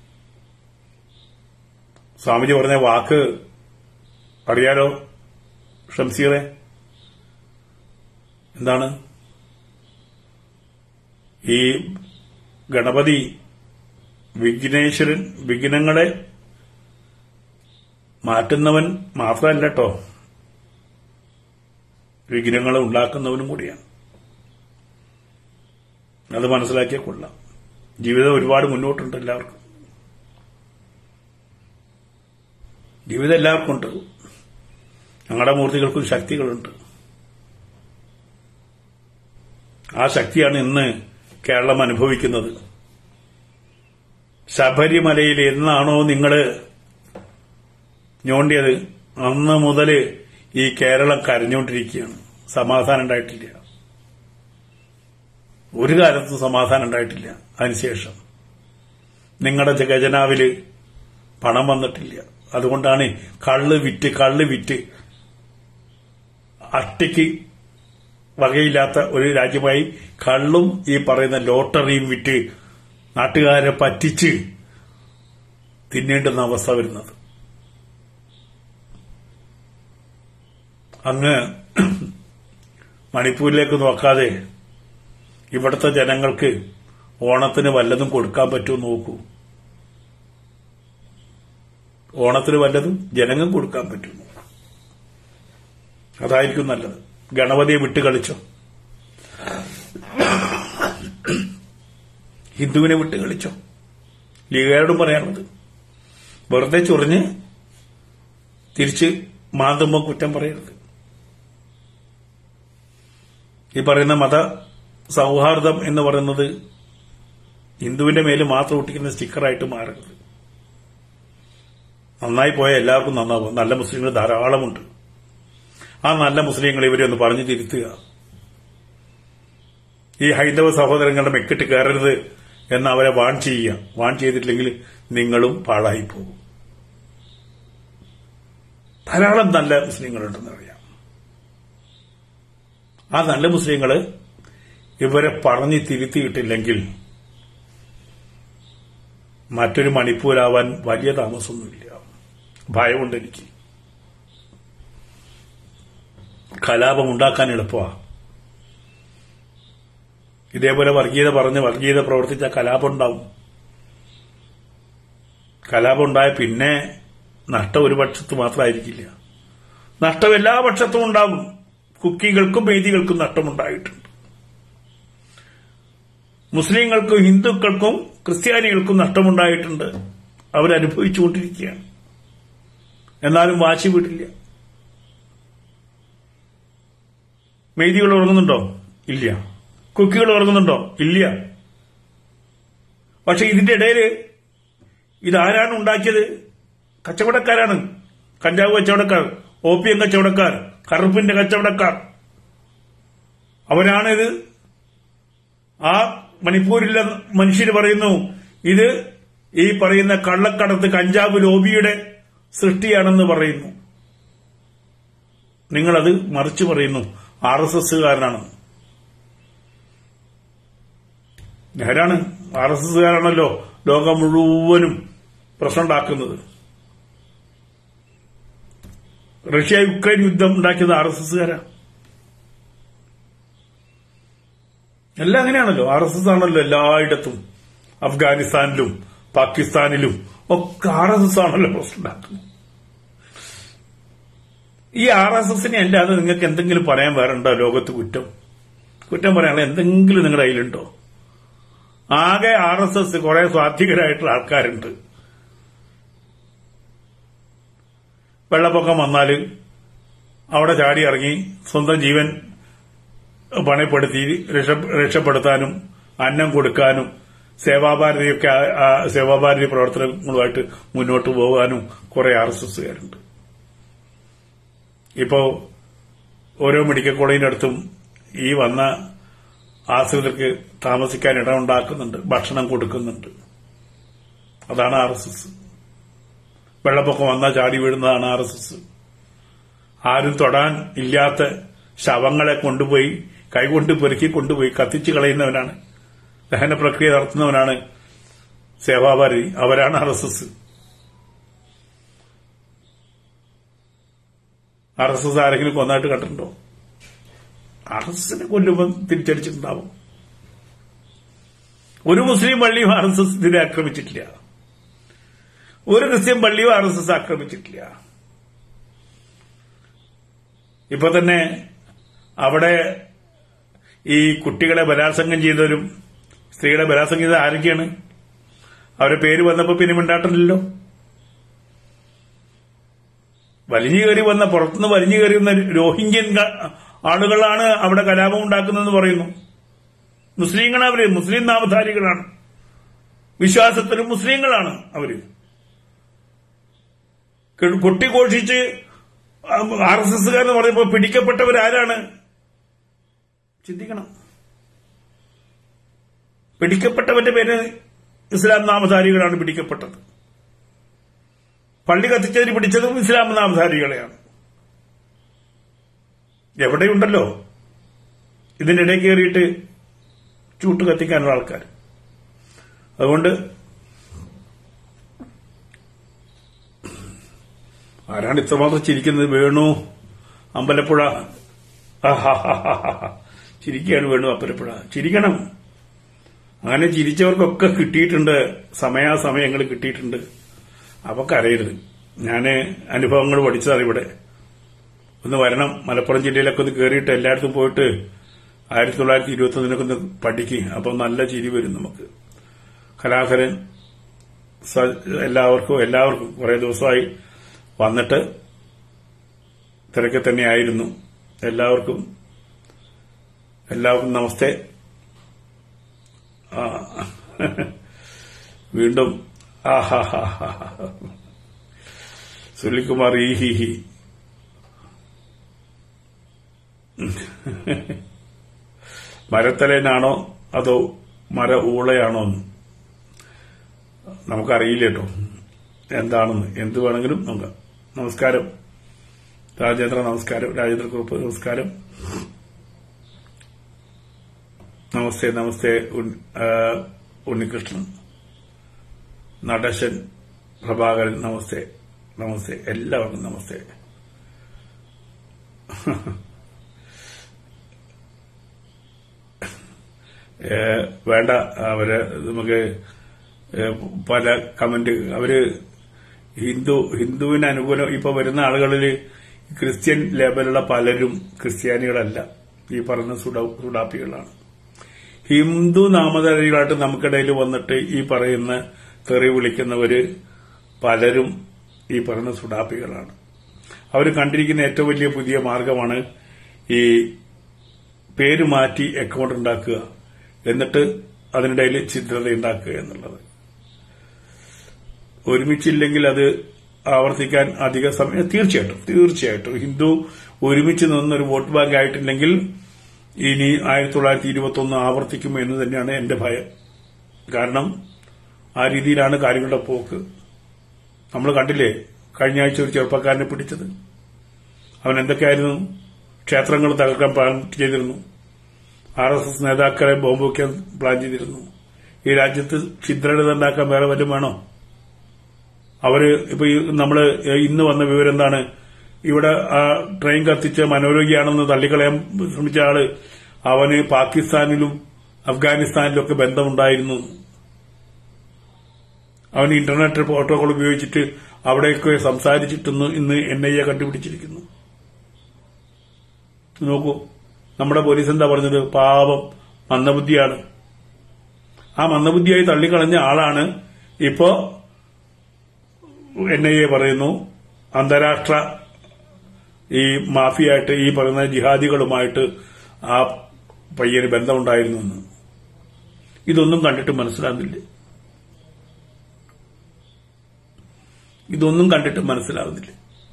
സ്വാമിജി പറഞ്ഞ വാക്ക് അറിയാലോ ഷംസീറെ എന്താണ് ഈ ഗണപതി വിഘ്നേശ്വരൻ വിഘ്നങ്ങളെ മാറ്റുന്നവൻ മാത്രമല്ല കേട്ടോ വിഘ്നങ്ങൾ ഉണ്ടാക്കുന്നവനും കൂടിയാണ് അത് മനസ്സിലാക്കിയാൽ കൊള്ളാം ജീവിതം ഒരുപാട് മുന്നോട്ടുണ്ട് എല്ലാവർക്കും ജീവിതം എല്ലാവർക്കും ഉണ്ട് ഞങ്ങളുടെ മൂർത്തികൾക്കും ശക്തികളുണ്ട് ആ ശക്തിയാണ് ഇന്ന് കേരളം അനുഭവിക്കുന്നത് ശബരിമലയിൽ എന്നാണോ നിങ്ങൾ ഞോണ്ടിയത് അന്ന് മുതൽ ഈ കേരളം കരഞ്ഞുകൊണ്ടിരിക്കുകയാണ് സമാധാനം ഉണ്ടായിട്ടില്ല ഒരു കാലത്തും സമാധാനം ഉണ്ടായിട്ടില്ല അതിനുശേഷം നിങ്ങളുടെ ഖജനാവില് പണം വന്നിട്ടില്ല അതുകൊണ്ടാണ് കള്ള് വിറ്റ് കള്ള് വിറ്റ് അട്ടിക്ക് വകയില്ലാത്ത ഒരു രാജ്യമായി കള്ളും ഈ പറയുന്ന ലോട്ടറിയും വിറ്റ് നാട്ടുകാരെ പറ്റിച്ച് തിന്നേണ്ടുന്ന അവസ്ഥ വരുന്നത് അങ്ങ് മണിപ്പൂരിലേക്ക് നോക്കാതെ ഇവിടുത്തെ ജനങ്ങൾക്ക് ഓണത്തിന് വല്ലതും കൊടുക്കാൻ പറ്റുമോ നോക്കൂ ഓണത്തിന് വല്ലതും ജനങ്ങൾ കൊടുക്കാൻ പറ്റുമോ അതായിരിക്കും നല്ലത് ഗണപതിയെ വിട്ട് കളിച്ചോ ഹിന്ദുവിനെ വിട്ട് കളിച്ചോ ലീഗുകാരോടും പറയാനുള്ളത് വെറുതെ ചൊറിഞ്ഞ് തിരിച്ച് മാന്തുമ്പോ കുറ്റം പറയരുത് ഈ പറയുന്ന മത സൗഹാർദ്ദം എന്ന് പറയുന്നത് ഹിന്ദുവിന്റെ മേല് മാത്രം ഒട്ടിക്കുന്ന സ്റ്റിക്കറായിട്ട് മാറരുത് നന്നായി പോയ എല്ലാവർക്കും നന്നാവും നല്ല മുസ്ലിങ്ങൾ ധാരാളമുണ്ട് ആ നല്ല മുസ്ലിങ്ങൾ ഇവരെ ഒന്ന് പറഞ്ഞു തിരുത്തുക ഈ ഹൈന്ദവ സഹോദരങ്ങളുടെ മെക്കിട്ട് കയറരുത് എന്ന് അവരെ വാൺ ചെയ്യുക വാൺ ചെയ്തിട്ടില്ലെങ്കിൽ നിങ്ങളും പാഴായി പോകും ധാരാളം നല്ല മുസ്ലിങ്ങളുണ്ടെന്ന് അറിയാം ആ നല്ല മുസ്ലിങ്ങള് ഇവരെ പറഞ്ഞു തിരുത്തിയിട്ടില്ലെങ്കിൽ മറ്റൊരു മണിപ്പൂരാവാൻ വലിയ താമസമൊന്നുമില്ല ഭയമുണ്ട് എനിക്ക് കലാപം ഉണ്ടാക്കാൻ എളുപ്പമാണ് ഇതേപോലെ വർഗീയത പറഞ്ഞ് വർഗീയത പ്രവർത്തിച്ച കലാപം ഉണ്ടാവും കലാപം ഉണ്ടായ പിന്നെ നഷ്ടം ഒരു പക്ഷത്ത് മാത്രമായിരിക്കില്ല നഷ്ടം എല്ലാ പക്ഷത്തും ഉണ്ടാവും കുക്കികൾക്കും വേദികൾക്കും നഷ്ടമുണ്ടായിട്ടുണ്ട് മുസ്ലിങ്ങൾക്കും ഹിന്ദുക്കൾക്കും ക്രിസ്ത്യാനികൾക്കും നഷ്ടമുണ്ടായിട്ടുണ്ട് അവരനുഭവിച്ചുകൊണ്ടിരിക്കുകയാണ് എന്നാലും വാശി വിടില്ല മെയ്തികൾ ഉറങ്ങുന്നുണ്ടോ ഇല്ല കുക്കികൾ ഉറങ്ങുന്നുണ്ടോ ഇല്ല പക്ഷെ ഇതിന്റെ ഇടയിൽ ഇതാരാണ് ഉണ്ടാക്കിയത് കച്ചവടക്കാരാണ് കഞ്ചാവ് കച്ചവടക്കാർ ഓപ്പിയം കച്ചവടക്കാർ കറുപ്പിന്റെ കച്ചവടക്കാർ അവരാണിത് ആ മണിപ്പൂരിലെ മനുഷ്യർ പറയുന്നു ഇത് ഈ പറയുന്ന കള്ളക്കടത്ത് കഞ്ചാവ് ലോബിയുടെ സൃഷ്ടിയാണെന്ന് പറയുന്നു നിങ്ങളത് മറിച്ചു പറയുന്നു ആർ എസ് എസ്സുകാരനാണെന്ന് നേരാണ് ആർ എസ് എസ്സുകാരാണല്ലോ ലോകം മുഴുവനും പ്രശ്നം ഉണ്ടാക്കുന്നത് റഷ്യ യുക്രൈൻ യുദ്ധം ഉണ്ടാക്കിയത് ആർ എസ് എസ്സുകാരാ എല്ലാം അങ്ങനെയാണല്ലോ ആർ എസ് എസ് ആണല്ലോ എല്ലായിടത്തും അഫ്ഗാനിസ്ഥാനിലും പാകിസ്ഥാനിലും ഒക്കെ ആർ എസ് എസ് ആണല്ലോ പ്രശ്നം ഉണ്ടാക്കുന്നത് ഈ ആർ എസ് എസിനെ അല്ലാതെ നിങ്ങൾക്ക് എന്തെങ്കിലും പറയാൻ വേറുണ്ടോ ലോകത്ത് കുറ്റം കുറ്റം പറയാനുള്ള എന്തെങ്കിലും നിങ്ങളുടെ കയ്യിലുണ്ടോ ആകെ ആർ എസ് എസ് കുറെ സ്വാധികരായിട്ടുള്ള ആൾക്കാരുണ്ട് വെള്ളപ്പൊക്കം വന്നാൽ അവിടെ ചാടി ഇറങ്ങി സ്വന്തം ജീവൻ പണയപ്പെടുത്തി രക്ഷ- രക്ഷപ്പെടുത്താനും അന്നം കൊടുക്കാനും സേവാഭാരതിയൊക്കെ ആ- ആ സേവാഭാരതി പ്രവർത്തനങ്ങളുമായിട്ട് മുന്നോട്ട് പോകാനും കുറെ ആർ എസ് എസ്സുകാരുണ്ട് ഇപ്പോ ഓരോ മെഡിക്കൽ കോളേജിന്റെ അടുത്തും ഈ വന്ന ആശ്രിതർക്ക് താമസിക്കാൻ ഇടമുണ്ടാക്കുന്നുണ്ട് ഭക്ഷണം കൊടുക്കുന്നുണ്ട് അതാണ് ആർ എസ് എസ് വെള്ളപ്പൊക്കം വന്നാൽ ചാടി വീഴുന്നതാണ് ആർ എസ് എസ് ആരും തൊടാൻ ഇല്ലാത്ത ശവങ്ങളെ കൊണ്ടുപോയി കൈകൊണ്ട് പെറുക്കി കൊണ്ടുപോയി കത്തിച്ചു കളയുന്നവനാണ് ദഹന പ്രക്രിയ നടത്തുന്നവനാണ് സേവാഭാരതി അവരാണ് R S S R S S ആരെങ്കിലും കൊന്നായിട്ട് കണ്ടിട്ടുണ്ടോ ആർ എസ് എസിനെ കൊല്ലുമ്പോൾ തിരിച്ചടിച്ചിട്ടുണ്ടാവും ഒരു മുസ്ലിം പള്ളിയും ആർ എസ് എസ് ഇതിനെ ആക്രമിച്ചിട്ടില്ല ഒരു ക്രിസ്ത്യൻ പള്ളിയും ആർ എസ് എസ് ആക്രമിച്ചിട്ടില്ല ഇപ്പൊ തന്നെ അവിടെ ഈ കുട്ടികളെ ബലാത്സംഗം ചെയ്തവരും സ്ത്രീകളെ ബലാത്സംഗം ചെയ്ത ആരൊക്കെയാണ് അവരുടെ പേര് വന്നപ്പോ പിന്നെ മിണ്ടാട്ടില്ലല്ലോ വലിഞ്ഞു കയറി വന്ന പുറത്തുനിന്ന് വലിഞ്ഞു കയറി വന്ന രോഹിംഗ്യൻ ക- ആളുകളാണ് അവിടെ കലാപം ഉണ്ടാക്കുന്നതെന്ന് പറയുന്നു മുസ്ലിങ്ങളാണ് അവര് മുസ്ലിം നാമധാരികളാണ് വിശ്വാസത്തിലും മുസ്ലിങ്ങളാണ് അവര് കെ- കൊട്ടിഘോഷിച്ച് ആർ എസ് എസ്സുകാരെന്ന് പറയുമ്പോൾ പിടിക്കപ്പെട്ടവരാരാണ് ചിന്തിക്കണം പിടിക്കപ്പെട്ടവന്റെ പേര് ഇസ്ലാം നാമധാരികളാണ് പിടിക്കപ്പെട്ടത് പള്ളി കത്തിച്ചതിന് പിടിച്ചതും ഇസ്ലാം നാമധാരികളെയാണ് എവിടെയുണ്ടല്ലോ ഇതിനിടയിൽ കയറിയിട്ട് ചൂട്ട് കത്തിക്കാനുള്ള ആൾക്കാർ അതുകൊണ്ട് ആരാണ് ഇത്രമാത്രം ചിരിക്കുന്നത് വേണു അമ്പലപ്പുഴ ആഹാഹാഹാഹാ. ചിരിക്കുകയാണ് വേണു അമ്പലപ്പുഴ ചിരിക്കണം അങ്ങനെ ചിരിച്ചവർക്കൊക്കെ കിട്ടിയിട്ടുണ്ട് സമയാസമയങ്ങൾ കിട്ടിയിട്ടുണ്ട് അവക്ക് അറിയരുത് ഞാന് അനുഭവങ്ങൾ പഠിച്ചതാണ് ഇവിടെ ഒന്ന് വരണം മലപ്പുറം ജില്ലയിലൊക്കെ ഒന്ന് കയറിയിട്ട് എല്ലായിടത്തും പോയിട്ട് ആയിരത്തി തൊള്ളായിരത്തി ഇരുപത്തി ഒന്നിനൊക്കെ ഒന്ന് പഠിക്കും അപ്പൊ നല്ല ചിരി വരും നമുക്ക് കലാകാരൻ സ- എല്ലാവർക്കും എല്ലാവർക്കും കുറെ ദിവസമായി വന്നിട്ട് തിരക്ക് തന്നെയായിരുന്നു എല്ലാവർക്കും എല്ലാവർക്കും നമസ്തേ ആ വീണ്ടും ആഹാഹാഹാ. സുനിൽകുമാർ ഈ ഹി ഹി മരത്തലേനാണോ അതോ മര ഊളയാണോ എന്ന് നമുക്കറിയില്ല കേട്ടോ എന്താണെന്ന് എന്ത് വേണമെങ്കിലും നോക്കാം നമസ്കാരം രാജേന്ദ്ര നമസ്കാരം രാജേന്ദ്ര കുറുപ്പ് നമസ്കാരം നമസ്തേ നമസ്തേ ഉൺ- ആ, ഉണ്ണികൃഷ്ണൻ നടശൻ പ്രഭാകരൻ നമസ്തേ നമസ്തേ എല്ലാവർക്കും നമസ്തേ ഏ, വേണ്ട അവര് നമുക്ക് ഏ, പല കമന്റ് അവര് ഹിന്ദു ഹിന്ദുവിന് അനുകൂലം ഇപ്പൊ വരുന്ന ആളുകളിൽ ക്രിസ്ത്യൻ ലേബലുള്ള പലരും ക്രിസ്ത്യാനികളല്ല ഈ പറഞ്ഞ സുഡ- സുഡാപ്പികളാണ് ഹിന്ദു നാമധാരികളായിട്ട് നമുക്കിടയിൽ വന്നിട്ട് ഈ പറയുന്ന തെറി വിളിക്കുന്നവര് പലരും ഈ പറയുന്ന സുഡാപ്പികളാണ് അവർ കണ്ടിരിക്കുന്ന ഏറ്റവും വലിയ പുതിയ മാർഗമാണ് ഈ പേര് മാറ്റി അക്കൗണ്ട് ഉണ്ടാക്കുക എന്നിട്ട് അതിനിടയിൽ ഛിദ്രത ഉണ്ടാക്കുക എന്നുള്ളത് ഒരുമിച്ചില്ലെങ്കിൽ അത് ആവർത്തിക്കാൻ അധിക സമയം തീർച്ചയായിട്ടും തീർച്ചയായിട്ടും ഹിന്ദു ഒരുമിച്ച് നിന്നൊരു വോട്ട് ബാങ്ക് ആയിട്ടില്ലെങ്കിൽ ഇനി ആയിരത്തി തൊള്ളായിരത്തി ഇരുപത്തി ഒന്ന് ആവർത്തിക്കും എന്ന് തന്നെയാണ് എന്റെ ഭയം കാരണം ആ രീതിയിലാണ് കാര്യങ്ങളുടെ പോക്ക് നമ്മൾ കണ്ടില്ലേ കഴിഞ്ഞ ആഴ്ച ഒരു ചെറുപ്പക്കാരനെ പിടിച്ചത് അവൻ എന്തൊക്കെയായിരുന്നു ക്ഷേത്രങ്ങൾ തകർക്കാൻ പ്ലാൻ ചെയ്തിരുന്നു ആർ എസ് എസ് നേതാക്കളെ ബോംബ് വയ്ക്കാൻ പ്ലാൻ ചെയ്തിരുന്നു ഈ രാജ്യത്ത് ഛിദ്രത ഉണ്ടാക്കാൻ വേറെ വല്ലതും വേണോ അവര് ഇപ്പൊ ഈ നമ്മള് ഇന്ന് വന്ന വിവരം എന്താണ് ഇവിടെ ആ ട്രെയിൻ കത്തിച്ച മനോരോഗിയാണെന്ന് തള്ളിക്കളയാൻ ശ്രമിച്ച ആള് അവന് പാകിസ്ഥാനിലും അഫ്ഗാനിസ്ഥാനിലും ഒക്കെ ബന്ധമുണ്ടായിരുന്നു അവൻ ഇന്റർനെറ്റ് പ്രോട്ടോകോൾ ഉപയോഗിച്ചിട്ട് അവിടെയൊക്കെ സംസാരിച്ചിട്ടെന്ന് ഇന്ന് എൻ ഐ എ കണ്ടുപിടിച്ചിരിക്കുന്നു നോക്കൂ നമ്മുടെ പോലീസ് എന്താ പറഞ്ഞത് പാപം മന്ദബുദ്ധിയാണ് ആ മന്ദബുദ്ധിയായി തള്ളിക്കളഞ്ഞ ആളാണ് ഇപ്പോ എൻ ഐ എ പറയുന്നു അന്താരാഷ്ട്ര ഈ മാഫിയായിട്ട് ഈ പറയുന്ന ജിഹാദികളുമായിട്ട് ആ പയ്യന് ബന്ധമുണ്ടായിരുന്നു എന്ന് ഇതൊന്നും കണ്ടിട്ട് മനസ്സിലാകുന്നില്ല ഇതൊന്നും കണ്ടിട്ട് മനസ്സിലാകുന്നില്ല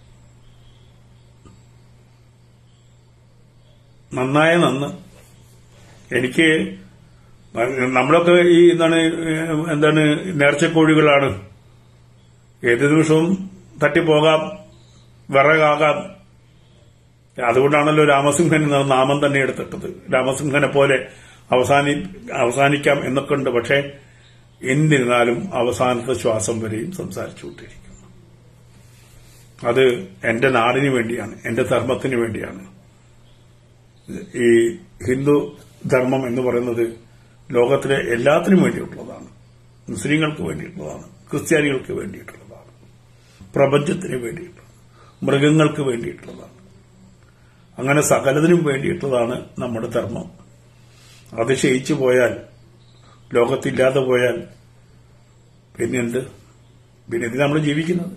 നന്നായ നന്ന് എനിക്ക് നമ്മളൊക്കെ ഈ എന്താണ് എന്താണ് നേർച്ചക്കോഴികളാണ് ഏത് നിമിഷവും തട്ടിപ്പോകാം വിറകാകാം അതുകൊണ്ടാണല്ലോ രാമസിംഹൻ എന്ന നാമം തന്നെ എടുത്തിട്ടത് രാമസിംഹനെ പോലെ അവസാനി അവസാനിക്കാം എന്നൊക്കെ ഉണ്ട് പക്ഷെ എന്നിരുന്നാലും അവസാനത്തെ ശ്വാസം വരെയും സംസാരിച്ചുകൊണ്ടിരിക്കുന്നു അത് എന്റെ നാടിന് വേണ്ടിയാണ് എന്റെ ധർമ്മത്തിന് വേണ്ടിയാണ് ഈ ഹിന്ദു ധർമ്മം എന്ന് പറയുന്നത് ലോകത്തിലെ എല്ലാത്തിനും വേണ്ടിയിട്ടുള്ളതാണ് മുസ്ലിങ്ങൾക്ക് വേണ്ടിയിട്ടുള്ളതാണ് ക്രിസ്ത്യാനികൾക്ക് വേണ്ടിയിട്ടുള്ളതാണ് പ്രപഞ്ചത്തിന് വേണ്ടിയിട്ടുള്ളത് മൃഗങ്ങൾക്ക് വേണ്ടിയിട്ടുള്ളതാണ് അങ്ങനെ സകലതിനും വേണ്ടിയിട്ടുള്ളതാണ് നമ്മുടെ ധർമ്മം അത് ക്ഷയിച്ചു പോയാൽ ലോകത്തില്ലാതെ പോയാൽ പിന്നെന്ത് പിന്നെ ഇത് നമ്മൾ ജീവിക്കുന്നത്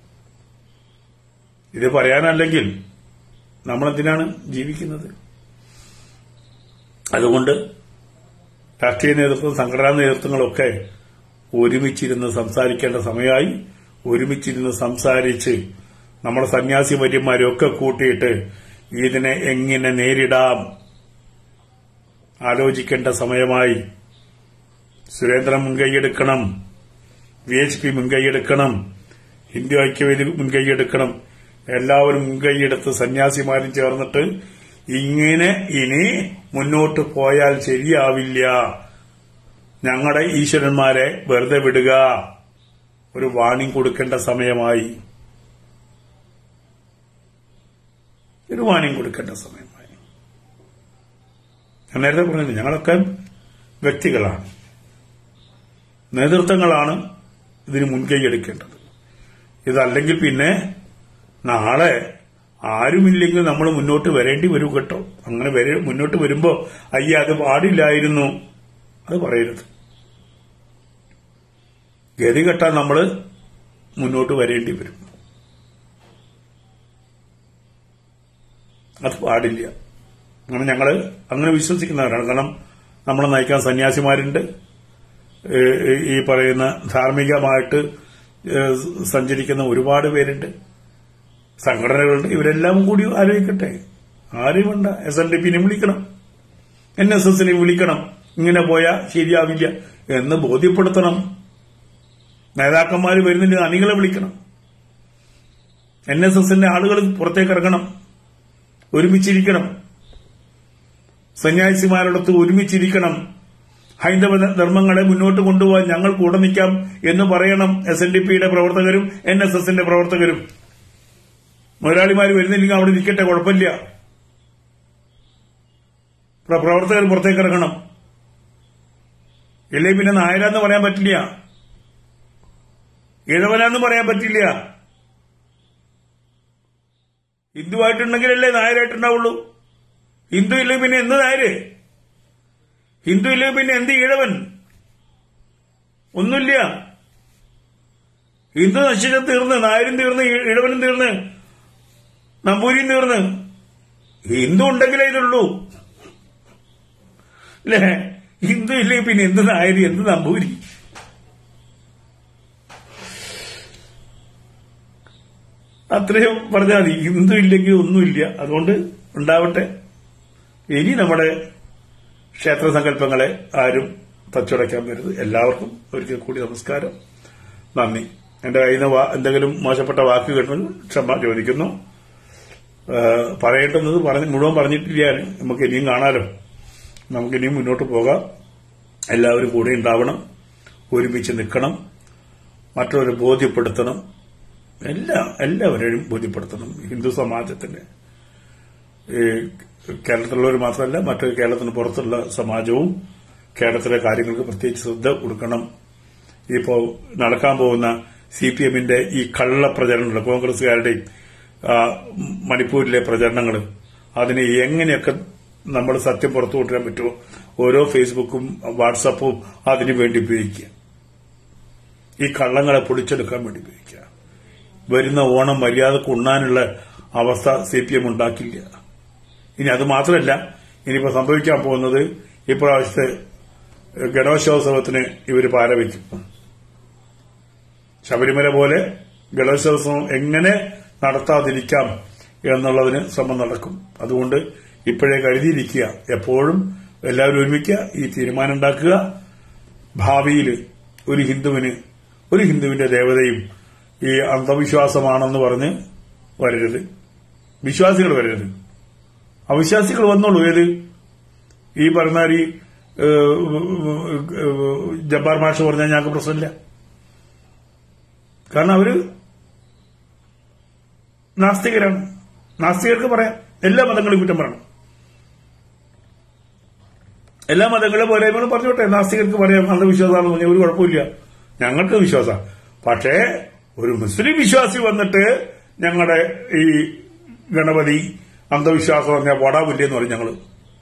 ഇത് പറയാനല്ലെങ്കിൽ നമ്മളെന്തിനാണ് ജീവിക്കുന്നത് അതുകൊണ്ട് രാഷ്ട്രീയ നേതൃത്വം സംഘടനാ നേതൃത്വങ്ങളൊക്കെ ഒരുമിച്ചിരുന്ന് സംസാരിക്കേണ്ട സമയമായി ഒരുമിച്ചിരുന്ന് സംസാരിച്ച് നമ്മുടെ സന്യാസി വര്യന്മാരെയൊക്കെ കൂട്ടിയിട്ട് ഇതിനെ എങ്ങനെ നേരിടാം ആലോചിക്കേണ്ട സമയമായി സുരേന്ദ്രൻ മുൻകൈയെടുക്കണം വി എച്ച് പി മുൻകൈയെടുക്കണം ഹിന്ദു ഐക്യവേദി മുൻകൈയെടുക്കണം എല്ലാവരും മുൻകൈയെടുത്ത് സന്യാസിമാരും ചേർന്നിട്ട് ഇങ്ങനെ ഇനി മുന്നോട്ട് പോയാൽ ശരിയാവില്ല ഞങ്ങളുടെ ഈശ്വരന്മാരെ വെറുതെ വിടുക ഒരു വാണിംഗ് കൊടുക്കേണ്ട സമയമായി ഒരു വാണിംഗ് കൊടുക്കേണ്ട സമയമായി ഞാൻ നേരത്തെ പറഞ്ഞു ഞങ്ങളൊക്കെ വ്യക്തികളാണ് നേതൃത്വങ്ങളാണ് ഇതിന് മുൻകൈ എടുക്കേണ്ടത് ഇതല്ലെങ്കിൽ പിന്നെ നാളെ ആരുമില്ലെങ്കിൽ നമ്മൾ മുന്നോട്ട് വരേണ്ടി വരും കേട്ടോ അങ്ങനെ വരെ മുന്നോട്ട് വരുമ്പോ അയ്യ അത് പാടില്ലായിരുന്നു അത് പറയരുത് ഗതി കെട്ടാൻ നമ്മൾ മുന്നോട്ട് വരേണ്ടി വരും അത് പാടില്ല അങ്ങനെ ഞങ്ങള് അങ്ങനെ വിശ്വസിക്കുന്നവരാണ് കാരണം നമ്മളെ നയിക്കാൻ സന്യാസിമാരുണ്ട് ഏഹ് ഈ പറയുന്ന ധാർമ്മികമായിട്ട് ഏഹ് സഞ്ചരിക്കുന്ന ഒരുപാട് പേരുണ്ട് സംഘടനകളുണ്ട് ഇവരെല്ലാം കൂടി ആലോചിക്കട്ടെ ആരെയും വേണ്ട എസ് എൻ ഡി പിനെ വിളിക്കണം എൻ എസ് എസിനെ വിളിക്കണം ഇങ്ങനെ പോയാൽ ശരിയാവില്ല എന്ന് ബോധ്യപ്പെടുത്തണം നേതാക്കന്മാർ വരുന്നില്ല അണികളെ വിളിക്കണം എൻ എസ് എസിന്റെ ആളുകൾ പുറത്തേക്ക് ഇറങ്ങണം ഒരുമിച്ചിരിക്കണം സന്യാസിമാരോടൊത്ത് ഒരുമിച്ചിരിക്കണം ഹൈന്ദവ ധർമ്മങ്ങളെ മുന്നോട്ട് കൊണ്ടുപോകാൻ ഞങ്ങൾ കൂടെ നിൽക്കാം എന്ന് പറയണം എസ് എൻ ഡി പിയുടെ പ്രവർത്തകരും എൻ എസ് എസിന്റെ പ്രവർത്തകരും മുതലാളിമാർ വരുന്നില്ലെങ്കിൽ അവിടെ നിൽക്കട്ടെ കുഴപ്പമില്ല പ്ര- പ്രവർത്തകർ പുറത്തേക്ക് ഇറങ്ങണം ഇല്ലേ പിന്നെ നായരാന്ന് പറയാൻ പറ്റില്ല ഇഴവനാന്ന് പറയാൻ പറ്റില്ല ഹിന്ദു ഹിന്ദുവായിട്ടുണ്ടെങ്കിലല്ലേ നായരായിട്ടുണ്ടാവുള്ളൂ ഹിന്ദു ഇല്ലെങ്കിൽ പിന്നെ എന്ത് നായര് ഹിന്ദു ഇല്ലെങ്കിൽ പിന്നെ എന്ത് ഈഴവൻ ഒന്നുമില്ല ഹിന്ദു നശിച്ച തീർന്ന് നായരും തീർന്ന് ഈ- ഇഴവനും തീർന്ന് നമ്പൂരിയും തീർന്ന് ഹിന്ദു ഉണ്ടെങ്കിലേ ഇതുള്ളൂ അല്ലേ ഹിന്ദു ഇല്ലെങ്കിൽ പിന്നെ എന്ത് നായരി എന്ത് നമ്പൂരി അത്രയും പറഞ്ഞാൽ മതി ഹിന്ദു ഇല്ലെങ്കിൽ ഒന്നുമില്ല അതുകൊണ്ട് ഉണ്ടാവട്ടെ ഇനി നമ്മുടെ ക്ഷേത്ര സങ്കല്പങ്ങളെ ആരും തച്ചുടയ്ക്കാൻ വരുത് എല്ലാവർക്കും ഒരിക്കൽ കൂടി നമസ്കാരം നന്ദി എന്റെ കയ്യിൽ നിന്ന് വാ- എന്തെങ്കിലും മോശപ്പെട്ട വാക്ക് കേട്ടു ക്ഷമ ചോദിക്കുന്നു ഏഹ് പറയേണ്ടുന്നത് പറഞ്ഞ് മുഴുവൻ പറഞ്ഞിട്ടില്ല ഞാൻ. നമുക്ക് ഇനിയും കാണാലോ നമുക്ക് ഇനിയും മുന്നോട്ട് പോകാം എല്ലാവരും കൂടെ ഉണ്ടാവണം ഒരുമിച്ച് നിൽക്കണം മറ്റുള്ളവരെ ബോധ്യപ്പെടുത്തണം എല്ലാ എല്ലാവരെയും ബോധ്യപ്പെടുത്തണം ഹിന്ദു സമാജത്തിന് ഈ കേരളത്തിലുള്ളവർ മാത്രമല്ല മറ്റു കേരളത്തിന് പുറത്തുള്ള സമാജവും കേരളത്തിലെ കാര്യങ്ങൾക്ക് പ്രത്യേകിച്ച് ശ്രദ്ധ കൊടുക്കണം ഇപ്പോ നടക്കാൻ പോകുന്ന സി പി എമ്മിന്റെ ഈ കള്ള പ്രചരണങ്ങൾ കോൺഗ്രസുകാരുടെയും ആ, മണിപ്പൂരിലെ പ്രചരണങ്ങൾ അതിനെ എങ്ങനെയൊക്കെ നമ്മൾ സത്യം പുറത്തു കൊണ്ടുവരാൻ പറ്റുമോ ഓരോ ഫേസ്ബുക്കും വാട്സപ്പും അതിനു വേണ്ടി ഉപയോഗിക്കുക ഈ കള്ളങ്ങളെ പൊളിച്ചെടുക്കാൻ വേണ്ടി ഉപയോഗിക്കുക വരുന്ന ഓണം മര്യാദക്ക് ഉണ്ണാനുള്ള അവസ്ഥ സി പി എം ഉണ്ടാക്കില്ല ഇനി അത് മാത്രമല്ല ഇനിയിപ്പോ സംഭവിക്കാൻ പോകുന്നത് ഇപ്രാവശ്യത്തെ ഗണേശോത്സവത്തിന് ഇവര് പാരവയ്ക്കും ശബരിമല പോലെ ഗണേശോത്സവം എങ്ങനെ നടത്താതിരിക്കാം എന്നുള്ളതിന് ശ്രമം നടക്കും അതുകൊണ്ട് ഇപ്പോഴേ കരുതിയിരിക്കുക എപ്പോഴും എല്ലാവരും ഒരുമിക്കുക ഈ തീരുമാനം ഉണ്ടാക്കുക ഭാവിയിൽ ഒരു ഹിന്ദുവിന് ഒരു ഹിന്ദുവിന്റെ ദേവതയും ഈ അന്ധവിശ്വാസമാണെന്ന് പറഞ്ഞ് വരരുത് വിശ്വാസികൾ വരരുത് അവിശ്വാസികൾ വന്നോളൂ ഏത് ഈ പറഞ്ഞ ഈ ജബ്ബാർ മാഷ് പറഞ്ഞാൽ ഞങ്ങൾക്ക് പ്രശ്നമില്ല കാരണം അവര് നാസ്തികരാണ് നാസ്തികർക്ക് പറയാം എല്ലാ മതങ്ങളെയും കുറ്റം പറയണം എല്ലാ മതങ്ങളെ പോരായ്മകൾ പറഞ്ഞോട്ടെ നാസ്തികർക്ക് പറയാം അന്ധവിശ്വാസമാണെന്ന് പറഞ്ഞാൽ ഒരു കുഴപ്പമില്ല ഞങ്ങൾക്ക് വിശ്വാസം പക്ഷേ ഒരു മുസ്ലിം വിശ്വാസി വന്നിട്ട് ഞങ്ങളുടെ ഈ ഗണപതി അന്ധവിശ്വാസം പറഞ്ഞാൽ വടാവില്ലെന്ന് പറയും ഞങ്ങള്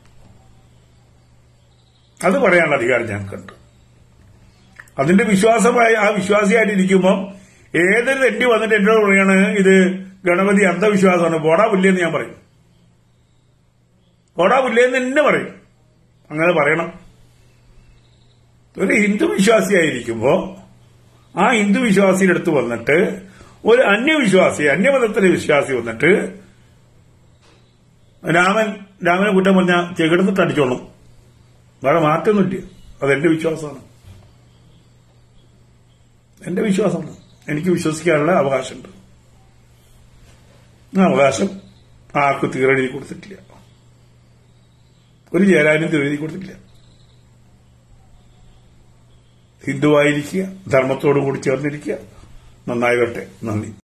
അത് പറയാനുള്ള അധികാരം ഞങ്ങൾക്കുണ്ട് അതിന്റെ വിശ്വാസമായ ആ വിശ്വാസിയായിട്ടിരിക്കുമ്പം ഏതൊരു തെറ്റി വന്നിട്ട് എന്നോട് പറയാണ് ഇത് ഗണപതി അന്ധവിശ്വാസമാണ് പോടാവില്ലെന്ന് ഞാൻ പറയും പോടാവില്ലെന്ന് തന്നെ പറയും അങ്ങനെ പറയണം ഒരു ഹിന്ദു വിശ്വാസിയായിരിക്കുമ്പോ ആ ഹിന്ദു വിശ്വാസിയുടെ അടുത്ത് വന്നിട്ട് ഒരു അന്യവിശ്വാസി അന്യമതത്തിലെ വിശ്വാസി വന്നിട്ട് രാമൻ രാമനെ കുറ്റം പറഞ്ഞ ചെകിടന്നിട്ട് അടിച്ചോളും വേറെ മാറ്റമൊന്നുമില്ല അതെന്റെ വിശ്വാസമാണ് എന്റെ വിശ്വാസമാണ് എനിക്ക് വിശ്വസിക്കാനുള്ള അവകാശമുണ്ട് ആ അവകാശം ആർക്കും തീരെഴുതി കൊടുത്തിട്ടില്ല ഒരു ചേരാനും തീരെഴുതി കൊടുത്തിട്ടില്ല ഹിന്ദുവായിരിക്കുക ധർമ്മത്തോടു കൂടി ചേർന്നിരിക്കുക നന്നായി വരട്ടെ നന്ദി